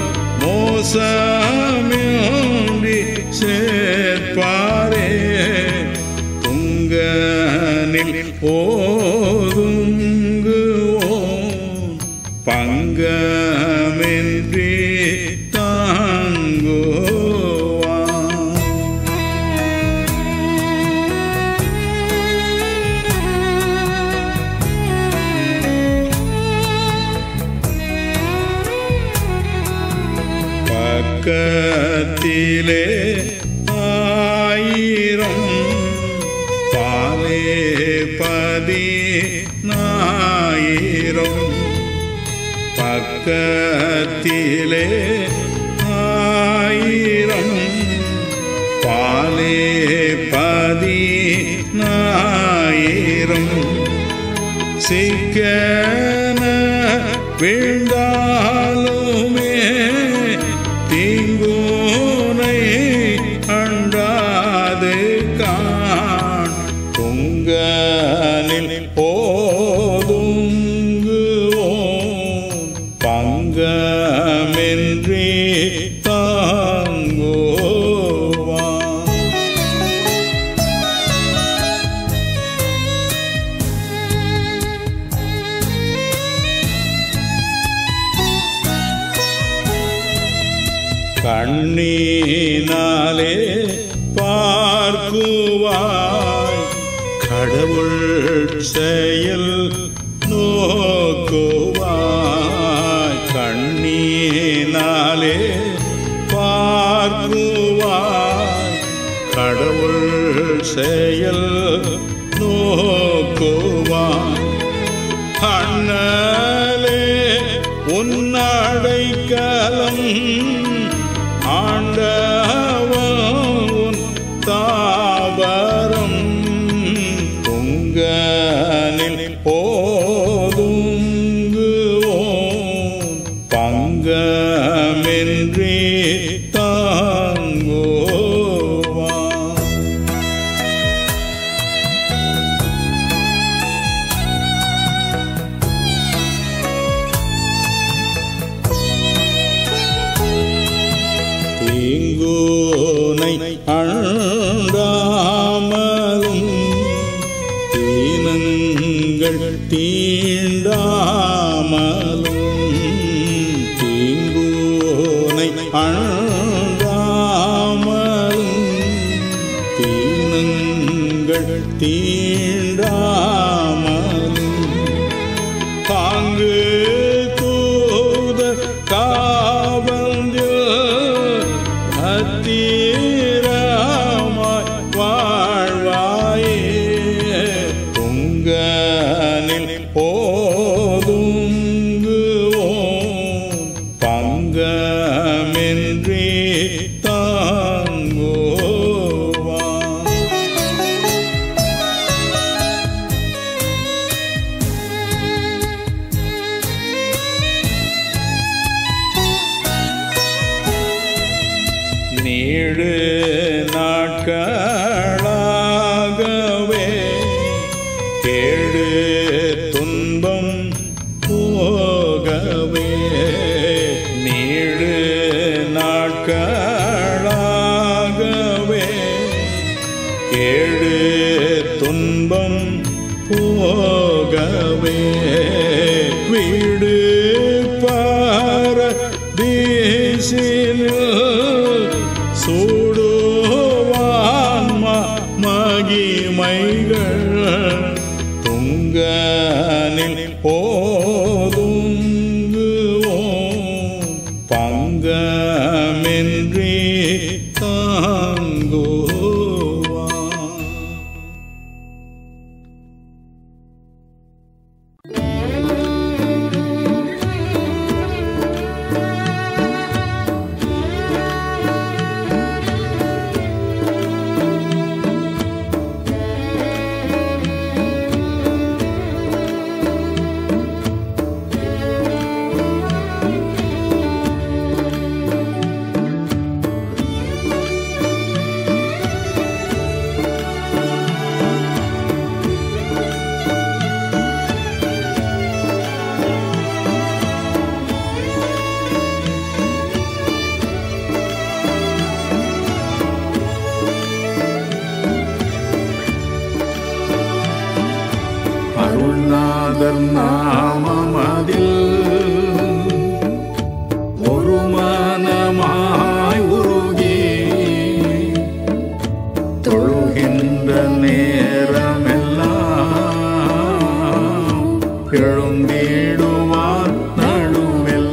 மோசமின்றி சேர்ப்பாரே துங்கனில் ஓதுங்குவோம் பங்கமின்றி தாங்குவான் பக்கத்திலே ஆயிரம் பாலே பதி நாயிரம் பக்கத்திலே ஆயிரம் பாலே பதி நாயிரம் சிக்கன வீழ்ந்தாலுமே தீங்கூனை அண்டாது காண் பொங்கனில் போதுங்குவோம் பங்கமின்றி தாங்குவான் கண்ணீனாலே பார்க்குவாய் கடவுள் செயல் நோக்குவாய் கண்ணீனாலே பார்க்குவாய் கடவுள் செயல் நோக்குவாய் அண்ணலே உன்னடைக்கலம் ஆண்டவன் உன் தீனங்கள் தீண்டாமலும் தீங்கோனை அழாமலும் தீனங்கள் தீண்டாமலும் தாங்கு தூத காவந்தில் அத்தீரமாய் வாழ்வாயே துங்கனில் போதுங்குவோம் பங்கமின்றி தாங்குவான் நீடு நாட்களாகவே கேடு துன்பம் போகவே நீடு நாட்களாகவே கேடு துன்பம் போகவே வீடு பார தீசில் சூடுவான் மகிமைகள் துங்கனில் போதுங்குவோம் பங்கமின்றி தாங்குவான் அருள்நாதர் நாமமதில் ஒரு மனமாய் உருகி தொழுகின்ற நேரமெல்லாம் எழுந்திடுவார் நடுவில்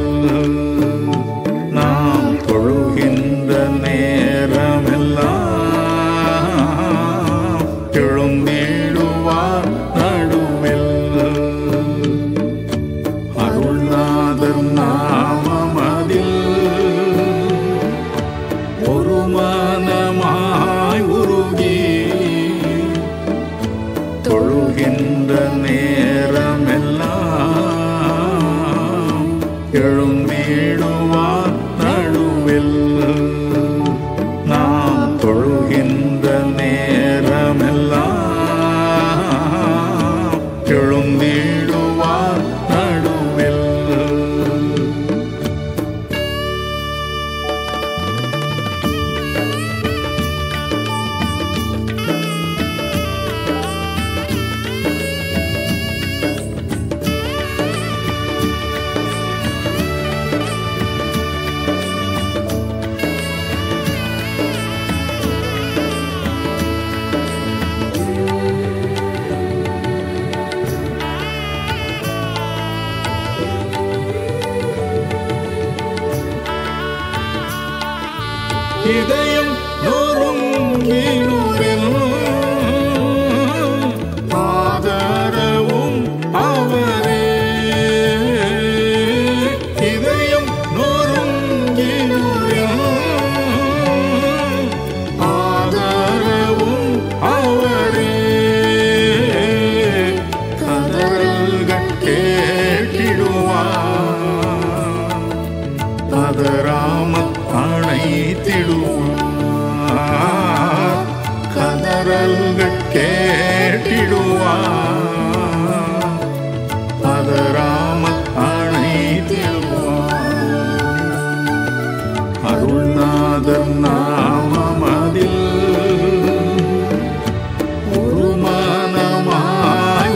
நாம் தொழுகின்ற நேரமெல்லாம் எழுந்திடுவார் நடுவில் அருள்நாதர் நாமமதில் ஒரு மனமாய் உருகி தொழுகின்ற நேரமெல்லாம் எழுந்திடுவார் நடுவில் நாம் தொழுகின்ற நேரமெல்லாம் எழுந்திடுவார் நடுவில் இதயம் நொறுங்கினுரில் ஆதரவும் அவரே இதயம் நொறுங்கினுரில் ஆதரவும் அவரே கதறல்கள் கேட்டிடுவார் பதராமல் அணைத்திடுவார் கதறல்கள் கேட்டிடுவார் பதராமல் அணைத்திடுவார் அருள்நாதர் நாமமதில் ஒரு மனமாய்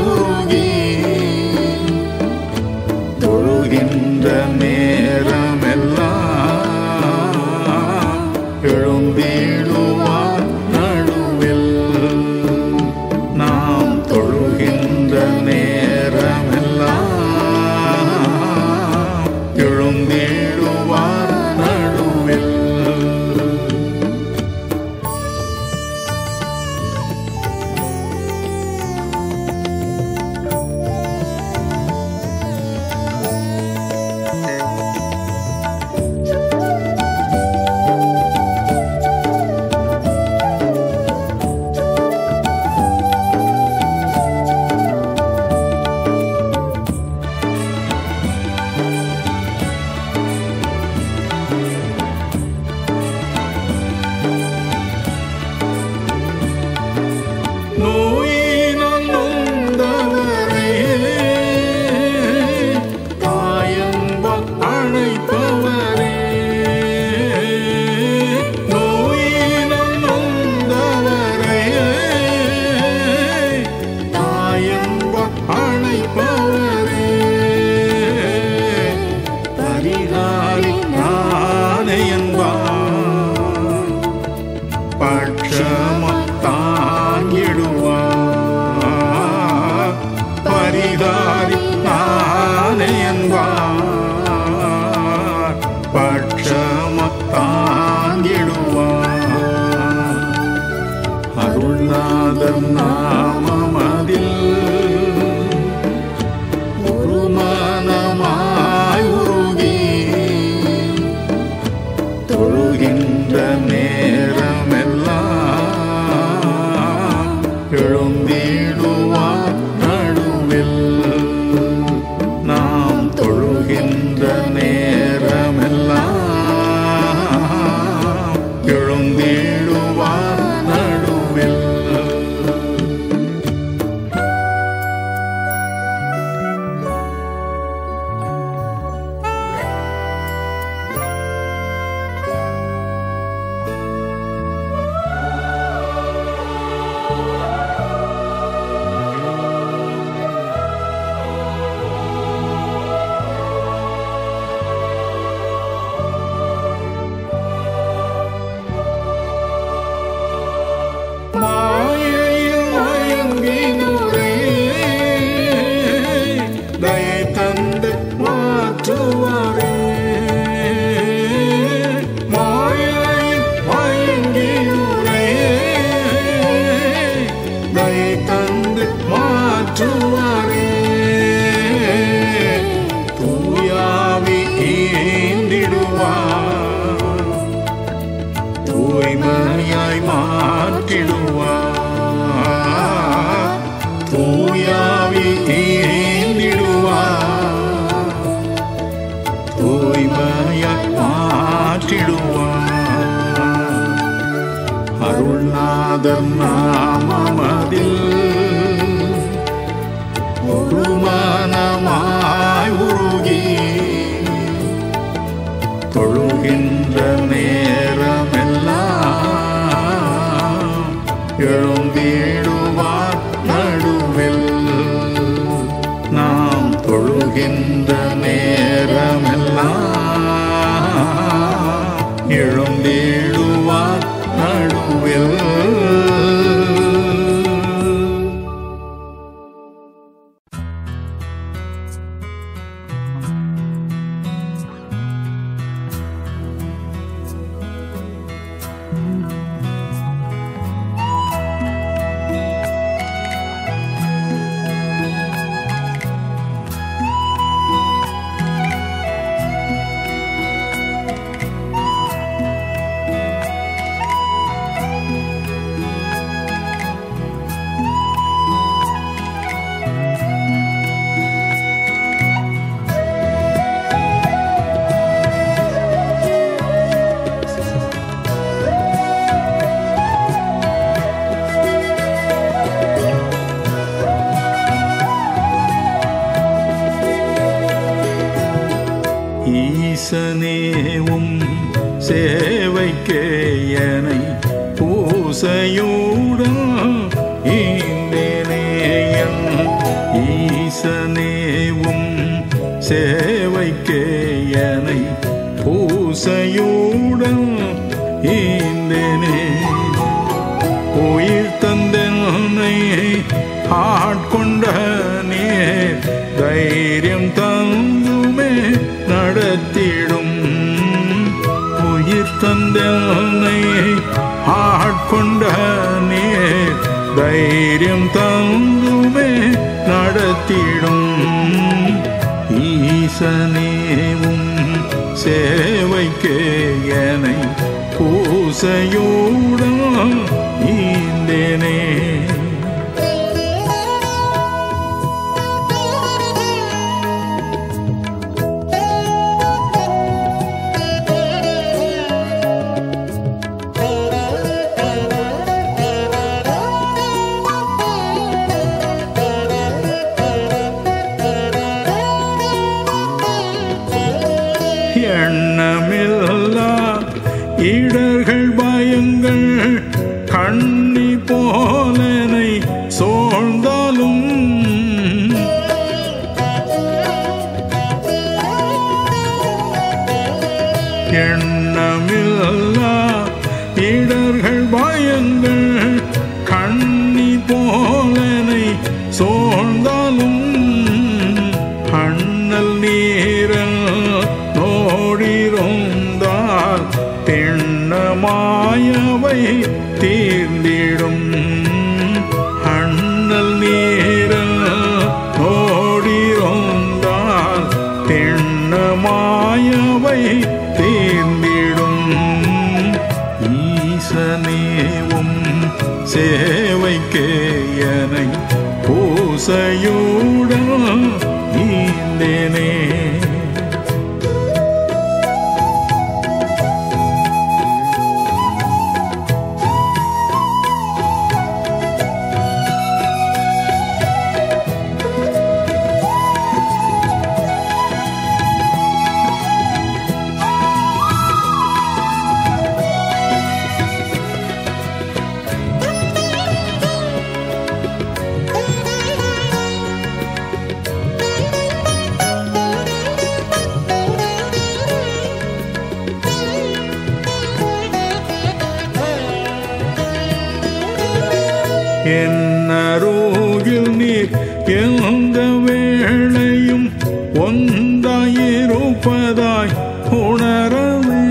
மாற்றுவாரே தூயாவி ஏந்திடுவார் தூய்மையாய் மாற்றிடுவார் தூயாவி ஏந்திடுவார் தூய்மையாய் மாற்றிடுவார் அருள்நாதர் நாமமதில் ஒரு மனமாய் உருகி தொழுகின்ற நேரமெல்லாம் எழுந்திடுவார் நடுவில் நாம் தொழுகின்ற நேரமெல்லாம் எழுந்திடுவார் நடுவில் ஈசனேவும் சேவைக்கேயனை பூசையுடன் ஈந்தேனேயன் ஈசனேவும் சேவைக்கேயனை பூசையுடன் ஈந்தேனே உயிர் தந்தனை ஆட்கொண்ட நீர் தைரியம் தந்துமே நடத்திடும் உயிர் தந்தனை ஆட்கொண்ட நீர் தைரியம் தந்துமே நடத்திடும் ஈசனேவும் சேவைக்கே எனை பூசையோடும் ஈந்தேனே எண்ணமில்லா இடர்கள் பயங்கள் கண்ணி போலனை சோழ்ந்தாலும் எண்ணமில்லா இடர்கள் பயங்கள் கண்ணி போலனை சோழ்ந்தாலும் அண்ணல் நீரல் நோடிருந்தால் திண்ணமாயவை தீர்ந்திடும் அண்ணல் நீரல் நோடிருந்தால் திண்ணமாயவை தீர்ந்திடும் ஈசனேவும் சேவைக்கே எனை பூசையுடன் ஈந்தேனே என்னருகில் நீர் எந்த வேளையும் ஒன்றாயிருப்பதாய் உணரவே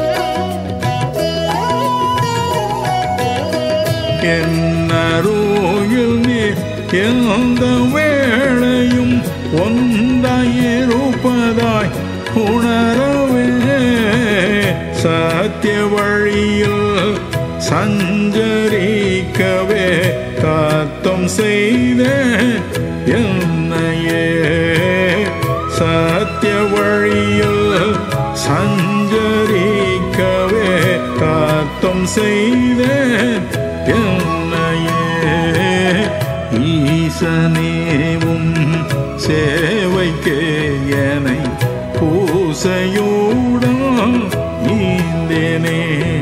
என்னருகில் கோயில் நீர் எந்த வேளையும் ஒன்றாயிருப்பதாய் உணரவே சத்திய வழியில் சஞ்சரிக்கவே தத்தம் செய்த என்னையே சத்திய வழியில் சஞ்சரிக்கவே தத்தம் செய்த என்னையே ஈசனேவும் சேவைக்கே எனை பூசையோடம் நீந்தேனே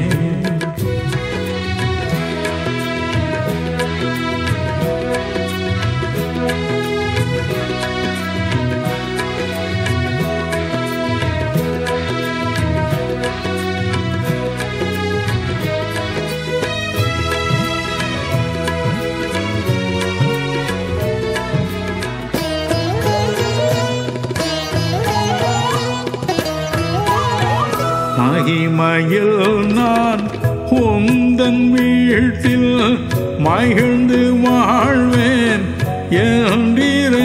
மகிமையில் நான் உந்தன் வீட்டில் மகிழ்ந்து வாழ்வேன் என்றீரே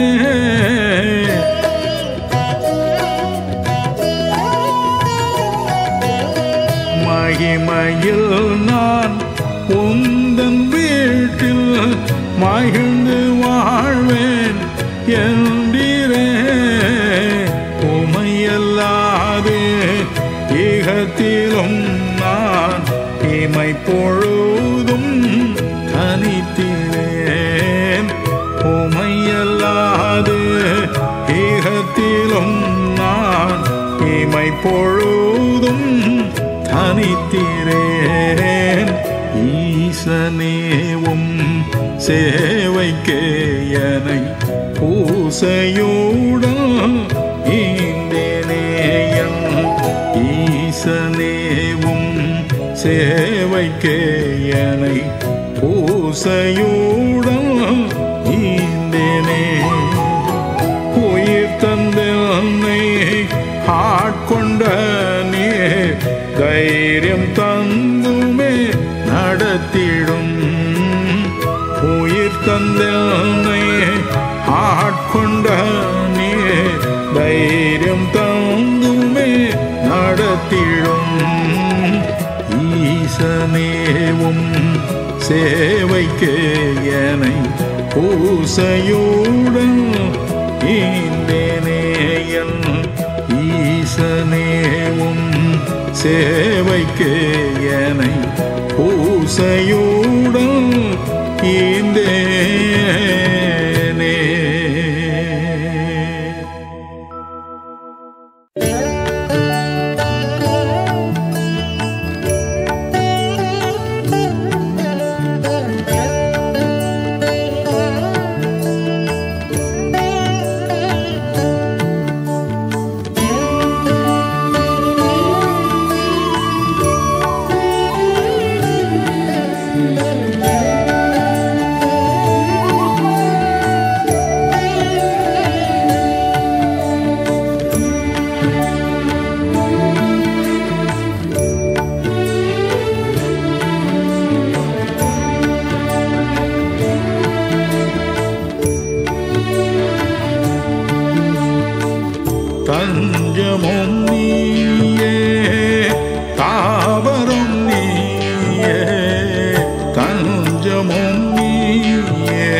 மகிமையில் நான் உந்தன் வீட்டில் மகிழ்ந்து வாழ்வேன் என்றீரே உமையல்லாது ஈகத்திலும் நான் இமை பொழுதும் தனித்திரேன் உமையல்லாது ஈகத்திலும் நான் இமை பொழுதும் தனித்திரேன் ஈசனேவும் சேவைக்கே எனை பூசையுடன் ஈந்தேனேயன் ஈசனேவும் சேவைக்கே எனை பூசையுடன் ஈந்தேனே உயிர் தந்தனை ஆட்கொண்ட நீ தைரியம் தந்துமே நடத்திடும் உயிர் தந்தனை ஆட்கொண்ட நீ தைரியம் தந்துமே நடத்திடும் ஈசனேவும் சேவைக்கே எனை பூசையுடன் ஈந்தேனேயன் ஈசனேவும் சேவைக்கே எனை பூசையுடன் ஈந்தேனே தஞ்சமும் நீயே தாவரம் நீயே தஞ்சமும் நீயே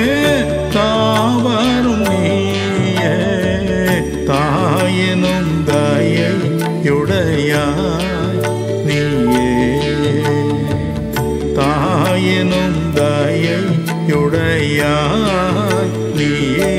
தாவரம் நீயே தாயினும் தயையுடையாய் நீயே தாயினும் தயையுடையாய் நீயே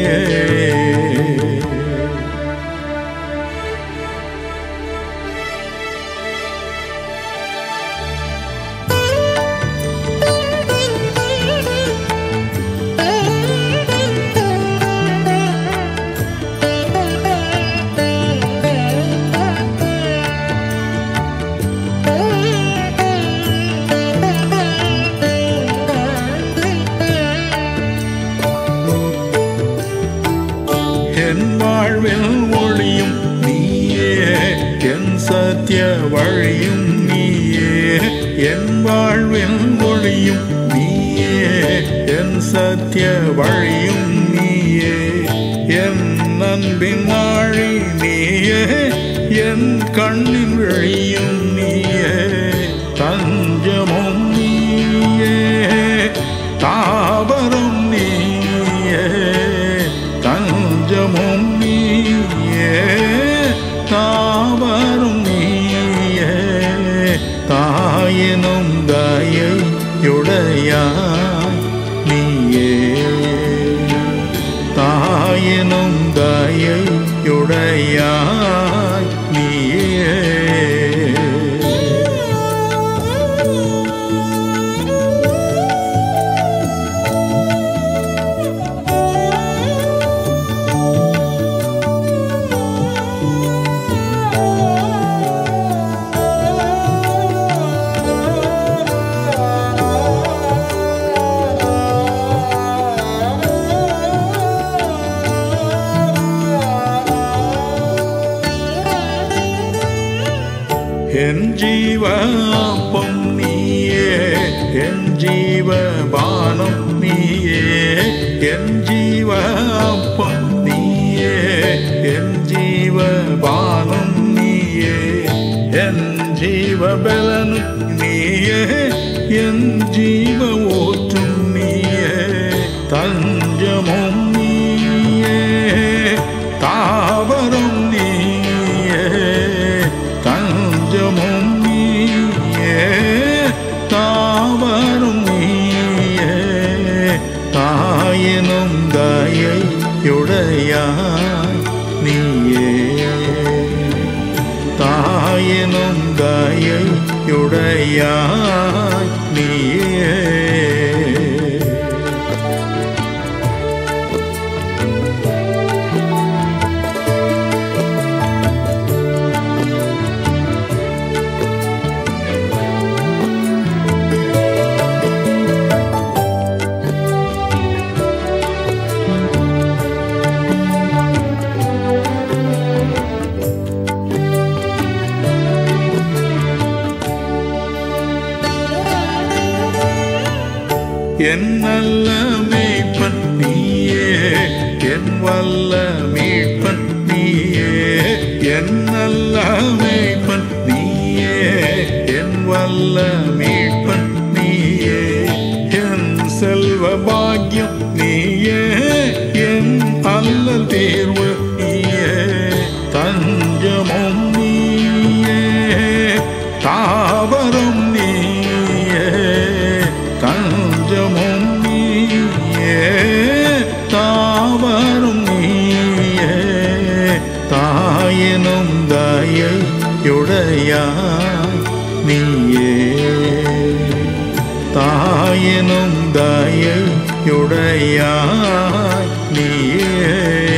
என் வாழ்வில் ஒளியும் நீயே என் சத்திய வழியும் நீயே என் வாழ்வில் ஒளியும் நீயே என் என் சத்திய வழியும் நீயே என் அன்பின் ஆழி நீயே என் கண்ணின் வழியும் நீயே தஞ்சமும் நீயே தாபரம் நீயே தஞ்சமும் நீயே தாபரம் நீயே தாயினும் தயையுடையாய் நீயே தாயினும் தயையுடையாய் நீயே என் ஜீவப்பம் நீயே என் ஜீவபானம் நீயே என் ஜீவப்பம் நீயே என் ஜீவபானம் நீயே என் ஜீவபலனும் நீயே என் ஜீவ ஊற்றும் நீயே தஞ்சமும் நீயே தாவரம் நீயே தஞ்சமும் நீயே தாவரும் நீயே தாயினும் தயையுடையாய் நீயே தாயினும் தயையுடையாய் நீயே என் நல்ல மீட்பன் நீயே என் வல்ல மீட்பன் நீயே என் நல்ல மீட்பன் நீயே என் வல்ல மீட்பன் நீயே என் செல்வ பாக்கியம் நீயே என் அல்லல் தேர்வு நீயே தஞ்சமும் நீயே தாவரம் நீயே தஞ்சமும் நீயே தாவரும் நீயே தாயினும் தயையுடையாய் நீயே தாயினும் தயையுடையாய் நீயே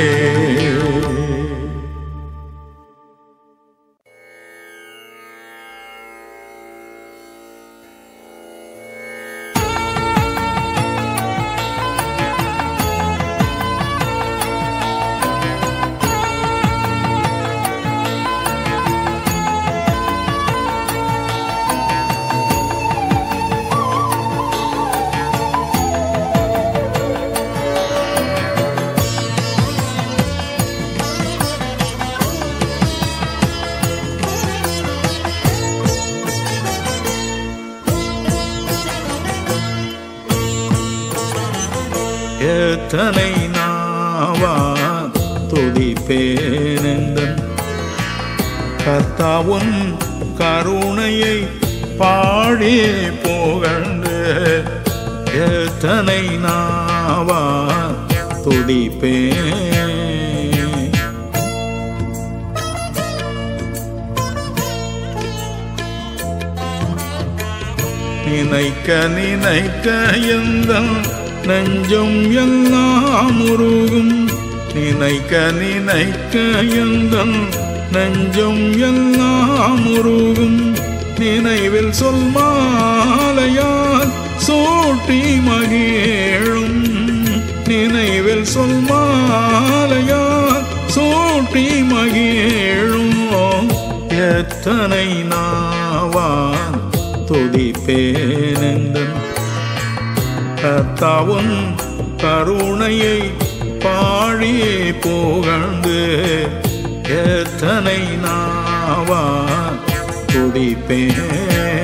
எத்தனை நாவா துதிப்பேனெந்தன் கர்த்தாவுன் கருணையை பாடி புகழ்ந்து எத்தனை நாவா துதிப்பேன் நினைக்க நினைக்க எந்த நெஞ்சம் எல்லாம் உருகும் நினைக்க நினைக்க எந்த நெஞ்சம் எல்லாம் உருகும் நினைவில் சொல் மாலையால் சூட்டி மகிழும் நினைவில் சொல் மாலையால் சூட்டி மகிழும் எத்தனை நாவான் துதிப்பேனெந்தன் கர்த்தாவும் கருணையை பாழி புகழ்ந்து எத்தனை நாவா துடிப்பேன்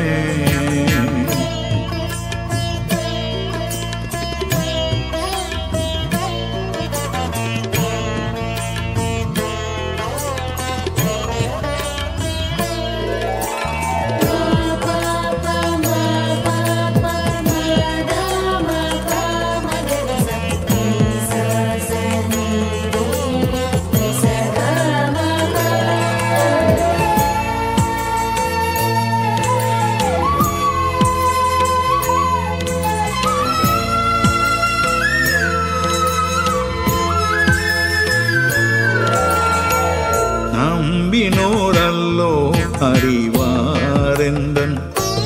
நம்பினோரல்லோ அறிவாரெந்தன்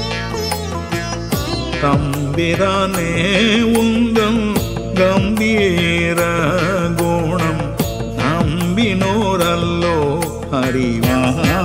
தம்பிரானே உந்தன் கம்பீர குணம் நம்பினோரல்லோ அறிவா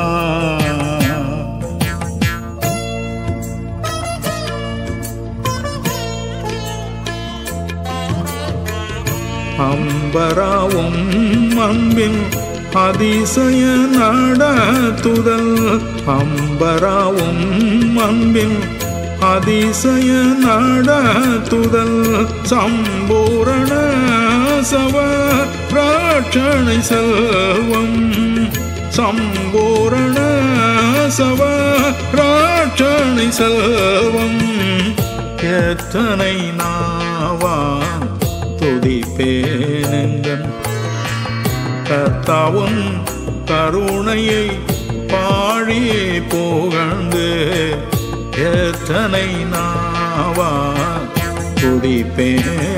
அம்பராவும் அன்பின் அதிசய நடத்துதல் அம்பராவும் அன்பின் அதிசய நடத்துதல் சம்பூரண சவ பிராட்சணை செல்வம் சம்பூரண சவ பிராட்சணை செல்வம் எத்தனை நாவான் துதிப்பேனெங்கன் கர்த்தாவும் கருணையை பாழி புகழ்ந்து எத்தனை நாவா துதிப்பேன்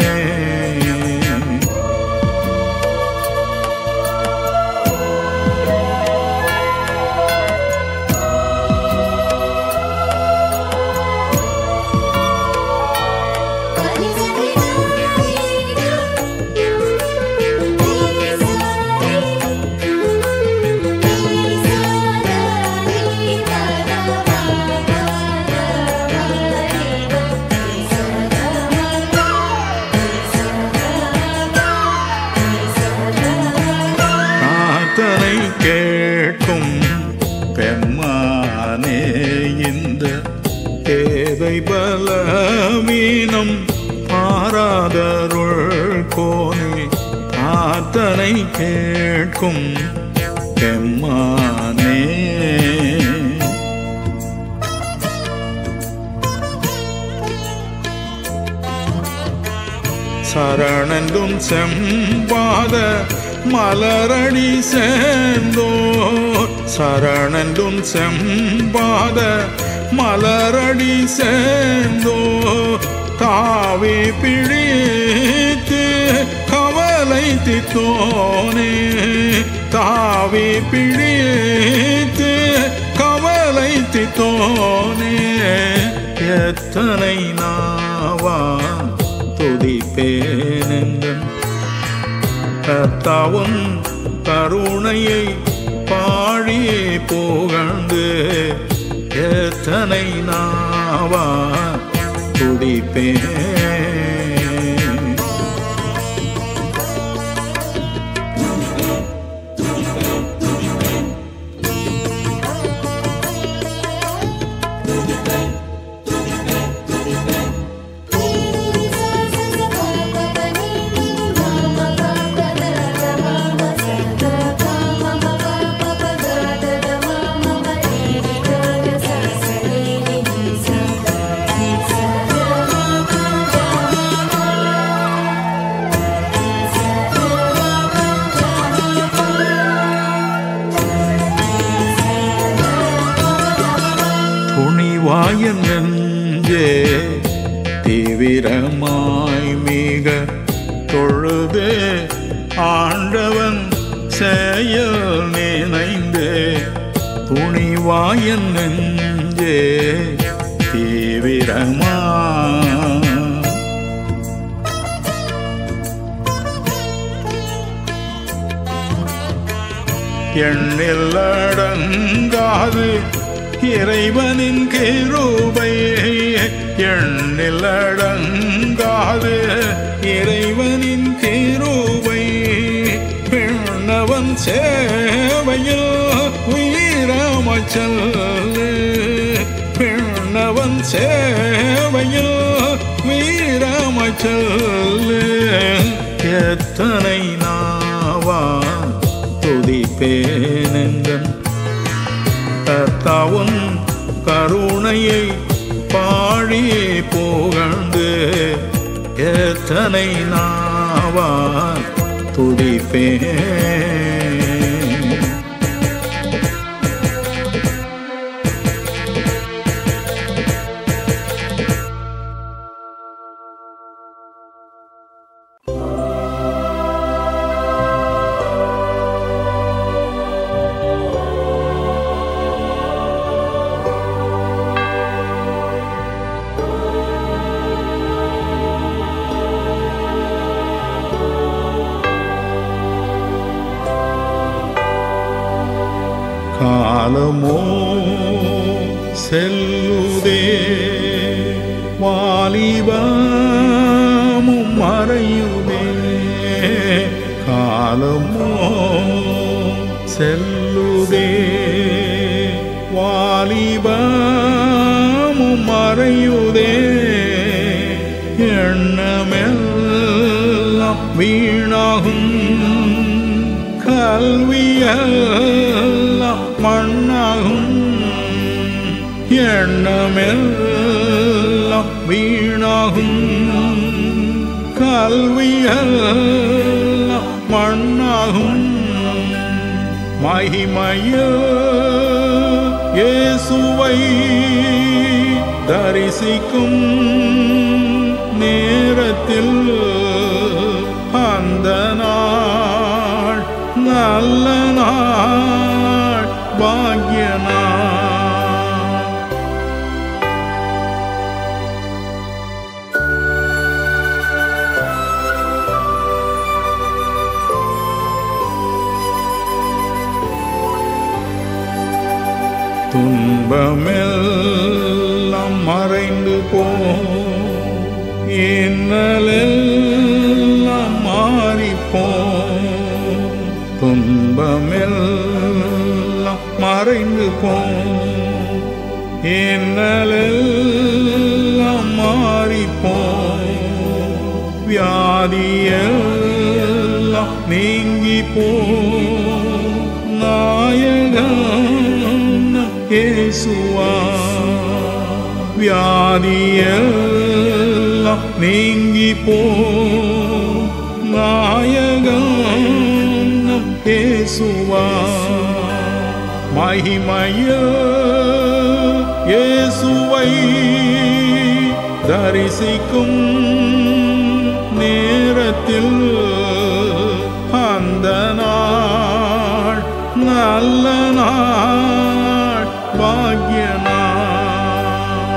பிரார்த்தனை கேட்கும் பெம்மானே இந்த தேவை பலவீனம் ஆராதருள் கோனே பிரார்த்தனை கேட்கும் பெம்மானே சரணென்றும் செம்பாத மலரடி சேர்ந்தோ சரணென்றும் செம்பாத மலரடி சேர்ந்தோ தாவி பிடித்து கவலை தித்தோனே தாவி பிடித்து கவலை தித்தோனே எத்தனை நாவா துதிப்பேனெங்கன் கர்த்தாவும் கருணையை பாழி புகழ்ந்து எத்தனை நாவா துதிப்பேன் துணிவாயன் நெஞ்சே தீவிரமாய் மிக தொழுது ஆண்டவன் செயல் நினைந்து துணிவாயன் நெஞ்சே தீவிரமா எண்ணில் அடங்காது இறைவனின் கிருபை எண்ணில் அடங்காது இறைவனின் கிருபை பின்னவன் சேவையில் உயிரமச்சல் பின்னவன் சேவையில் வீரமச்சல் எத்தனை நாவான் துதிப்பேனெங்கன் கர்த்தாவும் கருணையை பாடி புகழ்ந்து எத்தனை நாவான் துதிப்பேன் காலமோ செல்லுதே வாலிபமும் மறையுதே காலமோ செல்லுதே வாலிபமும் மறையுதே எண்ணமெல்லாம் வீணாகும் கல்வியெல்லாம் மண்ணாகும் எண்ணமெல்லாம் வீணாகும் கல்வியெல்லாம் மண்ணாகும் மகிமைய இயேசுவை தரிசிக்கும் நேரத்தில் அந்த நாள் நல்ல நாள் பாக்ய நாள் துன்பமெல்லாம் மறைந்து போ இன்னலெல்லாம் மாறிப்போ துன்பமெல்லாம் மறைந்து போ இன்னலெல்லாம் மாறிப்போ வியாதியெல்லாம் நீங்கி போ நாயகன் இயேசுவா வியாதியெல்லாம் நீங்கி போ நாயகன் இயேசுவா மகிமைய இயேசுவை தரிசிக்கும் நேரத்தில் அந்த நாள் நல்ல நாள் பாக்ய நாள்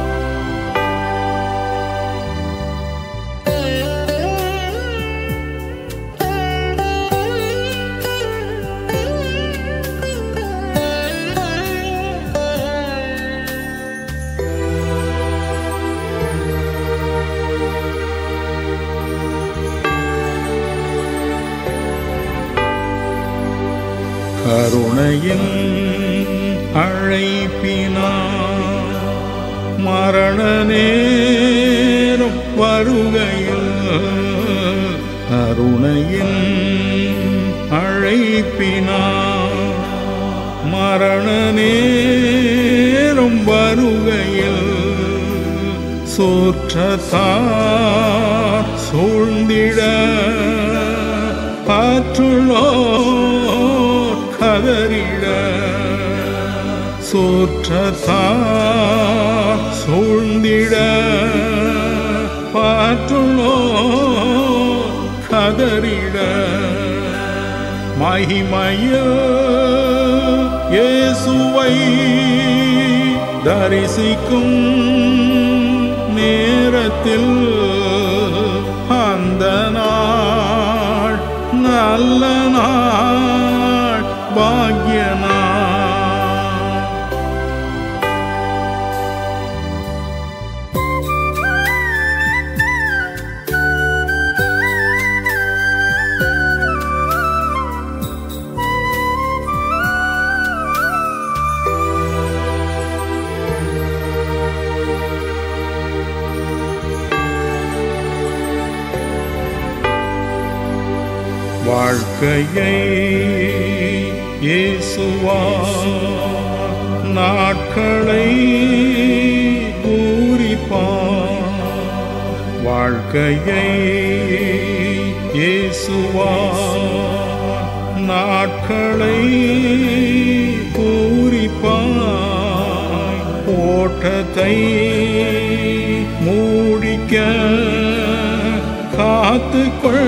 கருணையின் அழைப்பினா மரண நேரம் வருகையில் கருணையின் அழைப்பினா மரண நேரம் வருகையில் சூற்றத்தார் சூழ்ந்திட காற்றுள்ளோர் கதறிட சூற்றத்தார் சூழ்ந்திட பாற்றுள்ளோர் கதறிட மகிமைய இயேசுவை தரிசிக்கும் நேரத்தில் அந்த நாள் நல்ல நாள் பாக்ய நாள் வாழ்க்கையை இயேசுவா நாட்களை பூரிப்பார் வாழ்க்கையை இயேசுவா நாட்களை பூரிப்பாய் ஓட்டத்தை மூடிக்க காத்துக்கொள்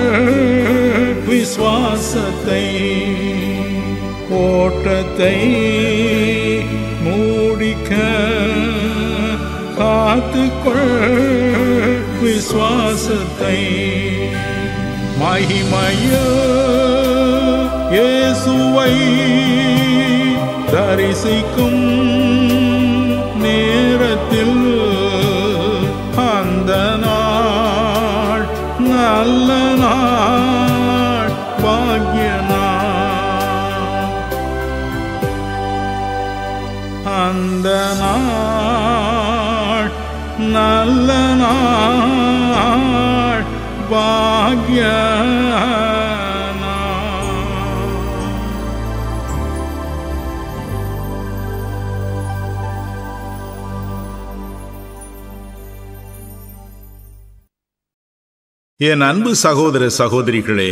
விசுவாசத்தை ஓட்டத்தை மூடிக்க காத்துக்கொள் விசுவாசத்தை மகிமைய இயேசுவை தரிசிக்கும் நேரத்தில் அந்த நாள் நல்ல நாள் பாக்ய நாள் அந்த நாள் நல்ல நாள் பாக்ய நாள் என் அன்பு சகோதர சகோதரிகளே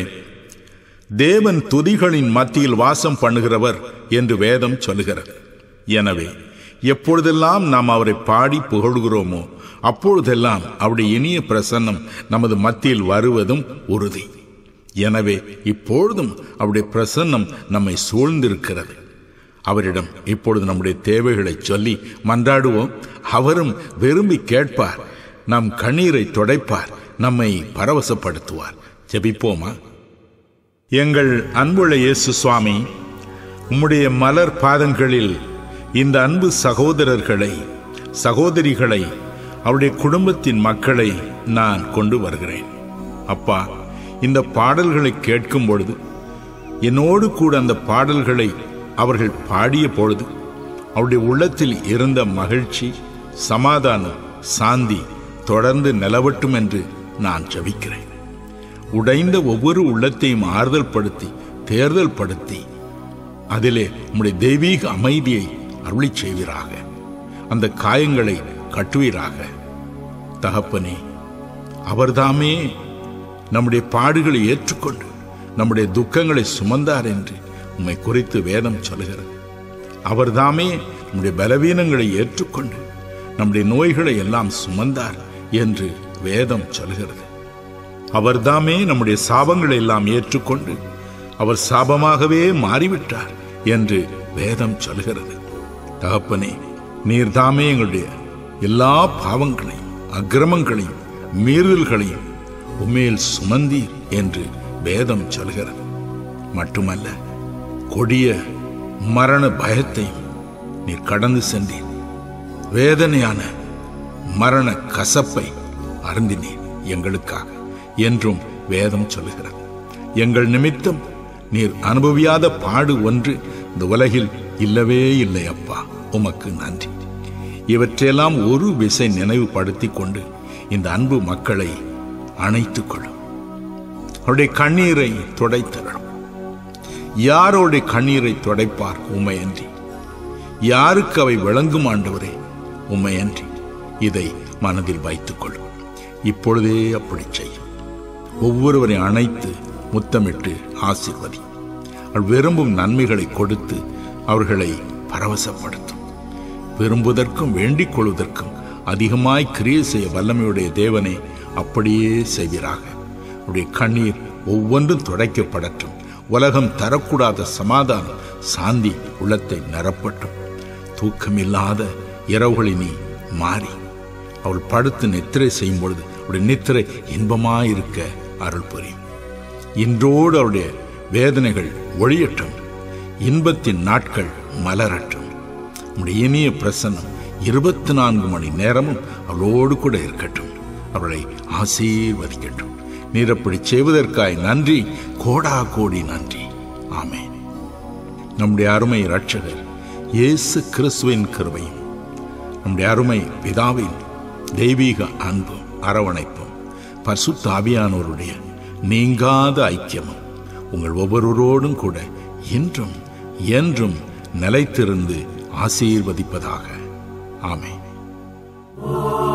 தேவன் துதிகளின் மத்தியில் வாசம் பண்ணுகிறவர் என்று வேதம் சொல்லுகிறது எனவே எப்பொழுதெல்லாம் நாம் அவரை பாடி புகழ்கிறோமோ அப்பொழுதெல்லாம் அவருடைய இனிய பிரசன்னம் நமது மத்தியில் வருவதும் உறுதி எனவே இப்பொழுதும் அவருடைய பிரசன்னம் நம்மை சூழ்ந்திருக்கிறது அவரிடம் இப்பொழுது நம்முடைய தேவைகளை சொல்லி மன்றாடுவோம் அவரும் விரும்பி கேட்பார் நம் கண்ணீரை துடைப்பார் நம்மை பரவசப்படுத்துவார் ஜெபிப்போமா எங்கள் அன்புள்ள இயேசு சுவாமி உம்முடைய மலர் பாதங்களில் இந்த அன்பு சகோதரர்களை சகோதரிகளை அவருடைய குடும்பத்தின் மக்களை நான் கொண்டு வருகிறேன் அப்பா இந்த பாடல்களை கேட்கும் பொழுது என்னோடு கூட அந்த பாடல்களை அவர்கள் பாடிய பொழுது அவருடைய உள்ளத்தில் இருந்த மகிழ்ச்சி சமாதானம் சாந்தி தொடர்ந்து நிலவட்டும் என்று நான் ஜபிக்கிறேன் உடைந்த ஒவ்வொரு உள்ளத்தையும் ஆறுதல் படுத்தி தேர்தல் படுத்தி அதிலே உம்முடைய தெய்வீக அமைதியை அருளி செய்வீராக அந்த காயங்களை கட்டுவீராக தகப்பனே அவர்தாமே நம்முடைய பாடுகளை ஏற்றுக்கொண்டு நம்முடைய துக்கங்களை சுமந்தார் என்று உம்மை குறித்து வேதம் சொல்கிறது அவர்தாமே நம்முடைய பலவீனங்களை ஏற்றுக்கொண்டு நம்முடைய நோய்களை எல்லாம் சுமந்தார் என்று வேதம் சொல்கிறது அவர்தாமே நம்முடைய சாபங்களை எல்லாம் ஏற்றுக்கொண்டு அவர் சாபமாகவே மாறிவிட்டார் என்று வேதம் சொல்கிறது தகப்பனே நீர்தாமே எங்களுடைய எல்லா பாவங்களையும் அக்கிரமங்களையும் மீறுதல்களையும் உண்மையில் சுமந்தீர் என்று வேதம் சொல்கிறது மட்டுமல்ல கொடிய மரண பயத்தையும் நீர் கடந்து சென்றீர் வேதனையான மரண கசப்பை அருந்தினீர் எங்களுக்காக என்றும் வேதம் சொல்லுகிறது எங்கள் நிமித்தம் நீர் அனுபவியாத பாடு ஒன்று இந்த உலகில் இல்லவே இல்லை அப்பா உமக்கு நன்றி இவற்றையெல்லாம் ஒரு விசை நினைவுபடுத்திக் கொண்டு இந்த அன்பு மக்களை அணைத்துக் கொள்ளும் அவருடைய கண்ணீரை துடைத்தரணும் யாரோடைய கண்ணீரை துடைப்பார் உமையன்றி யாருக்கு அவை விளங்கும் ஆண்டவரே உமையன்றி இதை மனதில் வைத்துக் கொள்ளும் இப்பொழுதே அப்படி செய்யும் ஒவ்வொருவரை அணைத்து முத்தமிட்டு ஆசிர்வதி அவள் விரும்பும் நன்மைகளை கொடுத்து அவர்களை பரவசப்படுத்தும் விரும்புவதற்கும் வேண்டிக் கொள்வதற்கும் அதிகமாய் கிரியை செய்ய வல்லமையுடைய தேவனே அப்படியே செய்வீராக உடைய கண்ணீர் ஒவ்வொன்றும் துடைக்கப்படட்டும் உலகம் தரக்கூடாத சமாதானம் சாந்தி உள்ளத்தை நிரப்பட்டும் தூக்கமில்லாத இரவுகளை நீ மாறி அவள் படுத்து நித்திரை செய்யும் பொழுது அவருடைய நித்திரை இன்பமாயிருக்க அருள் புரியும் இன்றோடு அவருடைய வேதனைகள் ஒழியட்டும் இன்பத்தின் நாட்கள் மலரட்டும் உடைய இனிய பிரசன்னம் இருபத்தி நான்கு மணி நேரமும் அவளோடு கூட இருக்கட்டும் அவளை ஆசீர்வதிக்கட்டும் நீர் அப்படி செய்வதற்காய் நன்றி கோடா கோடி நன்றி ஆமென் நம்முடைய அருமை இரட்சகர் இயேசு கிறிஸ்துவின் கிருபையும் நம்முடைய அருமை பிதாவின் தெய்வீக அன்பும் அரவணைப்பும் பரிசுத்த ஆவியானோருடைய நீங்காத ஐக்கியமும் உங்கள் ஒவ்வொருவரோடும் கூட இன்றும் என்றும் நிலைத்திருந்து ஆசீர்வதிப்பதாக ஆமென்